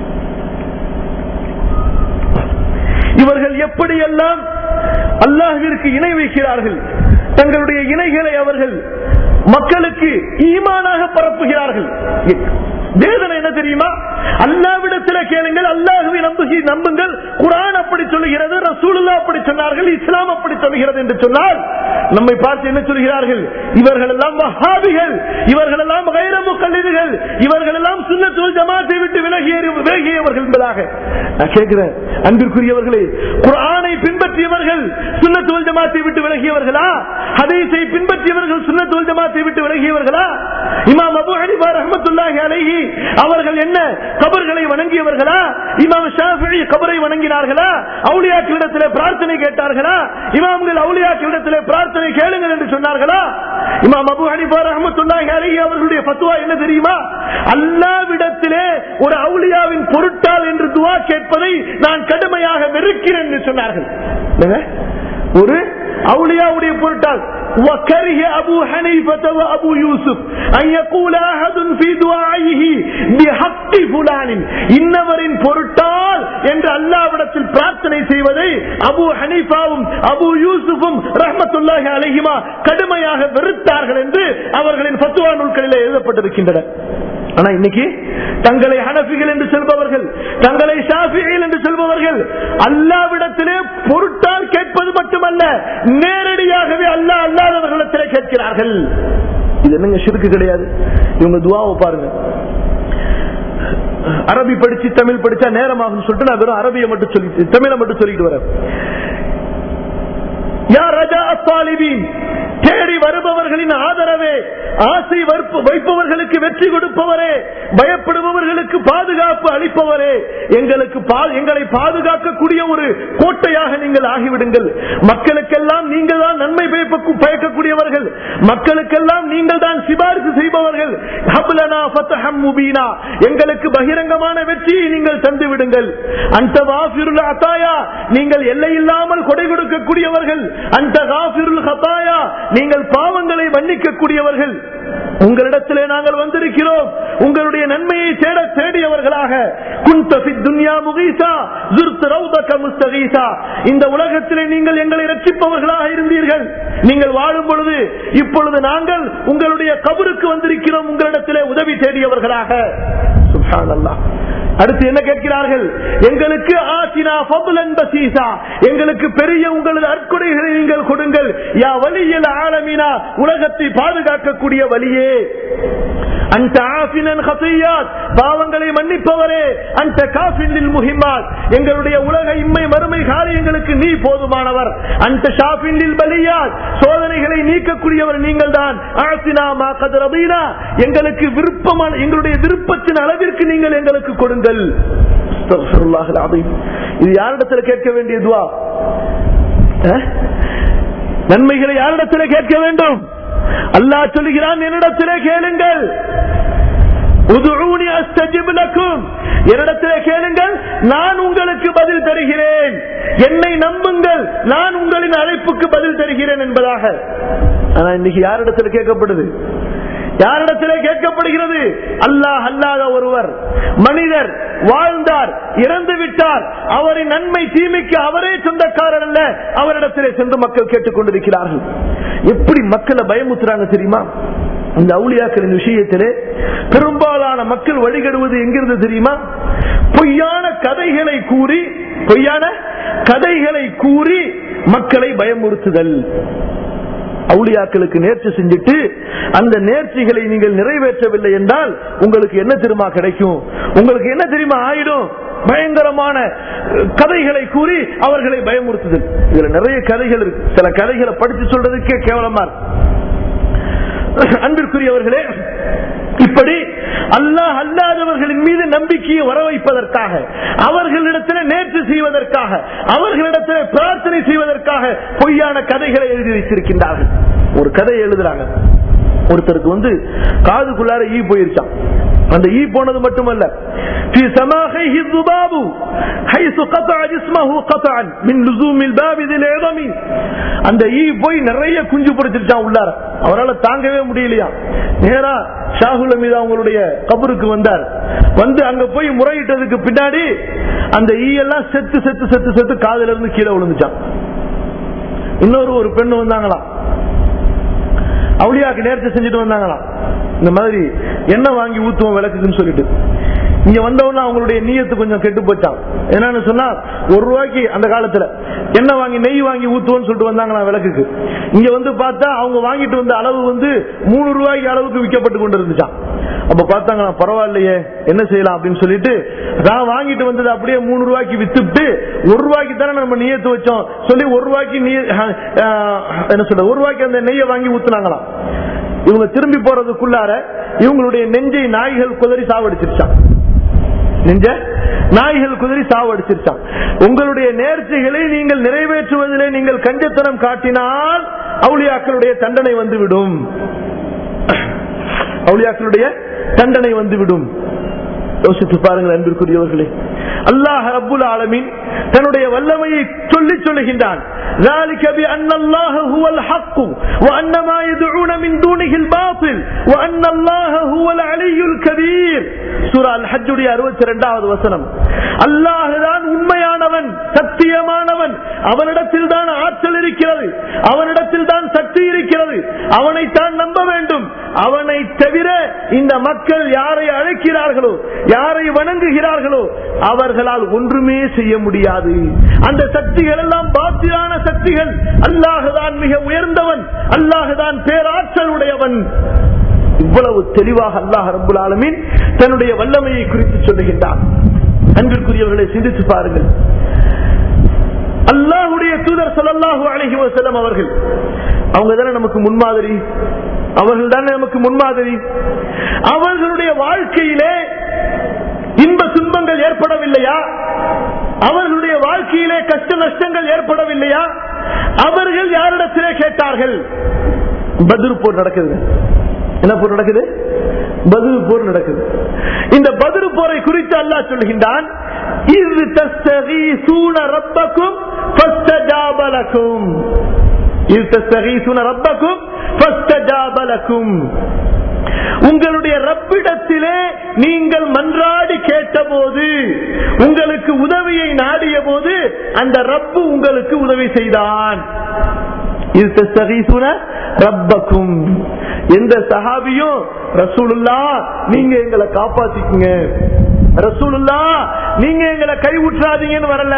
இவர்கள் எப்படியெல்லாம் அல்லாஹிற்கு இணை வைக்கிறார்கள் தங்களுடைய இணைகளை அவர்கள் மக்களுக்கு ஈமானாக பரப்புகிறார்கள் வேதனை என்ன தெரியுமா அல்லாவிடத்தில் கேளுங்கள் அல்லாஹுவை நம்புகி நம்புங்கள் குரான் அப்படி சொல்லுகிறது ரசூலுல்லா அப்படி சொன்னார்கள் இஸ்லாம் அப்படி சொல்லுகிறது என்று சொன்னால் நம்மை பார்த்து என்ன சொல்கிறார்கள் இவர்கள் எல்லாம் வஹாபிகள் இவர்கள் எல்லாம் கைரமு கல்லிதுகள் இவர்கள் எல்லாம் சுண்ணத்துல் ஜமாத்தை விட்டு விலகிய விலகியவர்கள் என்பதாக நான் கேட்கிறேன் அன்பிற்குரியவர்களே குரானை பின்பற்றியவர்கள் சுண்ணத்துல் ஜமாத்தை விட்டு விலகியவர்களா ஹதீஸை பின்பற்றியவர்கள் சுண்ணத்துல் ஜமாத்தை விட்டு விலகியவர்களா இமாம் அபு ஹனிஃபா ரஹ்மத்துல்லாஹி அலைஹி அவர்கள் என்ன கபர்களை வணங்கியவர்களா இமாம் ஷாஃபிஈ கபரை வணங்கினார்களா அவுலியாக்களிடத்திலே பிரார்த்தனை கேட்டார்களா இமாம்கள் அவுலியாக்களிடத்திலே பிரார்த்தனை கேளுங்கள் என்று சொன்னார்களா இமாம் அபு ஹனிஃபா ரஹ்மத்துல்லாஹி அலைஹி அவர்களுடைய ஃபத்வா என்ன தெரியுமா அல்லாவிடத்திலே ஒரு அவுலியாவின் பொருட்டால் என்று துவா கேட்பதை நான் கடுமையாக வெறுக்கிறேன் என்று சொன்னார்கள் என்னங்க? ஒரு அவுலியாவுடைய பொருட்டால் وكره أبو حنيفة وأبو يوسف أن يقول أحد في دعائه بحق فلان இன்னவரின் பொருட்டால் என்று அல்லாவிடத்தில் பிரார்த்தனை செய்வதை அபு ஹனீஃபாவும் அபு யூசுஃபும் ரஹ்மத்துல்லாஹி அலைஹிமா கடுமையாக வெறுத்தார்கள் என்று அவர்களின் ஃபத்வா நூல்களில் எழுதப்பட்டிருக்கின்றன ஆனா இன்னைக்கு தங்களை ஹனபிகள் என்று சொல்பவர்கள் தங்களை ஷாஃபிகள் என்று சொல்பவர்கள் அல்லாவிடத்திலே பொருட்டால் கேட்பது மட்டுமல்ல நேரடியாகவே அல்லா அல்லாதவர்களிடத்திலே கேட்கிறார்கள் இது என்னங்க சிறுக்கு கிடையாது இவங்க துவாவை பாருங்க அரபி படிச்சு தமிழ் படிச்சா நேரமாகும் சொல்லிட்டு நான் வெறும் அரபியை மட்டும் சொல்லி தமிழை மட்டும் சொல்லிட்டு வரேன் யார் ரஜா அத்தாலிபீன் தேடி வருபவர்களின் ஆதரவே ஆசை வற்பு- வைப்பவர்களுக்கு வெற்றி கொடுப்பவரே பயப்படுபவர்களுக்கு பாதுகாப்பு அளிப்பவரே எங்களுக்கு பா- எங்களை பாதுகாக்கக்கூடிய ஒரு கோட்டையாக நீங்கள் ஆகிவிடுங்கள் மக்களுக்கெல்லாம் நீங்கள் தான் நன்மை பயப்ப- பயக்கக்கூடியவர்கள் மக்களுக்கெல்லாம் நீங்கள் தான் சிபாரிசு செய்பவர்கள் ஹப்லனா ஃபத்ஹம் முபீனா எங்களுக்கு பகிரங்கமான வெற்றியை நீங்கள் தந்து விடுங்கள் அந்த வாஃபிருல் அத்தாயா நீங்கள் எல்லையில்லாமல் கொடை கொடுக்கக்கூடியவர்கள் அந்த காஃபிருல் ஹத்தாயா நீங்கள் பாவங்களை மன்னிக்கக்கூடியவர்கள் உங்களிடத்திலே நாங்கள் வந்திருக்கிறோம் உங்களுடைய நன்மையை தேட தேடியவர்களாக குந்த ஃபித் துன்யா முகீசா ஜுர்த் ரௌதக முஸ்தகீசா இந்த உலகத்திலே நீங்கள் எங்களை ரட்சிப்பவர்களாக இருந்தீர்கள் நீங்கள் வாழும் பொழுது இப்பொழுது நாங்கள் உங்களுடைய கபருக்கு வந்திருக்கிறோம் உங்களிடத்திலே உதவி தேடியவர்களாக சுப்ஹானல்லாஹ் அடுத்து என்ன கேட்கிறார்கள் எங்களுக்கு ஆசினா ஃபضلا பசீசா எங்களுக்கு பெரிய உங்களது அற்கொடைகளை நீங்கள் கொடுங்கள் யா வலியல் ஆலமீனா உலகத்தை பாதுகாக்கக்கூடிய வழியே அந்த ஆஃபினன் ஹசியாத் பாவங்களை மன்னிப்பவரே அந்த காஃபினில் முஹிமாத் எங்களுடைய உலக இம்மை மறுமை காரியங்களுக்கு நீ போதுமானவர் அந்த ஷாஃபினில் பலியாத் சோதனைகளை நீக்கக்கூடியவர் நீங்கள் தான் ஆசினா மா கதரபீனா எங்களுக்கு விருப்பமான எங்களுடைய விருப்பத்தின் அளவிற்கு நீங்கள் எங்களுக்கு கொடுங்கள் அஸ்தக்ஃபிருல்லாஹ் அல்-அஸீம். இது யாரிடத்துல கேட்க வேண்டிய துவா அஹ்? நன்மைகளை யாரிடத்திலே கேட்க வேண்டும் அல்லாஹ் சொல்லுகிறான் என்னிடத்திலே கேளுங்கள் உதுஊனி அஸ்தஜிப் லக்கும் என்னிடத்திலே கேளுங்கள் நான் உங்களுக்கு பதில் தருகிறேன் என்னை நம்புங்கள் நான் உங்களின் அழைப்புக்கு பதில் தருகிறேன் என்பதாக ஆனா இன்னைக்கு யாரிடத்துல கேட்கப்படுது யாரிடத்திலே கேட்கப்படுகிறது அல்லாஹ் அல்லாத ஒருவர் மனிதர் வாழ்ந்தார் இறந்து விட்டார் அவரின் நன்மை தீமைக்கு அவரே சொந்தக்காரர் அல்ல அவரிடத்திலே சென்று மக்கள் கேட்டுக் கொண்டிருக்கிறார்கள் எப்படி மக்களை பயமுத்துறாங்க தெரியுமா இந்த அவுளியாக்களின் விஷயத்திலே பெரும்பாலான மக்கள் வழிகடுவது எங்கிருந்து தெரியுமா பொய்யான கதைகளை கூறி பொய்யான கதைகளை கூறி மக்களை பயமுறுத்துதல் அவுளியாக்களுக்கு நேர்ச்சி செஞ்சுட்டு அந்த நேர்ச்சிகளை நீங்கள் நிறைவேற்றவில்லை என்றால் உங்களுக்கு என்ன தெரியுமா கிடைக்கும் உங்களுக்கு என்ன தெரியுமா ஆயிடும் பயங்கரமான அஹ், கதைகளை கூறி அவர்களை பயமுறுத்துதல் இதுல நிறைய கதைகள் இருக்கு சில கதைகளை படிச்சு சொல்றதுக்கே கேவலமா இருக்கு அன்பிற்குரியவர்களே இப்படி அல்லாஹ் அல்லாதவர்களின் மீது நம்பிக்கையை வர வைப்பதற்காக அவர்களிடத்தில் நேற்று செய்வதற்காக அவர்களிடத்தில் பிரார்த்தனை செய்வதற்காக பொய்யான கதைகளை எழுதி வைத்திருக்கின்றார்கள் ஒரு கதை எழுதுறாங்க ஒருத்தருக்கு வந்து காதுக்குள்ளார ஈ போயிருச்சான் அந்த ஈ போனது மட்டுமல்ல في سماخيه الذباب حيث قطع جسمه قطعا من لزوم الباب ذي العظم அந்த ஈ போய் நிறைய குஞ்சு பொறிச்சிருச்சான் உள்ளார அவரால் தாங்கவே முடியலையா நேரா ஷாகுல மீது அவங்களுடைய கபருக்கு வந்தார் வந்து அங்க போய் முறையிட்டதுக்கு பின்னாடி அந்த ஈ எல்லாம் செத்து செத்து செத்து செத்து காதுல இருந்து கீழே விழுந்துச்சான் இன்னொரு ஒரு பெண்ணு வந்தாங்களாம் அவளியாக்கு நேரத்தை செஞ்சுட்டு வந்தாங்களாம் இந்த மாதிரி எண்ணெய் வாங்கி ஊத்துவோம் விளக்குக்குன்னு சொல்லிட்டு இங்க வந்தவொன்னு அவங்களுடைய நீயத்து கொஞ்சம் கெட்டு போச்சான் என்னன்னு சொன்னா ஒரு ரூபாய்க்கு அந்த காலத்துல எண்ணெய் வாங்கி நெய் வாங்கி ஊத்துவோம்னு சொல்லிட்டு வந்தாங்களாம் விளக்குக்கு இங்க வந்து பார்த்தா அவங்க வாங்கிட்டு வந்த அளவு வந்து மூணு ரூபாய்க்கு அளவுக்கு விற்கப்பட்டு கொண்டு இருந்துச்சான் அப்ப பார்த்தாங்களா பரவாயில்லையே என்ன செய்யலாம் அப்படின்னு சொல்லிட்டு நான் வாங்கிட்டு வந்தது அப்படியே மூணு ரூபாய்க்கு வித்துட்டு ஒரு ரூபாய்க்கு தானே நம்ம நீயத்து வச்சோம் சொல்லி ஒரு ரூபாய்க்கு நீ ஆஹ், என்ன சொல்ற ஒரு ரூபாய்க்கு அந்த நெய்யை வாங்கி ஊத்துனாங்களாம் இவங்க திரும்பி போறதுக்குள்ளார இவங்களுடைய நெஞ்சை நாய்கள் குதறி சாவடிச்சிருச்சான் நெஞ்ச நாய்கள் குதிரை சாவடிச்சிருச்சான் உங்களுடைய நேர்ச்சிகளை நீங்கள் நிறைவேற்றுவதிலே நீங்கள் கஞ்சத்தனம் காட்டினால் அவுளியாக்களுடைய தண்டனை வந்துவிடும் அவுளியாக்களுடைய தண்டனை வந்துவிடும் யோசித்து பாருங்கள் அன்பிற்குரியவர்களே அல்லாஹ் ரப்புல் ஆலமீன் தன்னுடைய வல்லமையை சொல்லி சொல்லுகின்றான் ذلك بأن الله هو الحق وأن ما يدعون من دونه الباطل وأن الله هو العلي الكبير சூரா அல் ஹஜ்ஜுடைய 62வது வசனம் அல்லாஹ் தான் உண்மையானவன் சத்தியமானவன் அவனிடத்தில் தான் ஆற்றல் இருக்கிறது அவனிடத்தில் தான் சக்தி இருக்கிறது அவனைத்தான் நம்ப வேண்டும் அவனை தவிர இந்த மக்கள் யாரை அழைக்கிறார்களோ யாரை வணங்குகிறார்களோ அவர்களால் ஒன்றுமே செய்ய முடியாது அந்த சக்திகள் எல்லாம் பாத்தியான சக்திகள் அல்லாஹுதான் மிக உயர்ந்தவன் அல்லாஹுதான் பேராற்றல் உடையவன் இவ்வளவு தெளிவாக அல்லாஹ் ரபுல் ஆலமீன் தன்னுடைய வல்லமையை குறித்து சொல்லுகின்றான் அன்பிற்குரியவர்களை சிந்தித்து பாருங்கள் அல்லாஹுடைய தூதர் ஸல்லல்லாஹு அலைஹி வஸல்லம் அவர்கள் அவங்க தானே நமக்கு முன்மாதிரி அவர்கள் தானே நமக்கு முன்மாதிரி அவர்களுடைய வாழ்க்கையிலே இன்ப துன்பங்கள் ஏற்படவில்லையா அவர்களுடைய வாழ்க்கையிலே கஷ்ட நஷ்டங்கள் ஏற்படவில்லையா அவர்கள் யாரிடத்திலே கேட்டார்கள் பத்ர் போர் நடக்குது என்ன போர் நடக்குது பதில் போர் நடக்குது இந்த பதில் போரை குறித்து அல்லாஹ் சொல்கின்றான் இது தஸ்தகீசூன ரப்பக்கும் ஃபஸ்தஜாப லக்கும் இது தஸ்தகீசூன ரப்பக்கும் ஃபஸ்தஜாப லக்கும் உங்களுடைய ரப்பிடத்திலே நீங்கள் மன்றாடி கேட்டபோது உங்களுக்கு உதவியை நாடிய போது அந்த ரப்பு உங்களுக்கு உதவி செய்தான் இது தஸ்தகீசுன ரப்பக்கும் எந்த சஹாபியும் ரசூலுல்லா நீங்க எங்களை காப்பாத்திக்குங்க ரசூலுல்லா நீங்க எங்களை கைவிட்டுறாதீங்கன்னு வரல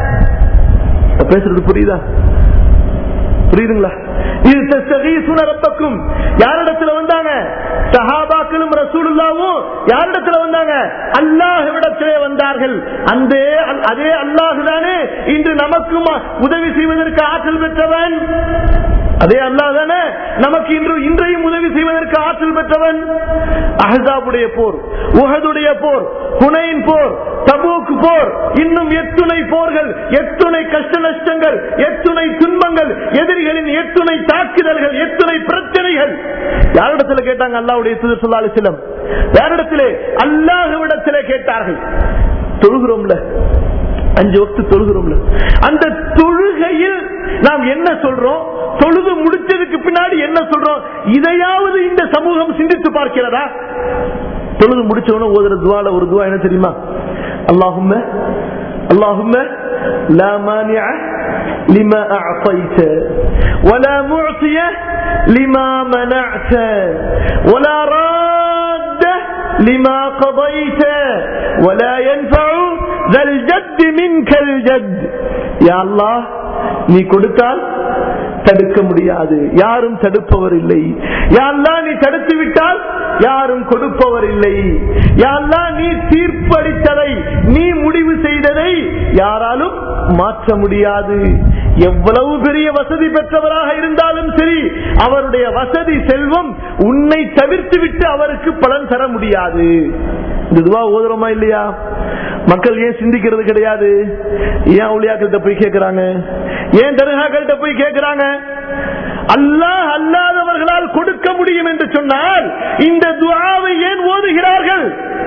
பேசுறது புரியுதா புரியுதுங்களா இது தஸ்தகீசுன ரப்பக்கும் யாரிடத்துல வந்தாங்க சஹாபாக்களும் ரசூலுல்லாவும் யாரிடத்துல வந்தாங்க அல்லாஹ்விடத்திலே வந்தார்கள் அந்த அதே அல்லாஹ் தானே இன்று நமக்கும் உதவி செய்வதற்கு ஆற்றல் பெற்றவன் அதே அல்லாஹ் தானே நமக்கு இன்று இன்றையும் உதவி செய்வதற்கு ஆற்றல் பெற்றவன் அஹதாபுடைய போர் உஹதுடைய போர் புனையின் போர் தபூக் போர் இன்னும் எத்துணை போர்கள் எத்துணை கஷ்ட நஷ்டங்கள் எத்துணை துன்பங்கள் எதிரிகளின் எத்துணை தாக்குதல்கள் எத்துணை பிரச்சனைகள் யாரிடத்துல கேட்டாங்க அல்லாவுடைய தூதர் சொல்லாலு சிலம் யாரிடத்திலே அல்லாஹுவிடத்திலே கேட்டார்கள் தொழுகிறோம்ல அஞ்சு வக்து தொழுகிறோம்ல அந்த தொழுகையில் நாம் என்ன சொல்றோம் தொழுது முடிச்சதுக்கு பின்னாடி என்ன சொல்றோம் இதையாவது இந்த சமூகம் சிந்தித்து பார்க்கிறதா தொழுது முடிச்சவன ஓதுற துவால ஒரு துவா என்ன தெரியுமா அல்லாஹும்ம அல்லாஹும்ம لا مانع لما أعطيت ولا معطي لما منعت ولا راد لما قضيت ولا ينفع ذا الجد منك الجد يا الله நீ கொடுத்தால் தடுக்க முடியாது யாரும் தடுப்பவர் இல்லை யாரெல்லாம் நீ தடுத்து விட்டால் யாரும் கொடுப்பவர் இல்லை யாரெல்லாம் நீ தீர்ப்பளித்ததை நீ முடிவு செய்ததை யாராலும் மாற்ற முடியாது எவ்வளவு பெரிய வசதி பெற்றவராக இருந்தாலும் சரி அவருடைய வசதி செல்வம் உன்னை தவிர்த்து விட்டு அவருக்கு பலன் தர முடியாது இதுவா ஓதுறோமா இல்லையா மக்கள் ஏன் சிந்திக்கிறது கிடையாது ஏன் அவுளியாக்கள்கிட்ட போய் கேட்கிறாங்க ஏன் தர்காக்கள்கிட்ட போய் கேட்கிறாங்க அல்லாஹ் அல்லாதவர்களால் கொடுக்க முடியும் என்று சொன்னால் இந்த துவாவை ஏன் ஓதுகிறார்கள்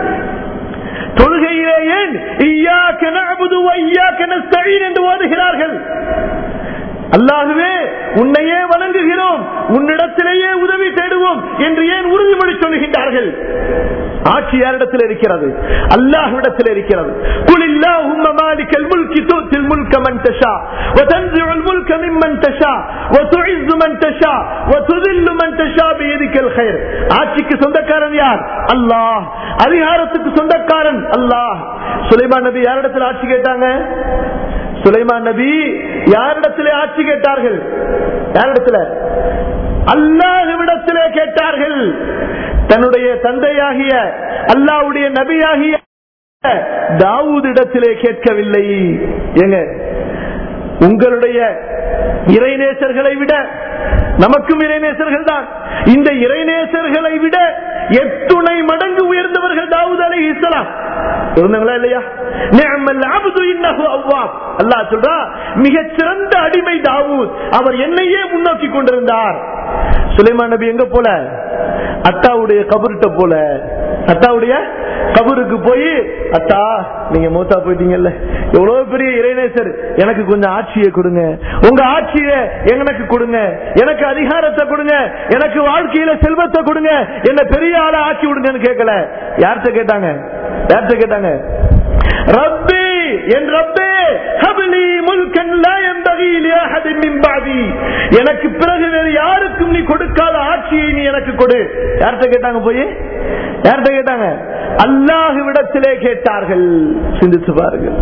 தொழுகையிலே ஏன் ஐயாக்க நஅபுது வ ஐயாக்க நஸ்தஈன் என்று ஓதுகிறார்கள் அல்லாகவே உன்னையே வணங்குகிறோம் உன்னிடத்திலேயே உதவி தேடுவோம் என்று ஏன் உறுதிமொழி சொல்லுகின்றார்கள் ஆட்சி யாரிடத்தில் இருக்கிறது அல்லாஹ்விடத்தில் இருக்கிறது குல் இல்லாஹும்ம மாலிகல் முல்கி துத்தில் முல்க மன் தஷா وتنزع الملك ممن تشاء وتعز من تشاء وتذل من تشاء بيدك الخير ஆட்சிக்கு சொந்தக்காரன் யார் அல்லாஹ் அதிகாரத்துக்கு சொந்தக்காரன் அல்லாஹ் சுலைமான் நபி யாரிடத்தில் ஆட்சி கேட்டாங்க சுலைமான் நபி யாரிடத்திலே ஆட்சி கேட்டார்கள் யாரிடத்துல அல்லாஹுவிடத்திலே கேட்டார்கள் தன்னுடைய தந்தையாகிய அல்லாவுடைய நபியாகிய தாவூத் இடத்திலே கேட்கவில்லை ஏங்க உங்களுடைய இறைநேசர்களை விட நமக்கும் இறைநேசர்கள் தான் இந்த இறைநேசர்களை விட எத்துணை மடங்கு உயர்ந்தவர்கள் தாவூத் அலை இஸ்லாம் இருந்தாங்களா இல்லையா நிஅமல் அப்து இன்னஹு அவ்வாப் அல்லாஹ் சொல்றா மிகச் சிறந்த அடிமை தாவூத் அவர் என்னையே முன்னோக்கி கொண்டிருந்தார் சுலைமான் நபி எங்க போல அத்தாவுடைய கபருட்ட போல அத்தாவுடைய கபருக்கு போய் அத்தா நீங்க மூத்தா போயிட்டீங்கல்ல எவ்வளவு பெரிய இறைநேசர் எனக்கு கொஞ்சம் ஆட்சியை கொடுங்க உங்க ஆட்சியை எனக்கு கொடுங்க எனக்கு அதிகாரத்தை கொடுங்க எனக்கு வாழ்க்கையில செல்வத்தை கொடுங்க என்ன பெரிய ஆளா ஆட்சி விடுங்கன்னு கேட்கல யார்கிட்ட கேட்டாங்க யார்கிட்ட கேட்டாங்க ரப்பி என் ரப்பே ஹபிலி முல்கன் லா யன்பகி லிஅஹதின் மின் பஅதி எனக்கு பிறகு வேறு யாருக்கும் நீ கொடுக்காத ஆட்சியை நீ எனக்கு கொடு யார்கிட்ட கேட்டாங்க போய் யார்கிட்ட கேட்டாங்க அல்லாஹ்விடத்திலே கேட்டார்கள் சிந்தித்து பாருங்கள்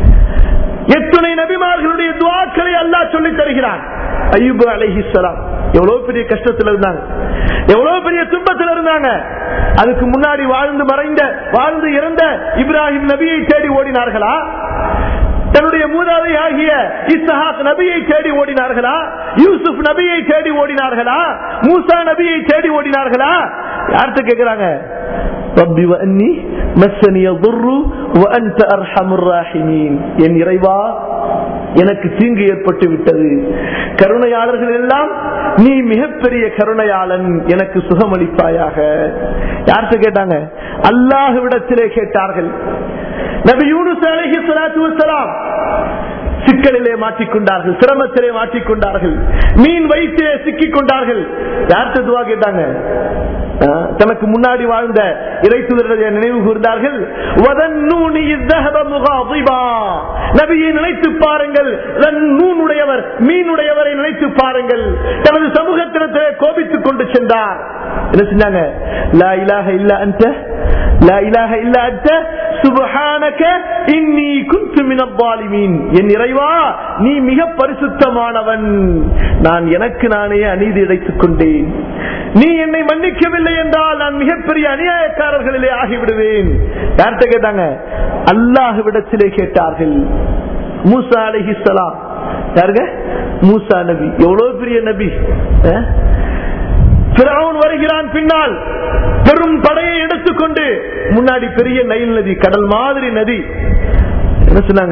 எத்துணை நபிமார்களுடைய துவாக்களை அல்லாஹ் சொல்லி தருகிறான் ஐயூப் அலைஹிஸ்ஸலாம் எவ்வளவு பெரிய கஷ்டத்தில் இருந்தாங்க எவ்வளவு பெரிய துன்பத்தில் இருந்தாங்க அதுக்கு முன்னாடி வாழ்ந்து மறைந்த வாழ்ந்து இறந்த இப்ராஹிம் நபியை தேடி ஓடினார்களா தன்னுடைய மூதாதை ஆகிய இஸ்ஹாக் நபியை தேடி ஓடினார்களா யூசுப் நபியை தேடி ஓடினார்களா மூசா நபியை தேடி ஓடினார்களா யார்கிட்ட கேட்கிறாங்க ரப்பி வஅன்னி மஸ்ஸனி யضر وانت ارحم الراحمين என் இறைவா எனக்கு தீங்கு ஏற்பட்டு விட்டது கருணையாளர்கள் எல்லாம் நீ மிகப்பெரிய கருணையாளன் எனக்கு சுகமளிப்பாயாக யார்கிட்ட கேட்டாங்க அல்லாஹ்விடத்திலே கேட்டார்கள் நபி யூனுஸ் அலைஹி ஸலாத்து வஸலாம் சிக்கலிலே மாட்டிக்கொண்டார்கள் சிரமத்திலே மாட்டிக்கொண்டார்கள் மீன் வயிற்றிலே சிக்கிக் கொண்டார்கள் யார்கிட்ட துவா கேட்டாங்க ஆஹ், தனக்கு முன்னாடி வாழ்ந்த இறைத்துவருடைய நினைவு கூர்ந்தார்கள் "வதன்னூனி இஸ்தஹப முகாதிபா." நபியை நினைத்து பாருங்கள் நூனுடையவர் மீனுடையவரை நினைத்து நினைத்து பாருங்கள் தனது சமூகத்தினத்தை கோபித்துக் கொண்டு சென்றார் என்ன செஞ்சாங்க லா இலாஹ இல்ல அன்ட லா இலாஹ இல்ல அன்ட சுப்ஹானக இன்னி குன்து மினல் ஸாலிமீன் என் இறைவா நீ மிக பரிசுத்தமானவன் நான் எனக்கு நானே அநீதி இழைத்துக் கொண்டேன் நீ என்னை மன்னிக்கவில்லை என்றால் நான் மிகப்பெரிய அநியாயக்காரர்களிலே ஆகிவிடுவேன் யார்கிட்ட கேட்டாங்க அல்லாஹ்விடத்திலே கேட்டார்கள் மூசா அலைஹிஸ்ஸலாம் யாருங்க மூசா நபி எவ்வளவு பெரிய நபி அஹ்? பிறவுன் வருகிறான் பின்னால் பெரும் படையை எடுத்துக்கொண்டு முன்னாடி பெரிய நைல் நதி கடல் மாதிரி நதி என்ன சொன்னாங்க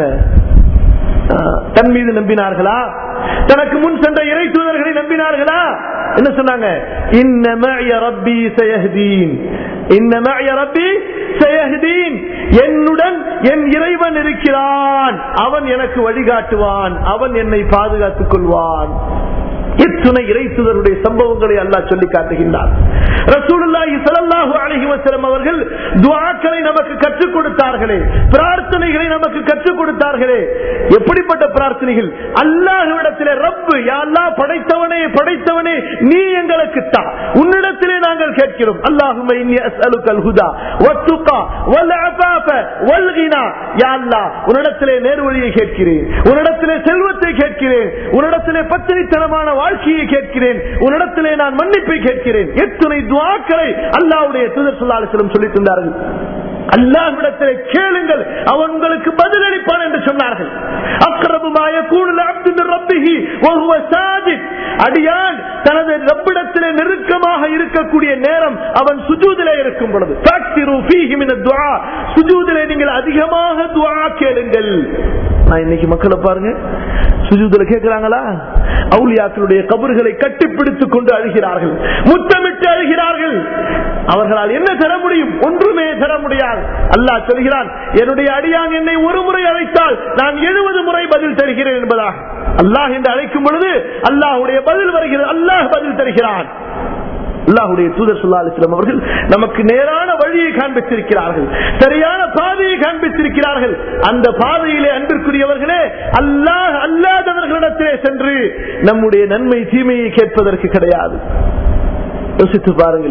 ஆஹ், தன் மீது நம்பினார்களா தனக்கு முன் சென்ற இறை தூதர்களை நம்பினார்களா என்ன சொன்னாங்க இன்ன மஅய ரப்பி சயஹ்தீன் இன்ன மஅய ரப்பி சயஹ்தீன் என்னுடன் என் இறைவன் இருக்கிறான் அவன் எனக்கு வழிகாட்டுவான் அவன் என்னை பாதுகாத்துக் கொள்வான் இத்துணை இறைத்துதருடைய சம்பவங்களை அல்லாஹ் சொல்லி காட்டுகின்றார் ரசூலுல்லாஹி ஸல்லல்லாஹு அலைஹி வஸல்லம் அவர்கள் துஆக்களை நமக்கு கற்றுக் கொடுத்தார்களே பிரார்த்தனைகளை நமக்கு கற்றுக் கொடுத்தார்களே எப்படிப்பட்ட பிரார்த்தனைகள் அல்லாஹ்விடத்திலே ரப்பு யா அல்லாஹ் படைத்தவனே படைத்தவனே நீ எங்களுக்கு தா உன்னிடத்திலே நாங்கள் கேட்கிறோம் அல்லாஹும்ம இன்னி அஸ்அலுக்கல் ஹுதா வத்துகா வல் அஃபாஃப வல் கினா யா அல்லாஹ் உன்னிடத்திலே நேர்வழியை கேட்கிறேன் உன்னிடத்திலே செல்வத்தை கேட்கிறேன் உன்னிடத்திலே பத்தினித்தனமான வாழ்க்கையை கேட்கிறேன் உன்னிடத்திலே நான் மன்னிப்பை கேட்கிறேன் எத்தனை துவாக்களை அல்லாஹ்வுடைய தூதர் ஸல்லல்லாஹு அலைஹி வஸல்லம் சொல்லித் தந்தார்கள் அல்லாஹ்விடத்திலே கேளுங்கள் அவன் உங்களுக்கு பதிலளிப்பான் என்று சொன்னார்கள் அக்ரபு மா யகூனு அப்து மின் ரப்பிஹி வஹுவ சாஜித் அடியான் தனது ரப்பிடத்திலே நெருக்கமாக இருக்கக்கூடிய நேரம் அவன் சுஜூதிலே இருக்கும் பொழுது ஃபக்திரு ஃபீஹி மின துஆ சுஜூதிலே நீங்கள் அதிகமாக துஆ கேளுங்கள் நான் இன்னைக்கு மக்களை பாருங்க சுஜூதுல கேட்கிறாங்களா அவுலியாக்களுடைய கபறுகளை கட்டிப்பிடித்துக் கொண்டு அழுகிறார்கள் முத்தமிட்டு அழுகிறார்கள் அவர்களால் என்ன தர முடியும் ஒன்றுமே தர முடியாது அல்லாஹ் சொல்கிறான் என்னுடைய அடியான் என்னை ஒரு முறை அழைத்தால் நான் எழுபது முறை பதில் தருகிறேன் என்பதாக அல்லாஹ் என்று அழைக்கும் பொழுது அல்லாஹுடைய பதில் வருகிறது அல்லாஹ் பதில் தருகிறான் அல்லாஹுடைய தூதர் சுல்லா அலிஸ்லாம் அவர்கள் நமக்கு நேரான வழியை காண்பித்திருக்கிறார்கள் சரியான பாதையை காண்பித்திருக்கிறார்கள் அந்த பாதையிலே அன்பிற்குரியவர்களே அல்லாஹ் அல்லாதவர்களிடத்திலே சென்று நம்முடைய நன்மை தீமையை கேட்பதற்கு கிடையாது யோசித்து பாருங்கள்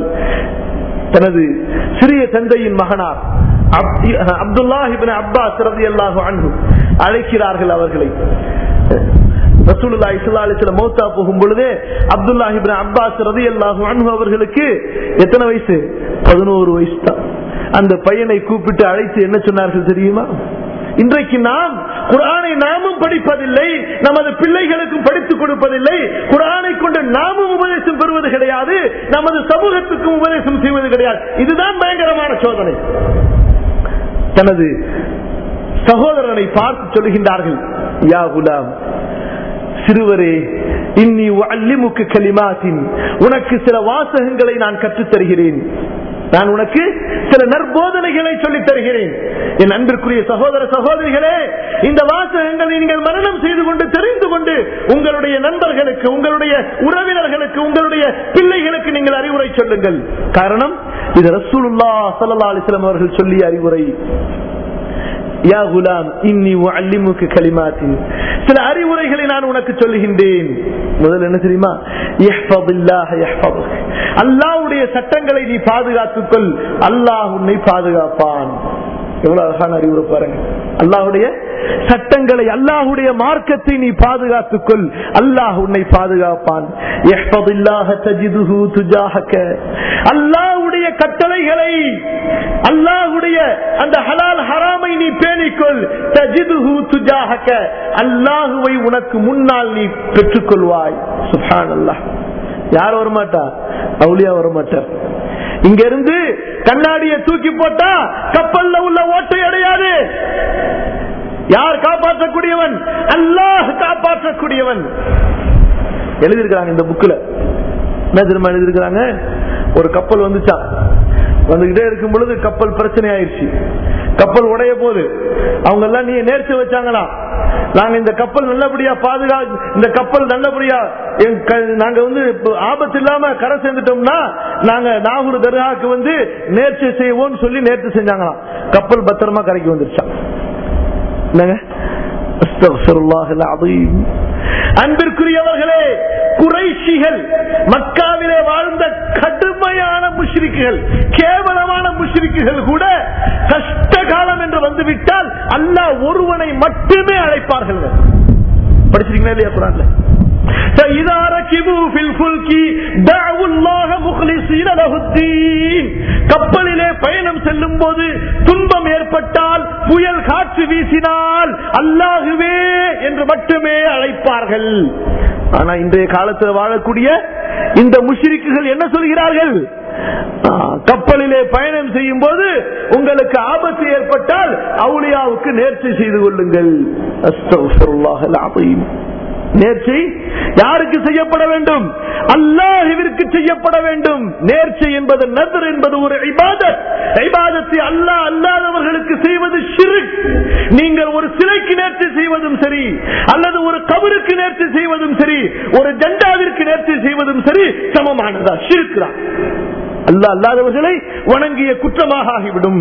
தனது சிறிய தந்தையின் மகனார் அப்துல்லாஹிபின் அப்பாஸ் ரதி அல்லாஹு அன்பு அழைக்கிறார்கள் அவர்களை ரசூலுல்லா இஸ்லா அலிஸ்ல மௌத்தா போகும் பொழுதே அப்துல்லாஹிபின் அப்பாஸ் ரதி அல்லாஹு அன்பு அவர்களுக்கு எத்தனை வயசு பதினோரு வயசு தான் அந்த பையனை கூப்பிட்டு அழைத்து என்ன சொன்னார்கள் தெரியுமா இன்றைக்கு நாம் குரானை நாமும் படிப்பதில்லை நமது பிள்ளைகளுக்கும் படித்துக் கொடுப்பதில்லை குரானை கொண்டு நாமும் உபதேசம் பெறுவது கிடையாது நமது சமூகத்துக்கும் உபதேசம் செய்வது கிடையாது இதுதான் பயங்கரமான சோதனை தனது சகோதரனை பார்த்து சொல்லுகின்றார்கள் யா குலாம் சிறுவரே இன்னி அல்லிமுக்கு கலிமாத்தின் உனக்கு சில வாசகங்களை நான் கற்றுத் தருகிறேன் நான் உனக்கு சில நற்போதனைகளை சொல்லித் தருகிறேன் என் அன்பிற்குரிய சகோதர சகோதரிகளே இந்த வாசகங்களை நீங்கள் மரணம் செய்து கொண்டு தெரிந்து கொண்டு உங்களுடைய நண்பர்களுக்கு உங்களுடைய உறவினர்களுக்கு உங்களுடைய பிள்ளைகளுக்கு நீங்கள் அறிவுரை சொல்லுங்கள் காரணம் இது ரசூலுல்லா சல்லா அலிஸ்லாம் அவர்கள் சொல்லிய அறிவுரை யா குலாம் இன்னி அல்லிமுக்கு கலிமாத்தின் சில அறிவுரைகளை நான் உனக்கு சொல்லுகின்றேன் முதல்ல என்ன தெரியுமா அல்லாவுடைய சட்டங்களை நீ பாதுகாத்துக்கொள் அல்லாஹ் உன்னை பாதுகாப்பான் எவ்வளவு அழகான அறிவுரை பாருங்க அல்லாஹுடைய சட்டங்களை அல்லாஹுடைய மார்க்கத்தை நீ பாதுகாத்துக்கொள் அல்லாஹ் உன்னை பாதுகாப்பான் அல்லாஹுடைய கட்டளைகளை அல்லாஹுடைய அந்த ஹலால் ஹராமை நீ பேணிக்கொள் தஜிதுஹு துஜாஹக அல்லாஹுவை உனக்கு முன்னால் நீ பெற்றுக்கொள்வாய் சுஹான் அல்லாஹ் யார் வரமாட்டா அவுளியா வரமாட்டார் இங்க இருந்து கண்ணாடியை தூக்கி போட்டா கப்பல்ல உள்ள ஓட்டை அடையாது யார் காப்பாற்றக்கூடியவன் அல்லாஹ் காப்பாற்றக்கூடியவன் எழுதியிருக்கிறாங்க இந்த புக்ல என்ன திரும்ப எழுதியிருக்கிறாங்க ஒரு கப்பல் வந்துச்சான் வந்துகிட்டே இருக்கும் பொழுது கப்பல் பிரச்சனை ஆயிடுச்சு கப்பல் உடைய போது அவங்க எல்லாம் நீ நேர்ச்சி வச்சாங்களா நாங்க இந்த கப்பல் நல்லபடியா பாதுகா இந்த கப்பல் நல்லபடியா நாங்க வந்து ஆபத்து இல்லாம கரை சேர்ந்துட்டோம்னா நாங்க நாகூர் தர்காவுக்கு வந்து நேர்ச்சி செய்வோம்னு சொல்லி நேர்ச்சி செஞ்சாங்களாம் கப்பல் பத்திரமா கரைக்கு வந்துருச்சான் என்னங்க அன்பிற்குரியவர்களே குறைஷிகள் மக்காவிலே வாழ்ந்த கடுமையான முஷ்ரிக்குகள் கேவலமான முஷ்ரிக்குகள் கூட கஷ்ட காலம் என்று வந்துவிட்டால் அல்லாஹ் ஒருவனை மட்டுமே அழைப்பார்கள் படிச்சிருக்கீங்களா இல்லையா குரான்ல فإذا ركبوا في الفلك دعوا الله مخلصين له الدين கப்பலிலே பயணம் செல்லும் போது துன்பம் ஏற்பட்டால் புயல் காற்று வீசினால் அல்லாஹுவே என்று மட்டுமே அழைப்பார்கள் ஆனா இன்றைய காலத்தில் வாழக்கூடிய இந்த முஷ்ரிக்குகள் என்ன சொல்கிறார்கள் ஆ, கப்பலிலே பயணம் செய்யும் போது உங்களுக்கு ஆபத்து ஏற்பட்டால் அவுளியாவுக்கு நேர்ச்சி செய்து கொள்ளுங்கள் அஸ்தக்ஃபிருல்லாஹல் அஸீம். நேர்ச்சை யாருக்கு செய்யப்பட வேண்டும் அல்லாஹுவிற்கு செய்யப்பட வேண்டும் நேர்ச்சை என்பது நதர் என்பது ஒரு இபாதத் இபாதத்தை அல்லாஹ் அல்லாதவர்களுக்கு செய்வது ஷிர்க் நீங்கள் ஒரு சிலைக்கு நேர்ச்சி செய்வதும் சரி அல்லது ஒரு கபருக்கு நேர்ச்சி செய்வதும் சரி ஒரு ஜெண்டாவிற்கு நேர்ச்சி செய்வதும் சரி சமமானதா ஷிர்க் தான் அல்லாஹ் அல்லாதவர்களை வணங்கிய குற்றமாக ஆகிவிடும்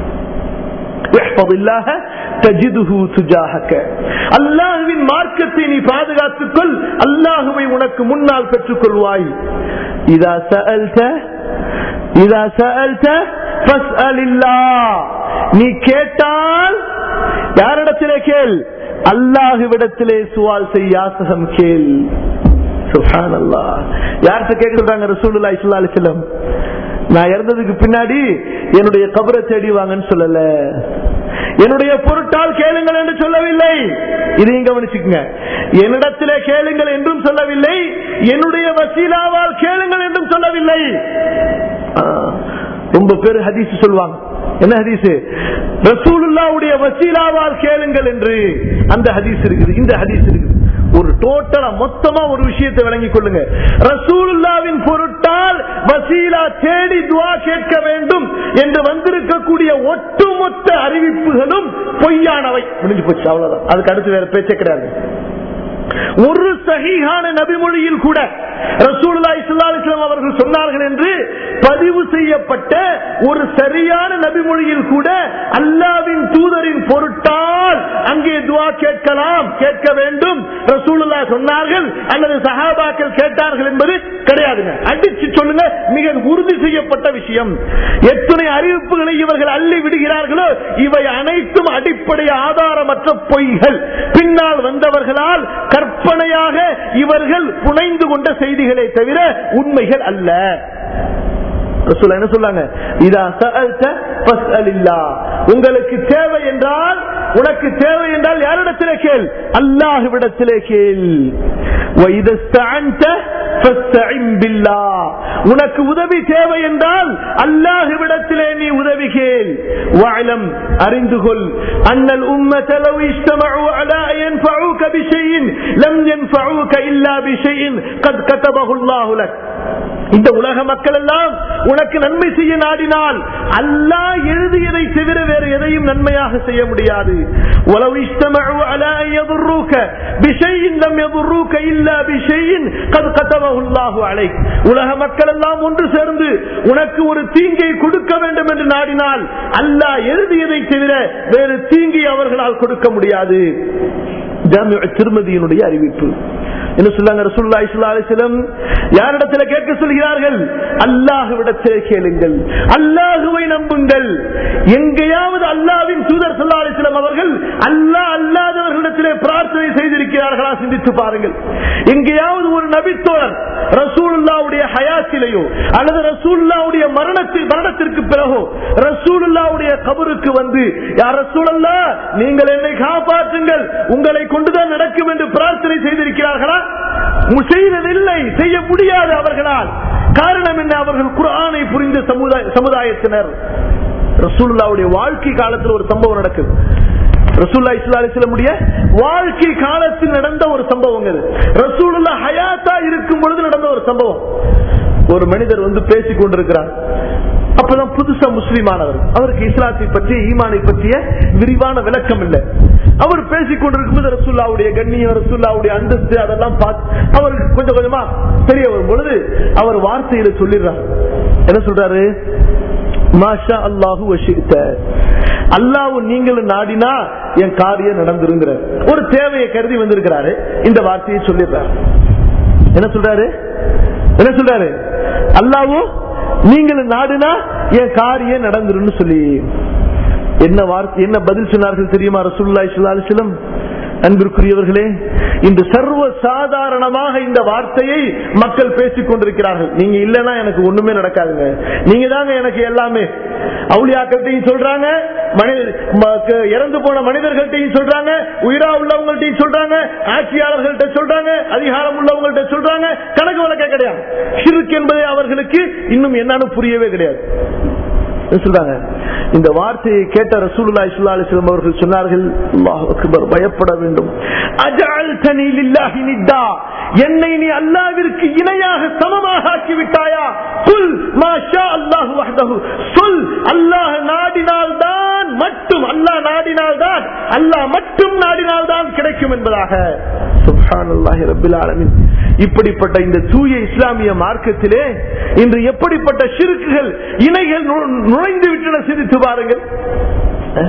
احفظ الله تجده تجاهك அல்லாஹுவின் மார்க்கத்தை நீ பாதுகாத்துக் கொள் அல்லாஹுவை உனக்கு முன்னால் பெற்றுக் கொள்வாய் இதா சஅல்த இதா சஅல்த ஃபஸ்அலில்லாஹ் நீ கேட்டால் யாரிடத்திலே கேள் அல்லாஹுவிடத்திலே சுவால் செய் யாசகம் கேள் சுப்ஹானல்லாஹ் யார்கிட்ட கேட்க சொல்றாங்க ரசூலுல்லாஹி ஸல்லல்லாஹு அலைஹி வஸல்லம் நான் இறந்ததுக்கு பின்னாடி என்னுடைய கபரை தேடி வாங்கன்னு சொல்லல என்னுடைய பொருட்டால் கேளுங்கள் என்று சொல்லவில்லை இதையும் கவனிச்சுக்கங்க என்னிடத்திலே கேளுங்கள் என்றும் சொல்லவில்லை என்னுடைய வசீலாவால் கேளுங்கள் என்றும் சொல்லவில்லை ஆ, ரொம்ப பேர் ஹதீஸ் சொல்லுவாங்க என்ன ஹதீஸ் ரசூலுல்லாவுடைய வசீலாவால் கேளுங்கள் என்று அந்த ஹதீஸ் இருக்குது இந்த ஹதீஸ் இருக்குது ஒரு டோட்டலா மொத்தமா ஒரு விஷயத்தை விளங்கிக் கொள்ளுங்க ரசூலுல்லாவின் பொருட்டால் வசீலா தேடி துவா கேட்க வேண்டும் என்று வந்திருக்கக்கூடிய ஒட்டுமொத்த அறிவிப்புகளும் பொய்யானவை முடிஞ்சு போச்சு அவ்வளவுதான் அதுக்கு அடுத்து வேற பேச்சே கிடையாது ஒரு சகிகான நபிமொழியில் கூட ரசூலுல்லாஹி ஸல்லல்லாஹு அலைஹி வஸல்லம் அவர்கள் சொன்னார்கள் என்று பதிவு செய்யப்பட்ட ஒரு சரியான நபிமொழியில் கூட அல்லாவின் தூதரின் பொருட்டால் அங்கே துஆ கேட்கலாம் கேட்க வேண்டும் ரசூலுல்லாஹ் சொன்னார்கள் அல்லது சஹாபாக்கள் கேட்டார்கள் என்பது கிடையாதுங்க அடிச்சு சொல்லுங்க மிக உறுதி செய்யப்பட்ட விஷயம் எத்தனை அறிவிப்புகளை இவர்கள் அள்ளி விடுகிறார்களோ இவை அனைத்தும் அடிப்படை ஆதாரமற்ற பொய்கள் பின்னால் வந்தவர்களால் கற்பனையாக இவர்கள் புனைந்து கொண்ட செய்திகளை தவிர உண்மைகள் அல்ல ரசூல் என்ன சொல்லாங்க இதா சஅல்த ஃபஸ்அலில்லாஹ் உங்களுக்கு தேவை என்றால் உனக்கு தேவை என்றால் யாரிடத்திலே கேள் அல்லாஹ்விடத்திலே கேள் وَإِذَا اسْتَعَنْتَ فَاسْتَعِنْ بِاللَّهِ உனக்கு உதவி தேவை என்றால் அல்லாஹ்விடத்திலே நீ உதவி கேள் وَاعْلَمْ அறிந்து கொள் أن الأمة لو اجتمعوا على أن ينفعوك بشيء لم ينفعوك إلا بشيء قد كتبه الله لك இந்த உலக மக்கள் எல்லாம் உனக்கு நன்மை செய்ய நாடினால் அல்லாஹ் எழுதியதை தவிர வேறு எதையும் நன்மையாக செய்ய முடியாது ولو اجتمعوا على أن يضروك بشيء لم يضروك إلا بشيء قد كتبه الله عليك உலக மக்கள் எல்லாம் ஒன்று சேர்ந்து உனக்கு ஒரு தீங்கை கொடுக்க வேண்டும் என்று நாடினால் அல்லாஹ் எழுதியதை தவிர வேறு தீங்கை அவர்களால் கொடுக்க முடியாது ஜாமிஉ திருமதியினுடைய அறிவிப்பு என்ன சொல்லாங்க ரசூலுல்லாஹி ஸல்லல்லாஹு அலைஹி வஸல்லம் யாரிடத்துல கேட்க சொல்கிறார்கள் அல்லாஹ்விடத்திலே கேளுங்கள் அல்லாஹ்வை நம்புங்கள் எங்கேயாவது அல்லாஹ்வின் தூதர் ஸல்லல்லாஹு அலைஹி வஸல்லம் அவர்கள் அல்லாஹ் அல்லாதவர்களிடத்திலே பிரார்த்தனை செய்திருக்கிறார்களா சிந்தித்து பாருங்கள் எங்கேயாவது ஒரு நபித்தோழர் ரசூலுல்லாவுடைய ஹயாத்திலேயோ அல்லது ரசூலுல்லாவுடைய மரணத்தில் மரணத்திற்கு பிறகோ ரசூலுல்லாவுடைய கபருக்கு வந்து யார் ரசூலல்லா நீங்கள் என்னை காப்பாற்றுங்கள் உங்களை கொண்டுதான் நடக்கும் என்று பிரார்த்தனை செய்திருக்கிறார்களா செய்ததில்லை செய்ய முடியாது அவர்களால் காரணம் என்ன அவர்கள் குர்ஆனை புரிந்த சமுதாய சமுதாயத்தினர் ரசூலுல்லாவுடைய வாழ்க்கை காலத்தில் ஒரு சம்பவம் நடக்குது ரசூல்லா இஸ்லாமுடைய வாழ்க்கை காலத்தில் நடந்த ஒரு சம்பவம் இது ரசூலுல்லா ஹயாத்தா இருக்கும் பொழுது நடந்த ஒரு சம்பவம் ஒரு மனிதர் வந்து பேசிக் கொண்டிருக்கிறார் அப்பதான் புதுசா முஸ்லீமானவர் அவருக்கு இஸ்லாத்தை பற்றிய ஈமானை பற்றிய விரிவான விளக்கம் இல்லை அவர் பேசிக் கொண்டிருக்கும் போது ரசூல்லாவுடைய கண்ணியம் ரசூல்லாவுடைய அந்தஸ்து அதெல்லாம் பார்த்து அவருக்கு கொஞ்சம் கொஞ்சமா தெரிய வரும் பொழுது அவர் வார்த்தையில சொல்லிடுறார் என்ன சொல்றாரு மாஷா அல்லாஹு வஷித்த அல்லாஹ் நீங்களும் நாடினா என் காரியம் நடந்துருங்கிற ஒரு தேவையை கருதி வந்திருக்கிறாரு இந்த வார்த்தையை சொல்லிடுறாரு என்ன சொல்றாரு என்ன சொல்றாரு அல்லாவும் நீங்களும் நாடுனா என் காரியம் நடந்துருன்னு சொல்லி என்ன வார்த்தை என்ன பதில் சொன்னார்கள் தெரியுமா ரசூல்லாய் சுல்லாலிசிலம் அன்பிற்குரியவர்களே இன்று சர்வ சாதாரணமாக இந்த வார்த்தையை மக்கள் பேசிக் கொண்டிருக்கிறார்கள் நீங்க இல்லைன்னா எனக்கு ஒண்ணுமே நடக்காதுங்க நீங்க தாங்க எனக்கு எல்லாமே அவுளியாக்கள்கிட்டையும் சொல்றாங்க மனித- ம- இறந்து போன மனிதர்கள்ட்டையும் சொல்றாங்க உயிரா உள்ளவங்கள்ட்டையும் சொல்றாங்க ஆட்சியாளர்கள்ட்ட சொல்றாங்க அதிகாரம் உள்ளவங்கள்ட்ட சொல்றாங்க கணக்கு வழக்க கிடையாது ஷிர்க் என்பதை அவர்களுக்கு இன்னும் என்னன்னு புரியவே கிடையாது என்ன சொல்றாங்க இந்த வார்த்தையை கேட்ட ரசூலுல்லாஹி ஸல்லல்லாஹு அலைஹி வஸல்லம் அவர்கள் சொன்னார்கள் அல்லாஹ் அக்பர் பயப்பட வேண்டும் அஜஅல்தனி லில்லாஹி நித்தா என்னை நீ அல்லாஹ்விற்கு இணையாக சமமாக ஆக்கி விட்டாயா குல் மா ஷா அல்லாஹ் வஹ்தஹு சொல் அல்லாஹ் நாடினால் தான் மட்டும் அல்லாஹ் நாடினால் தான் அல்லாஹ் மட்டும் நாடினால் தான் கிடைக்கும் என்பதாக சுப்ஹானல்லாஹி ரப்பில் ஆலமீன் இப்படிப்பட்ட இந்த தூய இஸ்லாமிய மார்க்கத்திலே இன்று எப்படிப்பட்ட சிறுக்குகள் இணைகள் நு- நுழைந்து விட்டன சிரித்து பாருங்கள் அஹ்?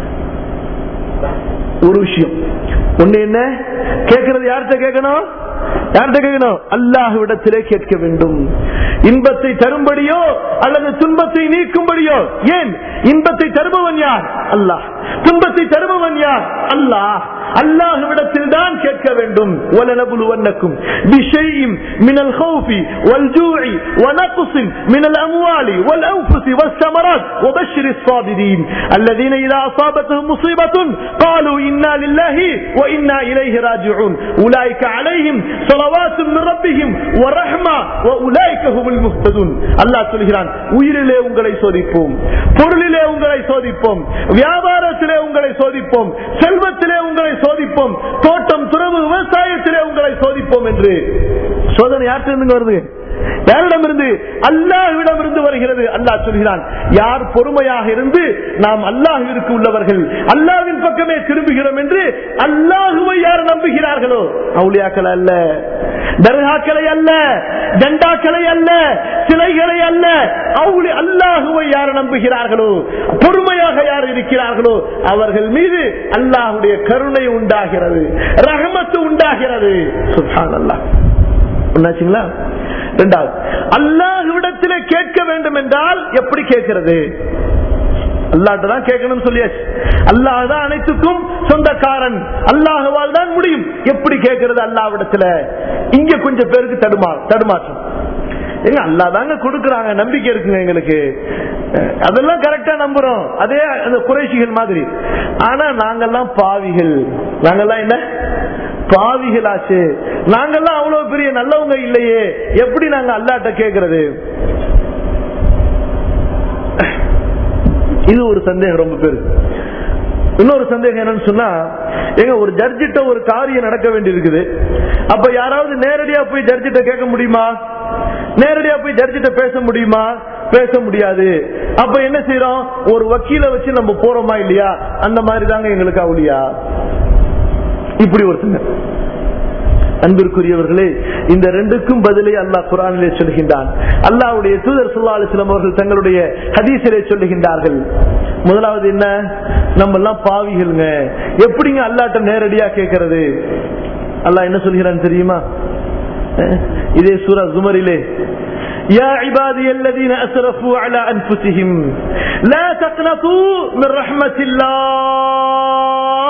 ஒரு விஷயம் ஒண்ணு என்ன கேட்கறது யார்கிட்ட கேட்கணும் யார்கிட்ட கேட்கணும் அல்லாஹ்விடத்திலே கேட்க வேண்டும் இன்பத்தை தரும்படியோ அல்லது துன்பத்தை நீக்கும்படியோ ஏன் இன்பத்தை தருபவன் யார் அல்லாஹ் துன்பத்தை தருபவன் யார் அல்லாஹ் அல்லாஹ்விடத்தில் தான் கேட்க வேண்டும் وَلَنَبْلُوَنَّكُمْ بِشَيْءٍ مِنَ الْخَوْفِ وَالْجُوعِ وَنَقْصٍ مِنَ الْأَمْوَالِ وَالْأَنفُسِ وَالثَّمَرَاتِ وَبَشِّرِ الصَّابِرِينَ الَّذِينَ إِذَا أَصَابَتْهُم مُّصِيبَةٌ قَالُوا إِنَّا لِلَّهِ وَإِنَّا إِلَيْهِ راجعون أولئك عليهم صلوات من ربهم ورحمة وأولئك هم المهتدون அல்லாஹ் சொல்கிறான் உயிரிலே உங்களை சோதிப்போம் பொருளிலே உங்களை சோதிப்போம் வியாபாரத்திலே உங்களை சோதிப்போம் செல்வத்திலே உங்களை சோதிப்போம் தோட்டம் துறவு விவசாயத்திலே உங்களை சோதிப்போம் என்று சோதனை யார்கிட்ட வருது யாரிடமிருந்து அல்லாஹ்விடமிருந்து வருகிறது அல்லாஹ் சொல்கிறான் யார் பொறுமையாக இருந்து நாம் அல்லாஹ்விற்கு உள்ளவர்கள் அல்லாஹ்வின் பக்கமே திரும்புகிறோம் என்று அல்லாஹுவை யார் நம்புகிறார்களோ அவுளியாக்கள் அல்ல தர்காக்களை அல்ல ஜண்டாக்களை அல்ல சிலைகளை அல்ல அவுளி அல்லாஹுவை யார் நம்புகிறார்களோ பொறுமையாக யார் இருக்கிறார்களோ அவர்கள் மீது அல்லாஹுடைய கருணை உண்டாகிறது ரஹமத்து உண்டாகிறது சுல்தான் அல்லாஹ் என்னாச்சுங்களா இரண்டாவது அல்லாஹ்விடத்திலே கேட்க வேண்டும் என்றால் எப்படி கேட்கிறது அல்லாஹ் தான் கேட்கணும் சொல்லியாச்சு அல்லாஹ் தான் அனைத்துக்கும் சொந்தக்காரன் அல்லாஹுவால் தான் முடியும் எப்படி கேட்கறது அல்லாஹ்விடத்துல இங்க கொஞ்சம் பேருக்கு தடுமா தடுமாற்றம் எங்க அல்லா தாங்க கொடுக்கறாங்க நம்பிக்கை இருக்குங்க எங்களுக்கு அஹ் அதெல்லாம் கரெக்டா நம்புறோம் அதே அந்த குறைசிகள் மாதிரி ஆனா நாங்கெல்லாம் பாவிகள் நாங்கெல்லாம் என்ன பாவிகளாச்சு நாங்கெல்லாம் அவ்வளவு பெரிய நல்லவங்க இல்லையே எப்படி நாங்க அல்லாட்ட கேக்குறது இது ஒரு சந்தேகம் ரொம்ப பேரு இன்னொரு சந்தேகம் என்னன்னு சொன்னா எங்க ஒரு ஜட்ஜிட்ட ஒரு காரியம் நடக்க வேண்டி இருக்குது அப்ப யாராவது நேரடியா போய் ஜட்ஜிட்ட கேட்க முடியுமா நேரடியா போய் ஜட்ஜிட்ட பேச முடியுமா பேச முடியாது அப்ப என்ன செய்யறோம் ஒரு வக்கீல வச்சு நம்ம போறோமா இல்லையா அந்த மாதிரி தாங்க எங்களுக்கு அவளியா இப்படி ஒரு சந்தேகம் அன்பிற்குரியவர்களே இந்த ரெண்டுக்கும் பதிலை அல்லாஹ் குரானிலே சொல்கின்றான் அல்லாஹ்வுடைய தூதர் சுல்லா அலிஸ்லாம் அவர்கள் தங்களுடைய ஹதீஸிலே சொல்லுகின்றார்கள் முதலாவது என்ன நம்ம எல்லாம் பாவிகள்ங்க எப்படிங்க அல்லாட்ட நேரடியா கேட்கறது அல்லாஹ் என்ன சொல்கிறான் தெரியுமா அஹ், இதே சூரா ஜுமரிலே يا عبادي الذين أسرفوا على أنفسهم لا تقنطوا من رحمة الله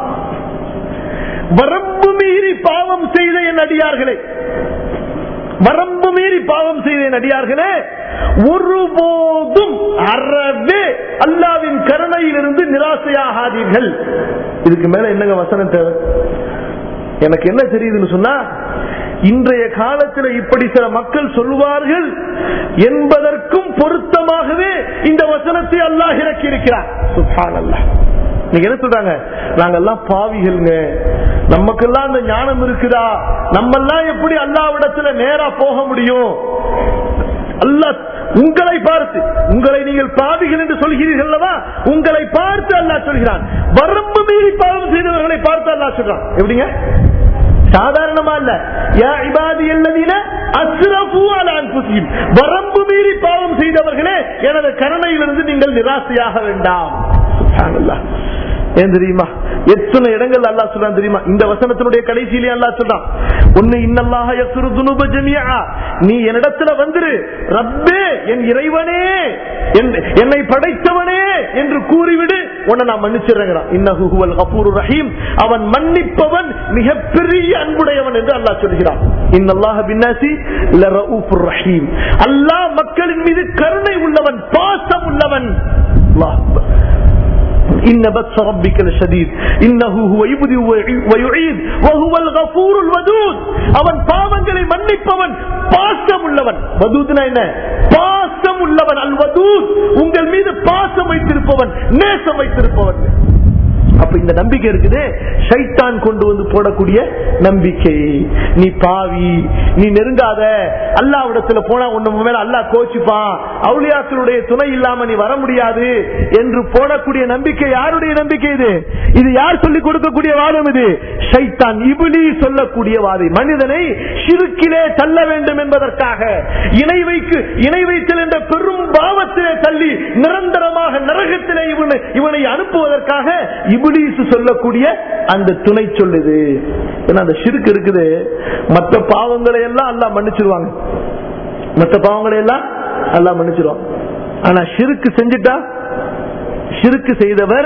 வரம்பு மீறி பாவம் செய்த என் அடியார்களே வரம்பு மீறி பாவம் செய்த என் அடியார்களே ஒருபோதும் அறவே அல்லாவின் கருணையிலிருந்து நிராசையாகாதீர்கள் இதுக்கு மேல என்னங்க வசனம் தேவை எனக்கு என்ன தெரியுதுன்னு சொன்னா இன்றைய காலத்தில் இப்படி சில மக்கள் சொல்லுவார்கள் என்பதற்கும் பொருத்தமாகவே இந்த வசனத்தை அல்லாஹ் இறக்கி இருக்கிறார் சுபான் அல்லாஹ் நீங்க என்ன சொல்றாங்க நாங்கெல்லாம் பாவிகள்ங்க நமக்கெல்லாம் அந்த ஞானம் இருக்குதா நம்ம எல்லாம் எப்படி அல்லாவிடத்துல நேரா போக முடியும் அல்லாஹ் உங்களை பார்த்து உங்களை நீங்கள் பாவிகள் என்று சொல்கிறீர்கள் அல்லவா உங்களை பார்த்து அல்லாஹ் சொல்கிறான் வரம்பு மீறி பாவம் செய்தவர்களை பார்த்து அல்லாஹ் சொல்றான் எப்படிங்க சாதாரணமா இல்ல யா இபாதி இபாதியல்லதீன அஸ்ரஃபு அலா அன்ஃபுஸிஹிம் வரம்பு மீறி பாவம் செய்தவர்களே எனது கருணையிலிருந்து நீங்கள் நிராசையாக வேண்டாம் சுப்ஹானல்லாஹ் ஏன் தெரியுமா எத்தனை இடங்கள் அல்லாஹ் சொல்றான் தெரியுமா இந்த வசனத்தினுடைய கடைசியிலே அல்லாஹ் சொல்றான் ஒன்னு இன்னல்லாஹ யக்ஃபிரு துனுப ஜமீஆ நீ என்னிடத்துல வந்துரு ரப்பே என் இறைவனே என்- என்னை படைத்தவனே என்று கூறிவிடு உன்னை நான் மன்னிச்சிடுறேங்கிறான் இன்னஹு ஹுவல் கஃபூருர் ரஹீம் அவன் மன்னிப்பவன் மிகப்பெரிய அன்புடையவன் என்று அல்லாஹ் சொல்கிறான் இன்னல்லாஹ பின்னாசி லரஊஃபுர் ரஹீம் அல்லாஹ் மக்களின் மீது கருணை உள்ளவன் பாசம் உள்ளவன் அல்லாஹ் அக்பர். إن بطش ربك لشديد إنه هو يبدي ويعيد وهو الغفور الودود அவன் பாவங்களை மன்னிப்பவன் பாசம் உள்ளவன் வதூத்னா என்ன பாசம் உள்ளவன் அல் வதூத் உங்கள் மீது பாசம் வைத்திருப்பவன் நேசம் வைத்திருப்பவன் அப்ப இந்த நம்பிக்கை இருக்குது ஷைத்தான் கொண்டு வந்து போடக்கூடிய நம்பிக்கை நீ பாவி நீ நெருங்காத அல்லாவிடத்துல போனா உன்ன மேல அல்லாஹ் கோச்சிப்பான் அவுளியாக்களுடைய துணை இல்லாம நீ வர முடியாது என்று போடக்கூடிய நம்பிக்கை யாருடைய நம்பிக்கை இது இது யார் சொல்லிக் கொடுக்கக்கூடிய வாதம் இது ஷைத்தான் இபிலி சொல்லக்கூடிய வாதை மனிதனை சிறுக்கிலே தள்ள வேண்டும் என்பதற்காக இணை வைக்கு இணை வைத்தல் என்ற பெரும் பாவத்திலே தள்ளி நிரந்தரமாக நரகத்திலே இவனை இவனை அனுப்புவதற்காக இபிலிஸ் சொல்லக்கூடிய அந்த துணை சொல்லுது ஏன்னா அந்த சிறுக்கு இருக்குது மற்ற பாவங்களை எல்லாம் அல்லாஹ் மன்னிச்சிருவாங்க மற்ற பாவங்களை எல்லாம் அல்லாஹ் மன்னிச்சிருவான் ஆனா சிறுக்கு செஞ்சுட்டா சிறுக்கு செய்தவர்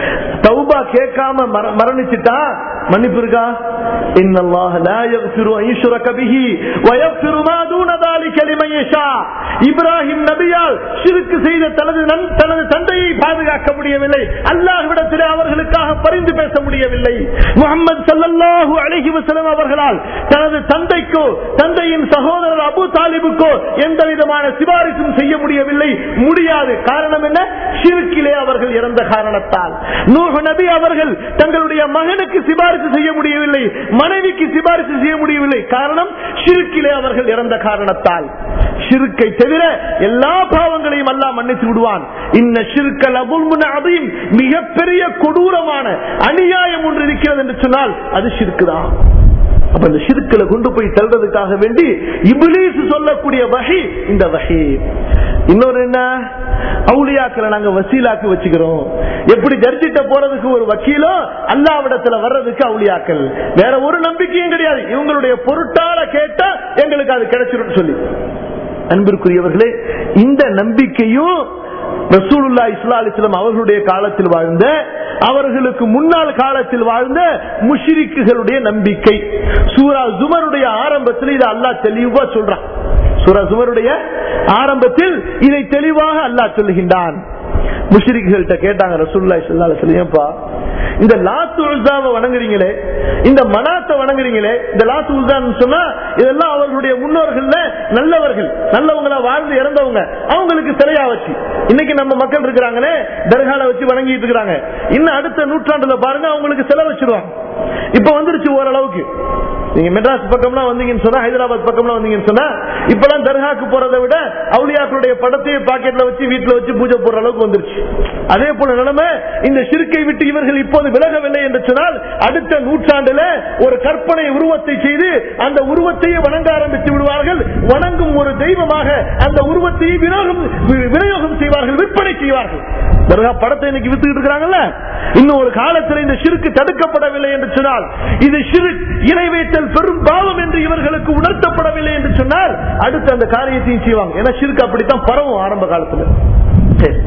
தௌபா கேட்காம மர- மரணிச்சிட்டா மன்னிப்பு இருக்கா இன்னல்லாஹ லா யக்ஃபிரு அன் யுஷ்ரக பிஹி வ யக்ஃபிரு மா தூன ذلك لمن يشاء இப்ராஹிம் நபியால் ஷிர்க் செய்த தனது நன்- தனது தந்தையை பாதுகாக்க முடியவில்லை அல்லாஹ்விடத்திலே அவர்களுக்காக பரிந்து பேச முடியவில்லை முகமது ஸல்லல்லாஹு அலைஹி வஸல்லம் அவர்களால் தனது தந்தைக்கோ தந்தையின் சகோதரர் அபு தாலிபுக்கோ எந்த விதமான சிபாரிசும் செய்ய முடியவில்லை முடியாது காரணம் என்ன ஷிர்கிலே அவர்கள் இறந்த காரணத்தால் நூஹ் நபி அவர்கள் தங்களுடைய மகனுக்கு சிபாரிசு செய்ய முடியவில்லை மனைவிக்கு சிபாரிசு செய்ய முடியவில்லை காரணம் ஷிர்கிலே அவர்கள் இறந்த காரணத்தால் ஷிர்கை தவிர எல்லா பாவங்களையும் அல்லாஹ் மன்னித்து விடுவான் இன்ன ஷிர்கல் அபுல் அதீம் மிகப்பெரிய கொடூரமான அநியாயம் ஒன்று இருக்கிறது என்று சொன்னால் அது ஷிர்கு தான் அப்ப இந்த ஷிர்குல கொண்டு போய் தள்ளுறதுக்காக வேண்டி இபிலீஸ் சொல்லக்கூடிய வகை இந்த வகை இன்னொரு என்ன அவுளியாக்களை நாங்க வசீலாக்கு வச்சுக்கிறோம் எப்படி ஜட்ஜிட்ட போறதுக்கு ஒரு வக்கீலோ அல்லாவிடத்துல வர்றதுக்கு அவுளியாக்கள் வேற ஒரு நம்பிக்கையும் கிடையாது இவங்களுடைய பொருட்டால கேட்டா எங்களுக்கு அது கிடைச்சிடும் சொல்லி அன்பிற்குரியவர்களே இந்த நம்பிக்கையும் ரசூலுல்லா இஸ்லா அலிஸ்லாம் அவர்களுடைய காலத்தில் வாழ்ந்த அவர்களுக்கு முன்னாள் காலத்தில் வாழ்ந்த முஷிரிக்குகளுடைய நம்பிக்கை சூரா ஜுமருடைய ஆரம்பத்தில் இதை அல்லாஹ் தெளிவா சொல்றான் சூரா ஜுமருடைய ஆரம்பத்தில் இதை தெளிவாக அல்லாஹ் சொல்லுகின்றான் முஷிரிக்குகள்கிட்ட கேட்டாங்க ரசூல்லா இஸ்லா அலிஸ்லாம் ஏன்பா இந்த லாத்து உல்தாவை வணங்குறீங்களே இந்த மனாத்தை வணங்குறீங்களே இந்த லாத்து உல்தான்னு சொன்னா இதெல்லாம் அவர்களுடைய முன்னோர்கள்ல நல்லவர்கள் நல்லவங்களா வாழ்ந்து இறந்தவங்க அவங்களுக்கு சிலையா வச்சு இன்னைக்கு நம்ம மக்கள் இருக்கிறாங்களே தர்கால வச்சு வணங்கிட்டு இருக்கிறாங்க இன்னும் அடுத்த நூற்றாண்டுல பாருங்க அவங்களுக்கு சிலை வச்சிருவாங்க இப்ப வந்துருச்சு ஓரளவுக்கு நீங்க மெட்ராஸ் பக்கம்லாம் வந்தீங்கன்னு சொன்னா ஹைதராபாத் பக்கம்லாம் வந்தீங்கன்னு சொன்னா இப்பெல்லாம் தர்காக்கு போறதை விட அவுளியாக்களுடைய படத்தையே பாக்கெட்ல வச்சு வீட்டுல வச்சு பூஜை போடுற அளவுக்கு வந்துருச்சு அதே போல நிலைமை இந்த சிறுக்கை விட்டு இவர்கள் இப்போது விலகவில்லை என்று சொன்னால் அடுத்த நூற்றாண்டுல ஒரு கற்பனை உருவத்தை செய்து அந்த உருவத்தையே வணங்க ஆரம்பித்து விடுவார்கள் வணங்கும் ஒரு தெய்வமாக அந்த உருவத்தையே விநியோகம் வி- விநியோகம் செய்வார்கள் விற்பனை செய்வார்கள் தர்கா படத்தை இன்னைக்கு வித்துக்கிட்டு இருக்கிறாங்கல்ல இன்னும் ஒரு காலத்தில் இந்த சிறுக்கு தடுக்கப்படவில்லை என்று சொன்னால் இது சிறு இணை வைத்தல் பெரும் பாவம் என்று இவர்களுக்கு உணர்த்தப்படவில்லை என்று சொன்னால் அடுத்து அந்த காரியத்தையும் செய்வாங்க ஏன்னா சிறுக்கு அப்படித்தான் பரவும் ஆரம்ப காலத்துல சரி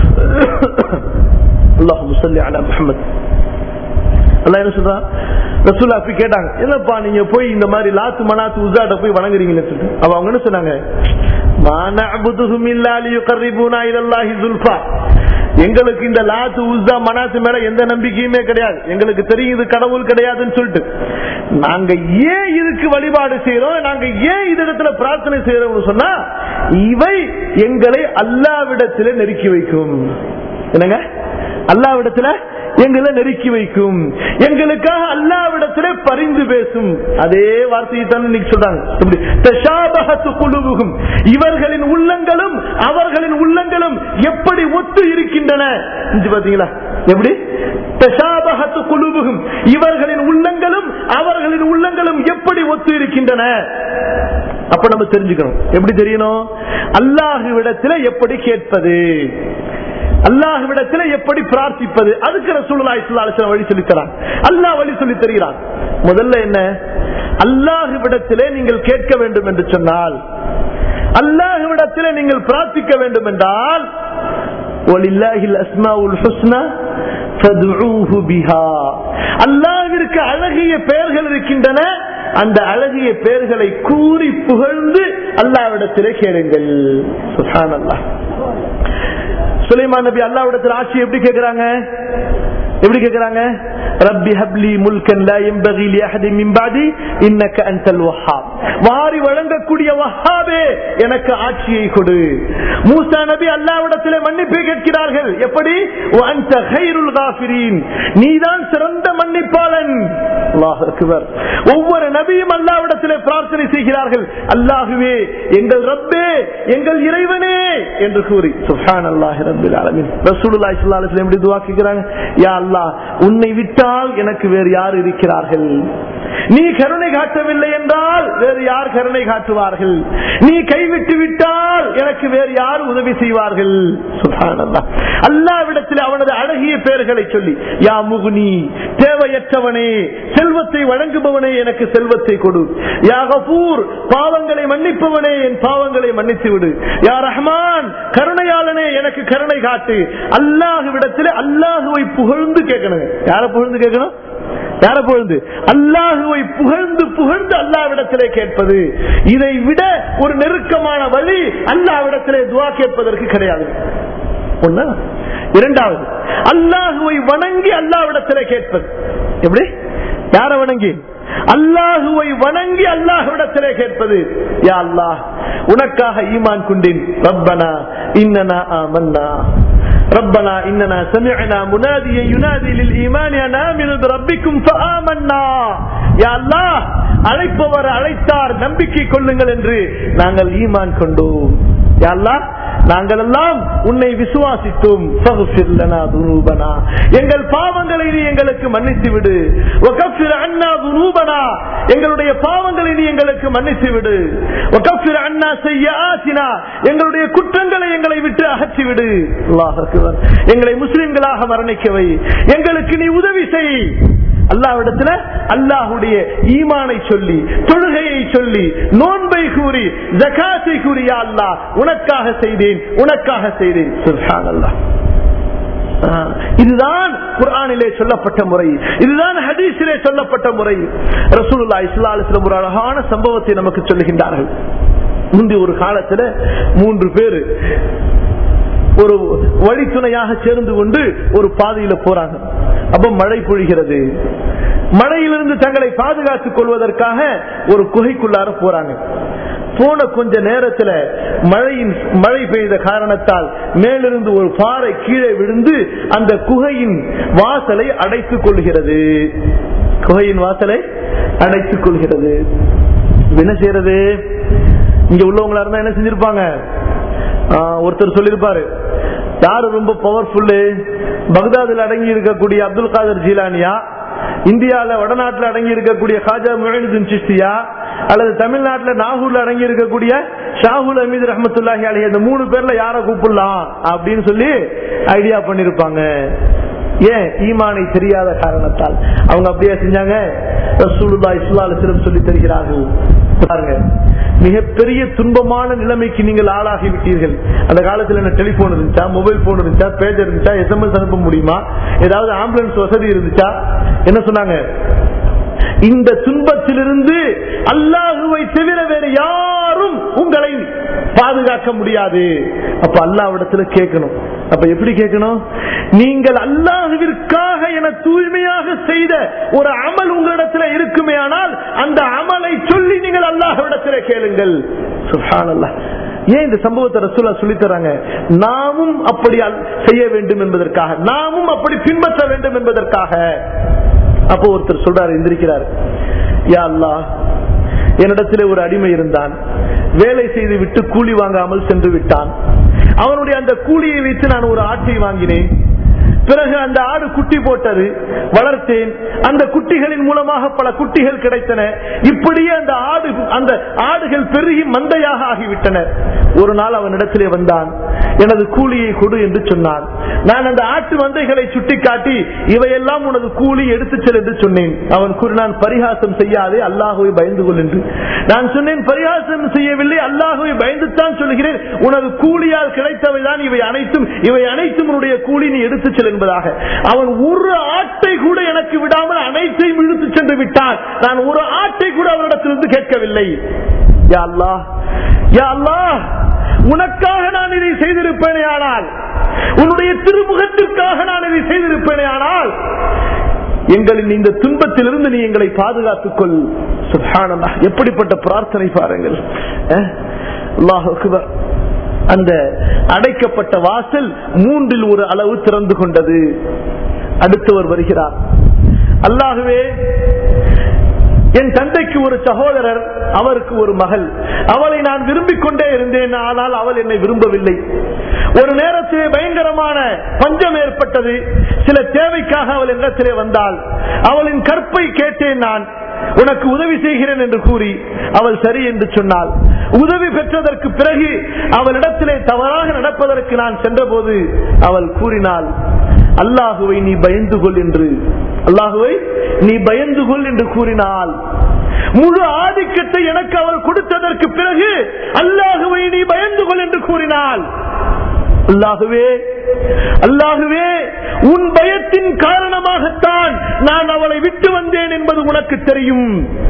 அல்லாஹ் முசல்லி அலா முஹம்மத் அல்லாஹ் என்ன சொல்றான் ரசூல்லா போய் கேட்டாங்க என்னப்பா நீங்க போய் இந்த மாதிரி லாத்து மனாத்து உசாட்ட போய் வணங்குறீங்கன்னு சொல்லிட்டு அவ அவங்க என்ன சொன்னாங்க "மா நஅபுதுஹும் இல்லா லியுகர்ரிபூனா இலல்லாஹி ஸுல்ஃபா." எங்களுக்கு இந்த லாத்து உஸ்தா மனாத்து மேல எந்த நம்பிக்கையுமே கிடையாது எங்களுக்கு தெரியும் இது கடவுள் கிடையாதுன்னு சொல்லிட்டு நாங்க ஏன் இதுக்கு வழிபாடு செய்யறோம் நாங்க ஏன் இது இடத்துல பிரார்த்தனை செய்யறோம்னு சொன்னா இவை எங்களை அல்லாவிடத்திலே நெருக்கி வைக்கும் என்னங்க அல்லாவிடத்துல எங்களை நெருக்கி வைக்கும் எங்களுக்காக அல்லாவிடத்திலே பரிந்து பேசும் அதே வார்த்தையை தான் இன்னைக்கு சொல்றாங்க எப்படி? தஷாபஹத்து குலுவுகும். இவர்களின் உள்ளங்களும் அவர்களின் உள்ளங்களும் எப்படி ஒத்து இருக்கின்றன இங்க பாத்தீங்களா எப்படி தஷாபஹத்து குலுவுகும். இவர்களின் உள்ளங்களும் அவர்களின் உள்ளங்களும் எப்படி ஒத்து இருக்கின்றன அப்ப நம்ம தெரிஞ்சுக்கணும் எப்படி தெரியணும் அல்லாஹுவிடத்துல எப்படி கேட்பது அல்லாஹுவிடத்துல எப்படி பிரார்த்திப்பது அதுக்கு ரசூலுல்லாஹி ஸல்லல்லாஹு அலைஹி வஸல்லம் வழி சொல்லி தரான் அல்லாஹ் வழி சொல்லி தருகிறான் முதல்ல என்ன அல்லாஹுவிடத்திலே நீங்கள் கேட்க வேண்டும் என்று சொன்னால் அல்லாஹுவிடத்திலே நீங்கள் பிரார்த்திக்க வேண்டும் என்றால் وَلِلَّهِ الْأَسْمَاءُ الْحُسْنَى فَادْعُوهُ بِهَا அல்லாஹ்விற்கு அழகிய பெயர்கள் இருக்கின்றன அந்த அழகிய பெயர்களை கூறி புகழ்ந்து அல்லாவிடத்திலே கேளுங்கள் சுப்ஹானல்லாஹ் சுலைமான் நபி அல்லாவிடத்தில் ஆட்சி எப்படி கேட்கிறாங்க எப்படி கேட்கிறாங்க ரப்பி ஹப்லி முல்கன் லா யம்பகி லி அஹதின் மின் பஅதி இன்னக அன்தல் வஹ்ஹாப் வாரி வழங்கக்கூடிய வஹ்ஹாபே எனக்கு ஆட்சியை கொடு மூசா நபி அல்லாஹ்விடத்திலே மன்னிப்பு கேட்கிறார்கள் எப்படி வ அன்த கைருல் காஃபிரீன் நீதான் சிறந்த மன்னிப்பாளன் அல்லாஹ் அக்பர் ஒவ்வொரு நபியும் அல்லாஹ்விடத்திலே பிரார்த்தனை செய்கிறார்கள் அல்லாஹுவே எங்கள் ரப்பே எங்கள் இறைவனே என்று கூறி சுப்ஹானல்லாஹி ரப்பில் ஆலமீன் ரசூலுல்லாஹி ஸல்லல்லாஹு அலைஹி வஸல்லம் எப்படி துஆ கேக்குறாங்க யா அல்லாஹ் உன்னை விட்டால் எனக்கு வேறு யார் இருக்கிறார்கள் நீ கருணை காட்டவில்லை என்றால் வேறு யார் கருணை காட்டுவார்கள் நீ கைவிட்டு விட்டால் எனக்கு வேறு யார் உதவி செய்வார்கள் சுப்ஹானல்லாஹ் அல்லாவிடத்தில் அவனது அழகிய பெயர்களை சொல்லி யா முகுனி தேவையற்றவனே செல்வத்தை வழங்குபவனே எனக்கு செல்வத்தை கொடு யா கபூர் பாவங்களை மன்னிப்பவனே என் பாவங்களை மன்னித்து விடு யா ரஹ்மான் கருணையாளனே எனக்கு கருணை காட்டு அல்லாஹுவிடத்தில் அல்லாஹுவை புகழ்ந்து கேட்கணும் யார புகழ்ந்து கேட்கணும் யார புகழ்ந்து அல்லாஹுவை புகழ்ந்து புகழ்ந்து அல்லாவிடத்திலே கேட்பது இதை விட ஒரு நெருக்கமான வழி அல்லாவிடத்திலே துவா கேட்பதற்கு கிடையாது ஒண்ணு இரண்டாவது அல்லாஹுவை வணங்கி அல்லாவிடத்திலே கேட்பது எப்படி யார வணங்கி அல்லாஹுவை வணங்கி அல்லாஹுவிடத்திலே கேட்பது யா அல்லாஹ் உனக்காக ஈமான் கொண்டேன் ரப்பனா இன்னனா ஆமன்னா ربنا إننا سمعنا مناديا ينادي للإيمان أن آمنوا بربكم فآمنا يا الله அழைப்பவர் அழைத்தார் நம்பிக்கை கொள்ளுங்கள் என்று நாங்கள் ஈமான் கொண்டோம் யா அல்லாஹ் நாங்கள் எல்லாம் உன்னை விசுவாசித்தோம் ஃபக்ஃபிர் லனா துனூபனா எங்கள் பாவங்களை நீ எங்களுக்கு மன்னித்து விடு வகஃபிர் அன்னா துனூபனா எங்களுடைய பாவங்களை நீ எங்களுக்கு மன்னித்து விடு வகஃபிர் அன்னா செய்யாசினா எங்களுடைய குற்றங்களை எங்களை விட்டு அகற்றி விடு அல்லாஹ் அக்பர் எங்களை முஸ்லிம்களாக மரணிக்கவை எங்களுக்கு நீ உதவி செய் அல்லாவிடத்துல அல்லாஹுடைய ஈமானை சொல்லி தொழுகையை சொல்லி நோன்பை கூறி ஜகாத்தை கூறி யா அல்லாஹ் உனக்காக செய்தேன் உனக்காக செய்தேன் சுல்ஹான் அல்லாஹ் இதுதான் குரானிலே சொல்லப்பட்ட முறை இதுதான் ஹதீஸிலே சொல்லப்பட்ட முறை ரசூலுல்லா இஸ்லாலிஸ்லம் ஒரு அழகான சம்பவத்தை நமக்கு சொல்லுகின்றார்கள் முந்தி ஒரு காலத்துல மூன்று பேர் ஒரு வழித்துணையாக சேர்ந்து கொண்டு ஒரு பாதையில போறாங்க அப்ப மழை பொழிகிறது மழையிலிருந்து தங்களை பாதுகாத்துக் கொள்வதற்காக ஒரு குகைக்குள்ளார போறாங்க போன கொஞ்ச நேரத்துல மழையின் மழை பெய்த காரணத்தால் மேலிருந்து ஒரு பாறை கீழே விழுந்து அந்த குகையின் வாசலை அடைத்துக் கொள்கிறது குகையின் வாசலை அடைத்துக் கொள்கிறது என்ன செய்யறது இங்க உள்ளவங்களா இருந்தா என்ன செஞ்சிருப்பாங்க ஒருத்தர் சொல்லிருப்பாரு யாரு ரொம்ப பவர்ஃபுல்லு பக்தாதில் அடங்கி இருக்கக்கூடிய அப்துல் காதர் ஜீலானியா இந்தியால வடநாட்டில் அடங்கி இருக்கக்கூடிய ஹாஜா முஹிதுன் சிஸ்தியா அல்லது தமிழ்நாட்டில் நாகூர்ல அடங்கி இருக்கக்கூடிய ஷாஹுல் அமீது ரஹமத்துல்லாஹி அலி அந்த மூணு பேர்ல யார கூப்பிடலாம் அப்படின்னு சொல்லி ஐடியா பண்ணிருப்பாங்க ஏன் ஈமானை தெரியாத காரணத்தால் அவங்க அப்படியே செஞ்சாங்க ரசூலுல்லா இஸ்லால சிறப்பு சொல்லி தருகிறார்கள் பாருங்க மிகப்பெரிய துன்பமான நிலைமைக்கு நீங்கள் ஆளாகி விட்டீர்கள் அந்த காலத்துல என்ன டெலிபோன் இருந்துச்சா மொபைல் போன் இருந்துச்சா பேஜர் இருந்துச்சா எஸ்எம்எஸ் அனுப்ப முடியுமா ஏதாவது ஆம்புலன்ஸ் வசதி இருந்துச்சா என்ன சொன்னாங்க இந்த துன்பத்திலிருந்து அல்லாஹுவை தவிர வேறு யாரும் உங்களை பாதுகாக்க முடியாது அப்ப அல்லாவிடத்துல கேட்கணும் அப்ப எப்படி கேட்கணும் நீங்கள் அல்லாஹுவிற்காக என தூய்மையாக செய்த ஒரு அமல் உங்களிடத்துல இருக்குமே ஆனால் அந்த அமலை சொல்லி நீங்கள் அல்லாஹ்விடத்துல கேளுங்கள் சுஹானல்லாஹ் ஏன் இந்த சம்பவத்தை ரசூலா சொல்லி தராங்க நாமும் அப்படி செய்ய வேண்டும் என்பதற்காக நாமும் அப்படி பின்பற்ற வேண்டும் என்பதற்காக அப்போ ஒருத்தர் சொல்றாரு எந்திரிக்கிறார் யா அல்லா என்னிடத்திலே ஒரு அடிமை இருந்தான் வேலை செய்து விட்டு கூலி வாங்காமல் சென்று விட்டான் அவனுடைய அந்த கூலியை வைத்து நான் ஒரு ஆட்டை வாங்கினேன் பிறகு அந்த ஆடு குட்டி போட்டது வளர்த்தேன் அந்த குட்டிகளின் மூலமாக பல குட்டிகள் கிடைத்தன இப்படியே அந்த ஆடு அந்த ஆடுகள் பெருகி மந்தையாக ஆகிவிட்டன ஒரு நாள் அவனிடத்திலே வந்தான் எனது கூலியை கொடு என்று சொன்னான் நான் அந்த ஆட்டு மந்தைகளை சுட்டிக்காட்டி இவையெல்லாம் உனது கூலி எடுத்துச் செல் என்று சொன்னேன் அவன் கூறினான் பரிகாசம் செய்யாதே அல்லாஹுவை பயந்து கொள் என்று நான் சொன்னேன் பரிகாசம் செய்யவில்லை அல்லாஹுவை பயந்துத்தான் சொல்கிறேன் உனது கூலியால் கிடைத்தவைதான் இவை அனைத்தும் இவை அனைத்தும் உன்னுடைய கூலி நீ எடுத்துச் செல் என்பதாக அவன் ஒரு ஆட்டை கூட எனக்கு விடாமல் அனைத்தையும் இழுத்து சென்று விட்டான் நான் ஒரு ஆட்டை கூட அவரிடத்திலிருந்து கேட்கவில்லை யா அல்லாஹ் யா அல்லாஹ் உனக்காக நான் இதை செய்திருப்பேனே ஆனால் உன்னுடைய திருமுகத்திற்காக நான் இதை செய்திருப்பேனே ஆனால் எங்களின் இந்த துன்பத்திலிருந்து நீ எங்களை பாதுகாத்துக் கொள் சுப்ஹானல்லாஹ் எப்படிப்பட்ட பிரார்த்தனை பாருங்கள் அஹ்? அல்லாஹ் அக்பர். அந்த அடைக்கப்பட்ட வாசல் மூன்றில் ஒரு அளவு திறந்து கொண்டது அடுத்தவர் வருகிறார் அல்லாகவே என் தந்தைக்கு ஒரு சகோதரர் அவருக்கு ஒரு மகள் அவளை நான் விரும்பிக் கொண்டே இருந்தேன் ஆனால் அவள் என்னை விரும்பவில்லை ஒரு நேரத்திலே பயங்கரமான பஞ்சம் ஏற்பட்டது சில தேவைக்காக அவள் என்னத்திலே வந்தாள் அவளின் கற்பை கேட்டேன் நான் உனக்கு உதவி செய்கிறேன் என்று கூறி அவள் சரி என்று சொன்னாள் உதவி பெற்றதற்கு பிறகு அவளிடத்திலே தவறாக நடப்பதற்கு நான் சென்றபோது அவள் கூறினாள் அல்லாஹுவை நீ பயந்து கொள் என்று அல்லாஹுவை நீ பயந்து கொள் என்று கூறினாள் முழு ஆதிக்கத்தை எனக்கு அவள் கொடுத்ததற்கு பிறகு அல்லாஹுவை நீ பயந்து கொள் என்று கூறினாள் அல்லாகுவே அல்லாகுவே உன் பயத்தின் காரணமாகத்தான் நான் அவளை விட்டு வந்தேன் என்பது உனக்கு தெரியும்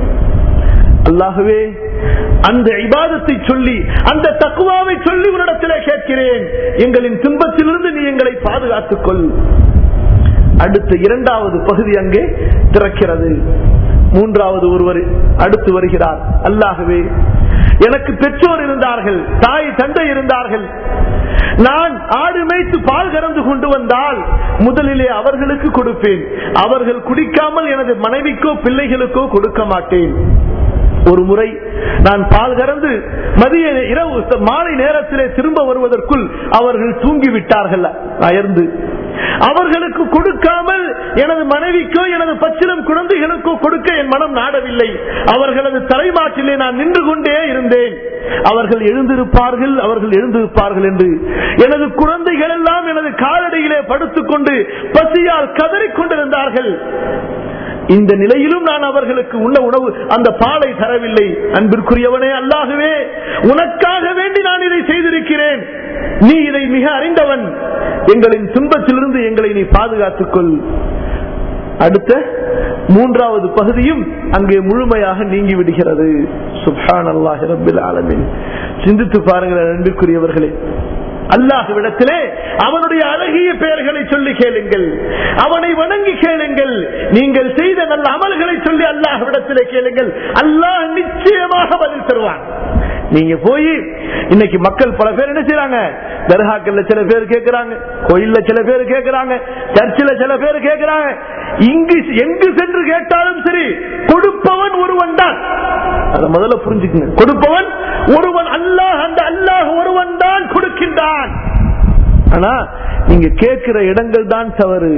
அல்லாகவே அந்த இபாதத்தை சொல்லி அந்த தக்குவாவை சொல்லி உன்னிடத்திலே கேட்கிறேன் எங்களின் துன்பத்திலிருந்து நீ எங்களை பாதுகாத்துக் கொள் அடுத்த இரண்டாவது பகுதி அங்கே திறக்கிறது மூன்றாவது ஒருவர் அடுத்து வருகிறார் அல்லாகவே எனக்கு பெற்றோர் இருந்தார்கள் தாய் தந்தை இருந்தார்கள் நான் ஆடு மேய்த்து பால் கறந்து கொண்டு வந்தால் முதலிலே அவர்களுக்கு கொடுப்பேன் அவர்கள் குடிக்காமல் எனது மனைவிக்கோ பிள்ளைகளுக்கோ கொடுக்க மாட்டேன் ஒரு முறை நான் பால் கறந்து மதிய இரவு மாலை நேரத்திலே திரும்ப வருவதற்குள் அவர்கள் தூங்கிவிட்டார்கள் அயர்ந்து அவர்களுக்கு கொடுக்காமல் எனது மனைவிக்கோ எனது பச்சிலம் குழந்தைகளுக்கோ கொடுக்க என் மனம் நாடவில்லை அவர்களது தலைமாட்டிலே நான் நின்று கொண்டே இருந்தேன் அவர்கள் எழுந்திருப்பார்கள் அவர்கள் எழுந்திருப்பார்கள் என்று எனது குழந்தைகள் எல்லாம் எனது காலடியிலே படுத்துக் கொண்டு பசியால் கதறிக் கொண்டிருந்தார்கள் இந்த நிலையிலும் நான் அவர்களுக்கு உண்ண உணவு அந்த பாலை தரவில்லை அன்பிற்குரியவனே அல்லாகவே உனக்காக வேண்டி நான் இதை செய்திருக்கிறேன் நீ இதை மிக அறிந்தவன் எங்களின் துன்பத்திலிருந்து எங்களை நீ பாதுகாத்துக் கொள் அடுத்த மூன்றாவது பகுதியும் அங்கே முழுமையாக நீங்கி விடுகிறது சுப்ஹான் அல்லாஹி ரபில் ஆலமின் சிந்தித்து பாருங்கள் அன்பிற்குரியவர்களே அல்லாஹுவிடத்திலே அவனுடைய அழகிய பெயர்களை சொல்லி கேளுங்கள் அவனை வணங்கி கேளுங்கள் நீங்கள் செய்த நல்ல அமல்களை சொல்லி அல்லாஹுவிடத்திலே கேளுங்கள் அல்லாஹ் நிச்சயமாக பதில் தருவான் நீங்க போய் இன்னைக்கு மக்கள் பல பேர் என்ன செய்யறாங்க தர்காக்கள்ல சில பேர் கேட்கிறாங்க கோயில்ல சில பேர் கேட்கிறாங்க சர்ச்சில் சில பேர் கேட்கிறாங்க இங்கு எங்கு சென்று கேட்டாலும் சரி கொடுப்பவன் ஒருவன் தான் அதை முதல்ல புரிஞ்சுக்குங்க கொடுப்பவன் ஒருவன் அல்லாஹ் அந்த அல்லாஹ் ஒருவன் தான் கொடுக்கின்றான் ஆனா நீங்க கேட்கிற இடங்கள் தான் தவறு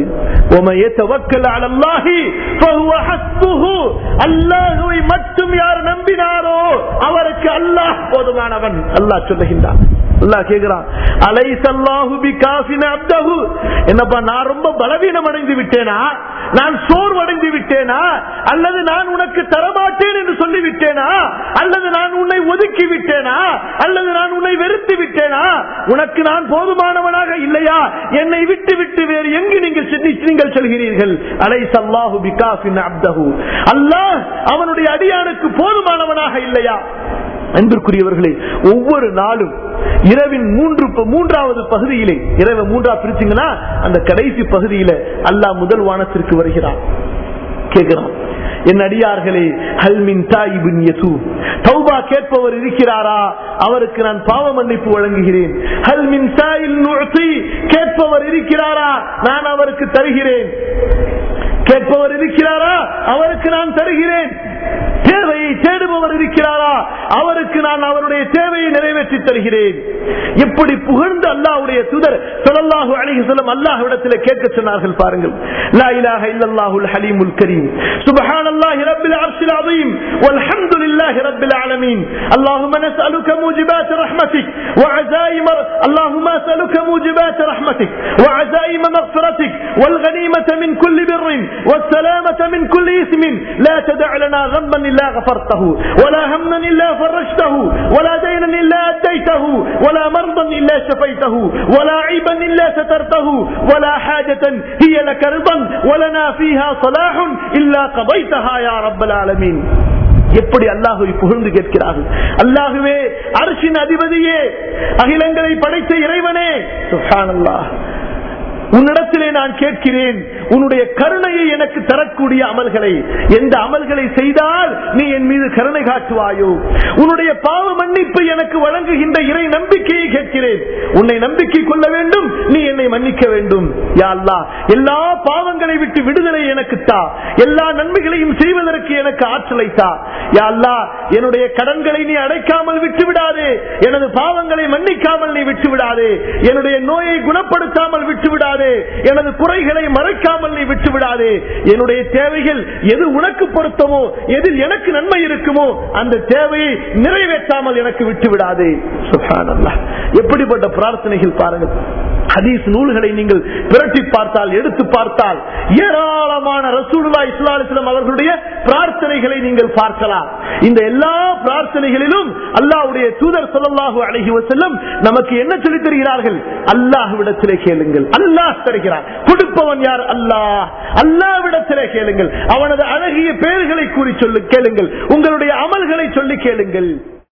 அல்லாஹுவை மட்டும் யார் நம்பினாரோ அவருக்கு அல்லாஹ் போதுமானவன் அல்லாஹ் சொல்லுகின்றான் அல்லாஹ் கேட்கிறான் அலை சல்லாஹு பி காசின அப்தஹு என்னப்பா நான் ரொம்ப பலவீனம் அடைந்து விட்டேனா நான் சோர்வடைந்து விட்டேனா அல்லது நான் உனக்கு தரமாட்டேன் என்று சொல்லி விட்டேனா அல்லது நான் உன்னை ஒதுக்கி விட்டேனா அல்லது நான் உன்னை வெறுத்து விட்டேனா உனக்கு நான் போதுமானவனாக இல்லையா என்னை விட்டு விட்டு வேறு எங்கு நீங்கள் நீங்கள் செல்கிறீர்கள் அலை சல்லாஹு பி காசின அப்தஹு அல்லாஹ் அவனுடைய அடியானுக்கு போதுமானவனாக இல்லையா அன்பிற்குரியவர்களே ஒவ்வொரு நாளும் இரவின் மூன்று மூன்றாவது பகுதியிலே இரவு மூன்றா பிரிச்சிங்கன்னா அந்த கடைசி பகுதியில அல்லாஹ் முதல் வானத்திற்கு வருகிறான் கேட்கிறான் என் அடியார்களே ஹல்மின் தாயிபின் யசு தௌபா கேட்பவர் இருக்கிறாரா அவருக்கு நான் பாவ மன்னிப்பு வழங்குகிறேன் ஹல்மின் சாயில் நுழ்த்தி கேட்பவர் இருக்கிறாரா நான் அவருக்கு தருகிறேன் கேட்பவர் இருக்கிறாரா அவருக்கு நான் தருகிறேன் தேவையை தேடுபவர் இருக்கிறாரா அவருக்கு நான் அவருடைய தேவையை நிறைவேற்றி தருகிறேன் எப்படி புகழ்ந்து அல்லாஹ்வுடைய தூதர் ஸல்லல்லாஹு அலைஹி வஸல்லம் அல்லாஹ்விடத்தில் கேட்க சொன்னார்கள் பாருங்கள் லா இலாஹ இல்லல்லாஹுல் ஹலீமுல் கரீம் சுப்ஹானல்லாஹி ரப்பில் அர்ஷில் அதீம் வல்ஹம்துலில்லாஹி ரப்பில் ஆலமீன் اللهم نسألك موجبات رحمتك وعزائم اللهم نسألك موجبات رحمتك وعزائم مغفرتك والغنيمة من كل بر والسلامة من كل إثم لا تدع لنا ذنبا إلا غفرته ولا هما إلا فرجته ولا دينا إلا أديته ولا مرضا إلا شفيته ولا عيبا إلا سترته ولا حاجة هي لك رضا ولنا فيها صلاح إلا قضيتها يا رب العالمين எப்படி அல்லாஹுவை புகழ்ந்து கேட்கிறார்கள் அல்லாஹுவே அரசின் அதிபதியே அகிலங்களை படைத்த இறைவனே சுப்ஹானல்லாஹ் உன்னிடத்திலே நான் கேட்கிறேன் உன்னுடைய கருணையை எனக்கு தரக்கூடிய அமல்களை எந்த அமல்களை செய்தால் நீ என் மீது கருணை காட்டுவாயோ உன்னுடைய பாவ மன்னிப்பை எனக்கு வழங்குகின்ற இறை நம்பிக்கையை கேட்கிறேன் உன்னை நம்பிக்கை கொள்ள வேண்டும் நீ என்னை மன்னிக்க வேண்டும் யா அல்லாஹ் எல்லா பாவங்களை விட்டு விடுதலை எனக்கு தா எல்லா நன்மைகளையும் செய்வதற்கு எனக்கு ஆற்றலை தா யா அல்லாஹ் என்னுடைய கடன்களை நீ அடைக்காமல் விட்டு விடாதே எனது பாவங்களை மன்னிக்காமல் நீ விட்டு விடாதே என்னுடைய நோயை குணப்படுத்தாமல் விட்டு விடாதே எனது குறைகளை மறைக்காமல் நீ விட்டு விடாதே என்னுடைய தேவைகள் எது உனக்கு பொருத்தமோ எதில் எனக்கு நன்மை இருக்குமோ அந்த தேவையை நிறைவேற்றாமல் எனக்கு விட்டு விடாதே சுப்ஹானல்லாஹ் எப்படிப்பட்ட பிரார்த்தனைகள் பாருங்கள் ஹதீஸ் நூல்களை நீங்கள் பிரட்டி பார்த்தால் எடுத்து பார்த்தால் ஏராளமான ரசூலுல்லா இஸ்லாலிஸ்லாம் அவர்களுடைய பிரார்த்தனைகளை நீங்கள் பார்க்கலாம் இந்த எல்லா பிரார்த்தனைகளிலும் அல்லாஹ்வுடைய தூதர் ஸல்லல்லாஹு அலைஹி வஸல்லம் நமக்கு என்ன சொல்லித் தருகிறார்கள் அல்லாஹ்விடத்திலே கேளுங்கள் அல்லாஹ் தருகிறார் கொடுப்பவன் யார் அல்லாஹ் அல்லாஹ்விடத்திலே கேளுங்கள் அவனது அழகிய பெயர்களை கூறி சொல்லு கேளுங்கள் உங்களுடைய அமல்களை சொல்லி கேளுங்கள்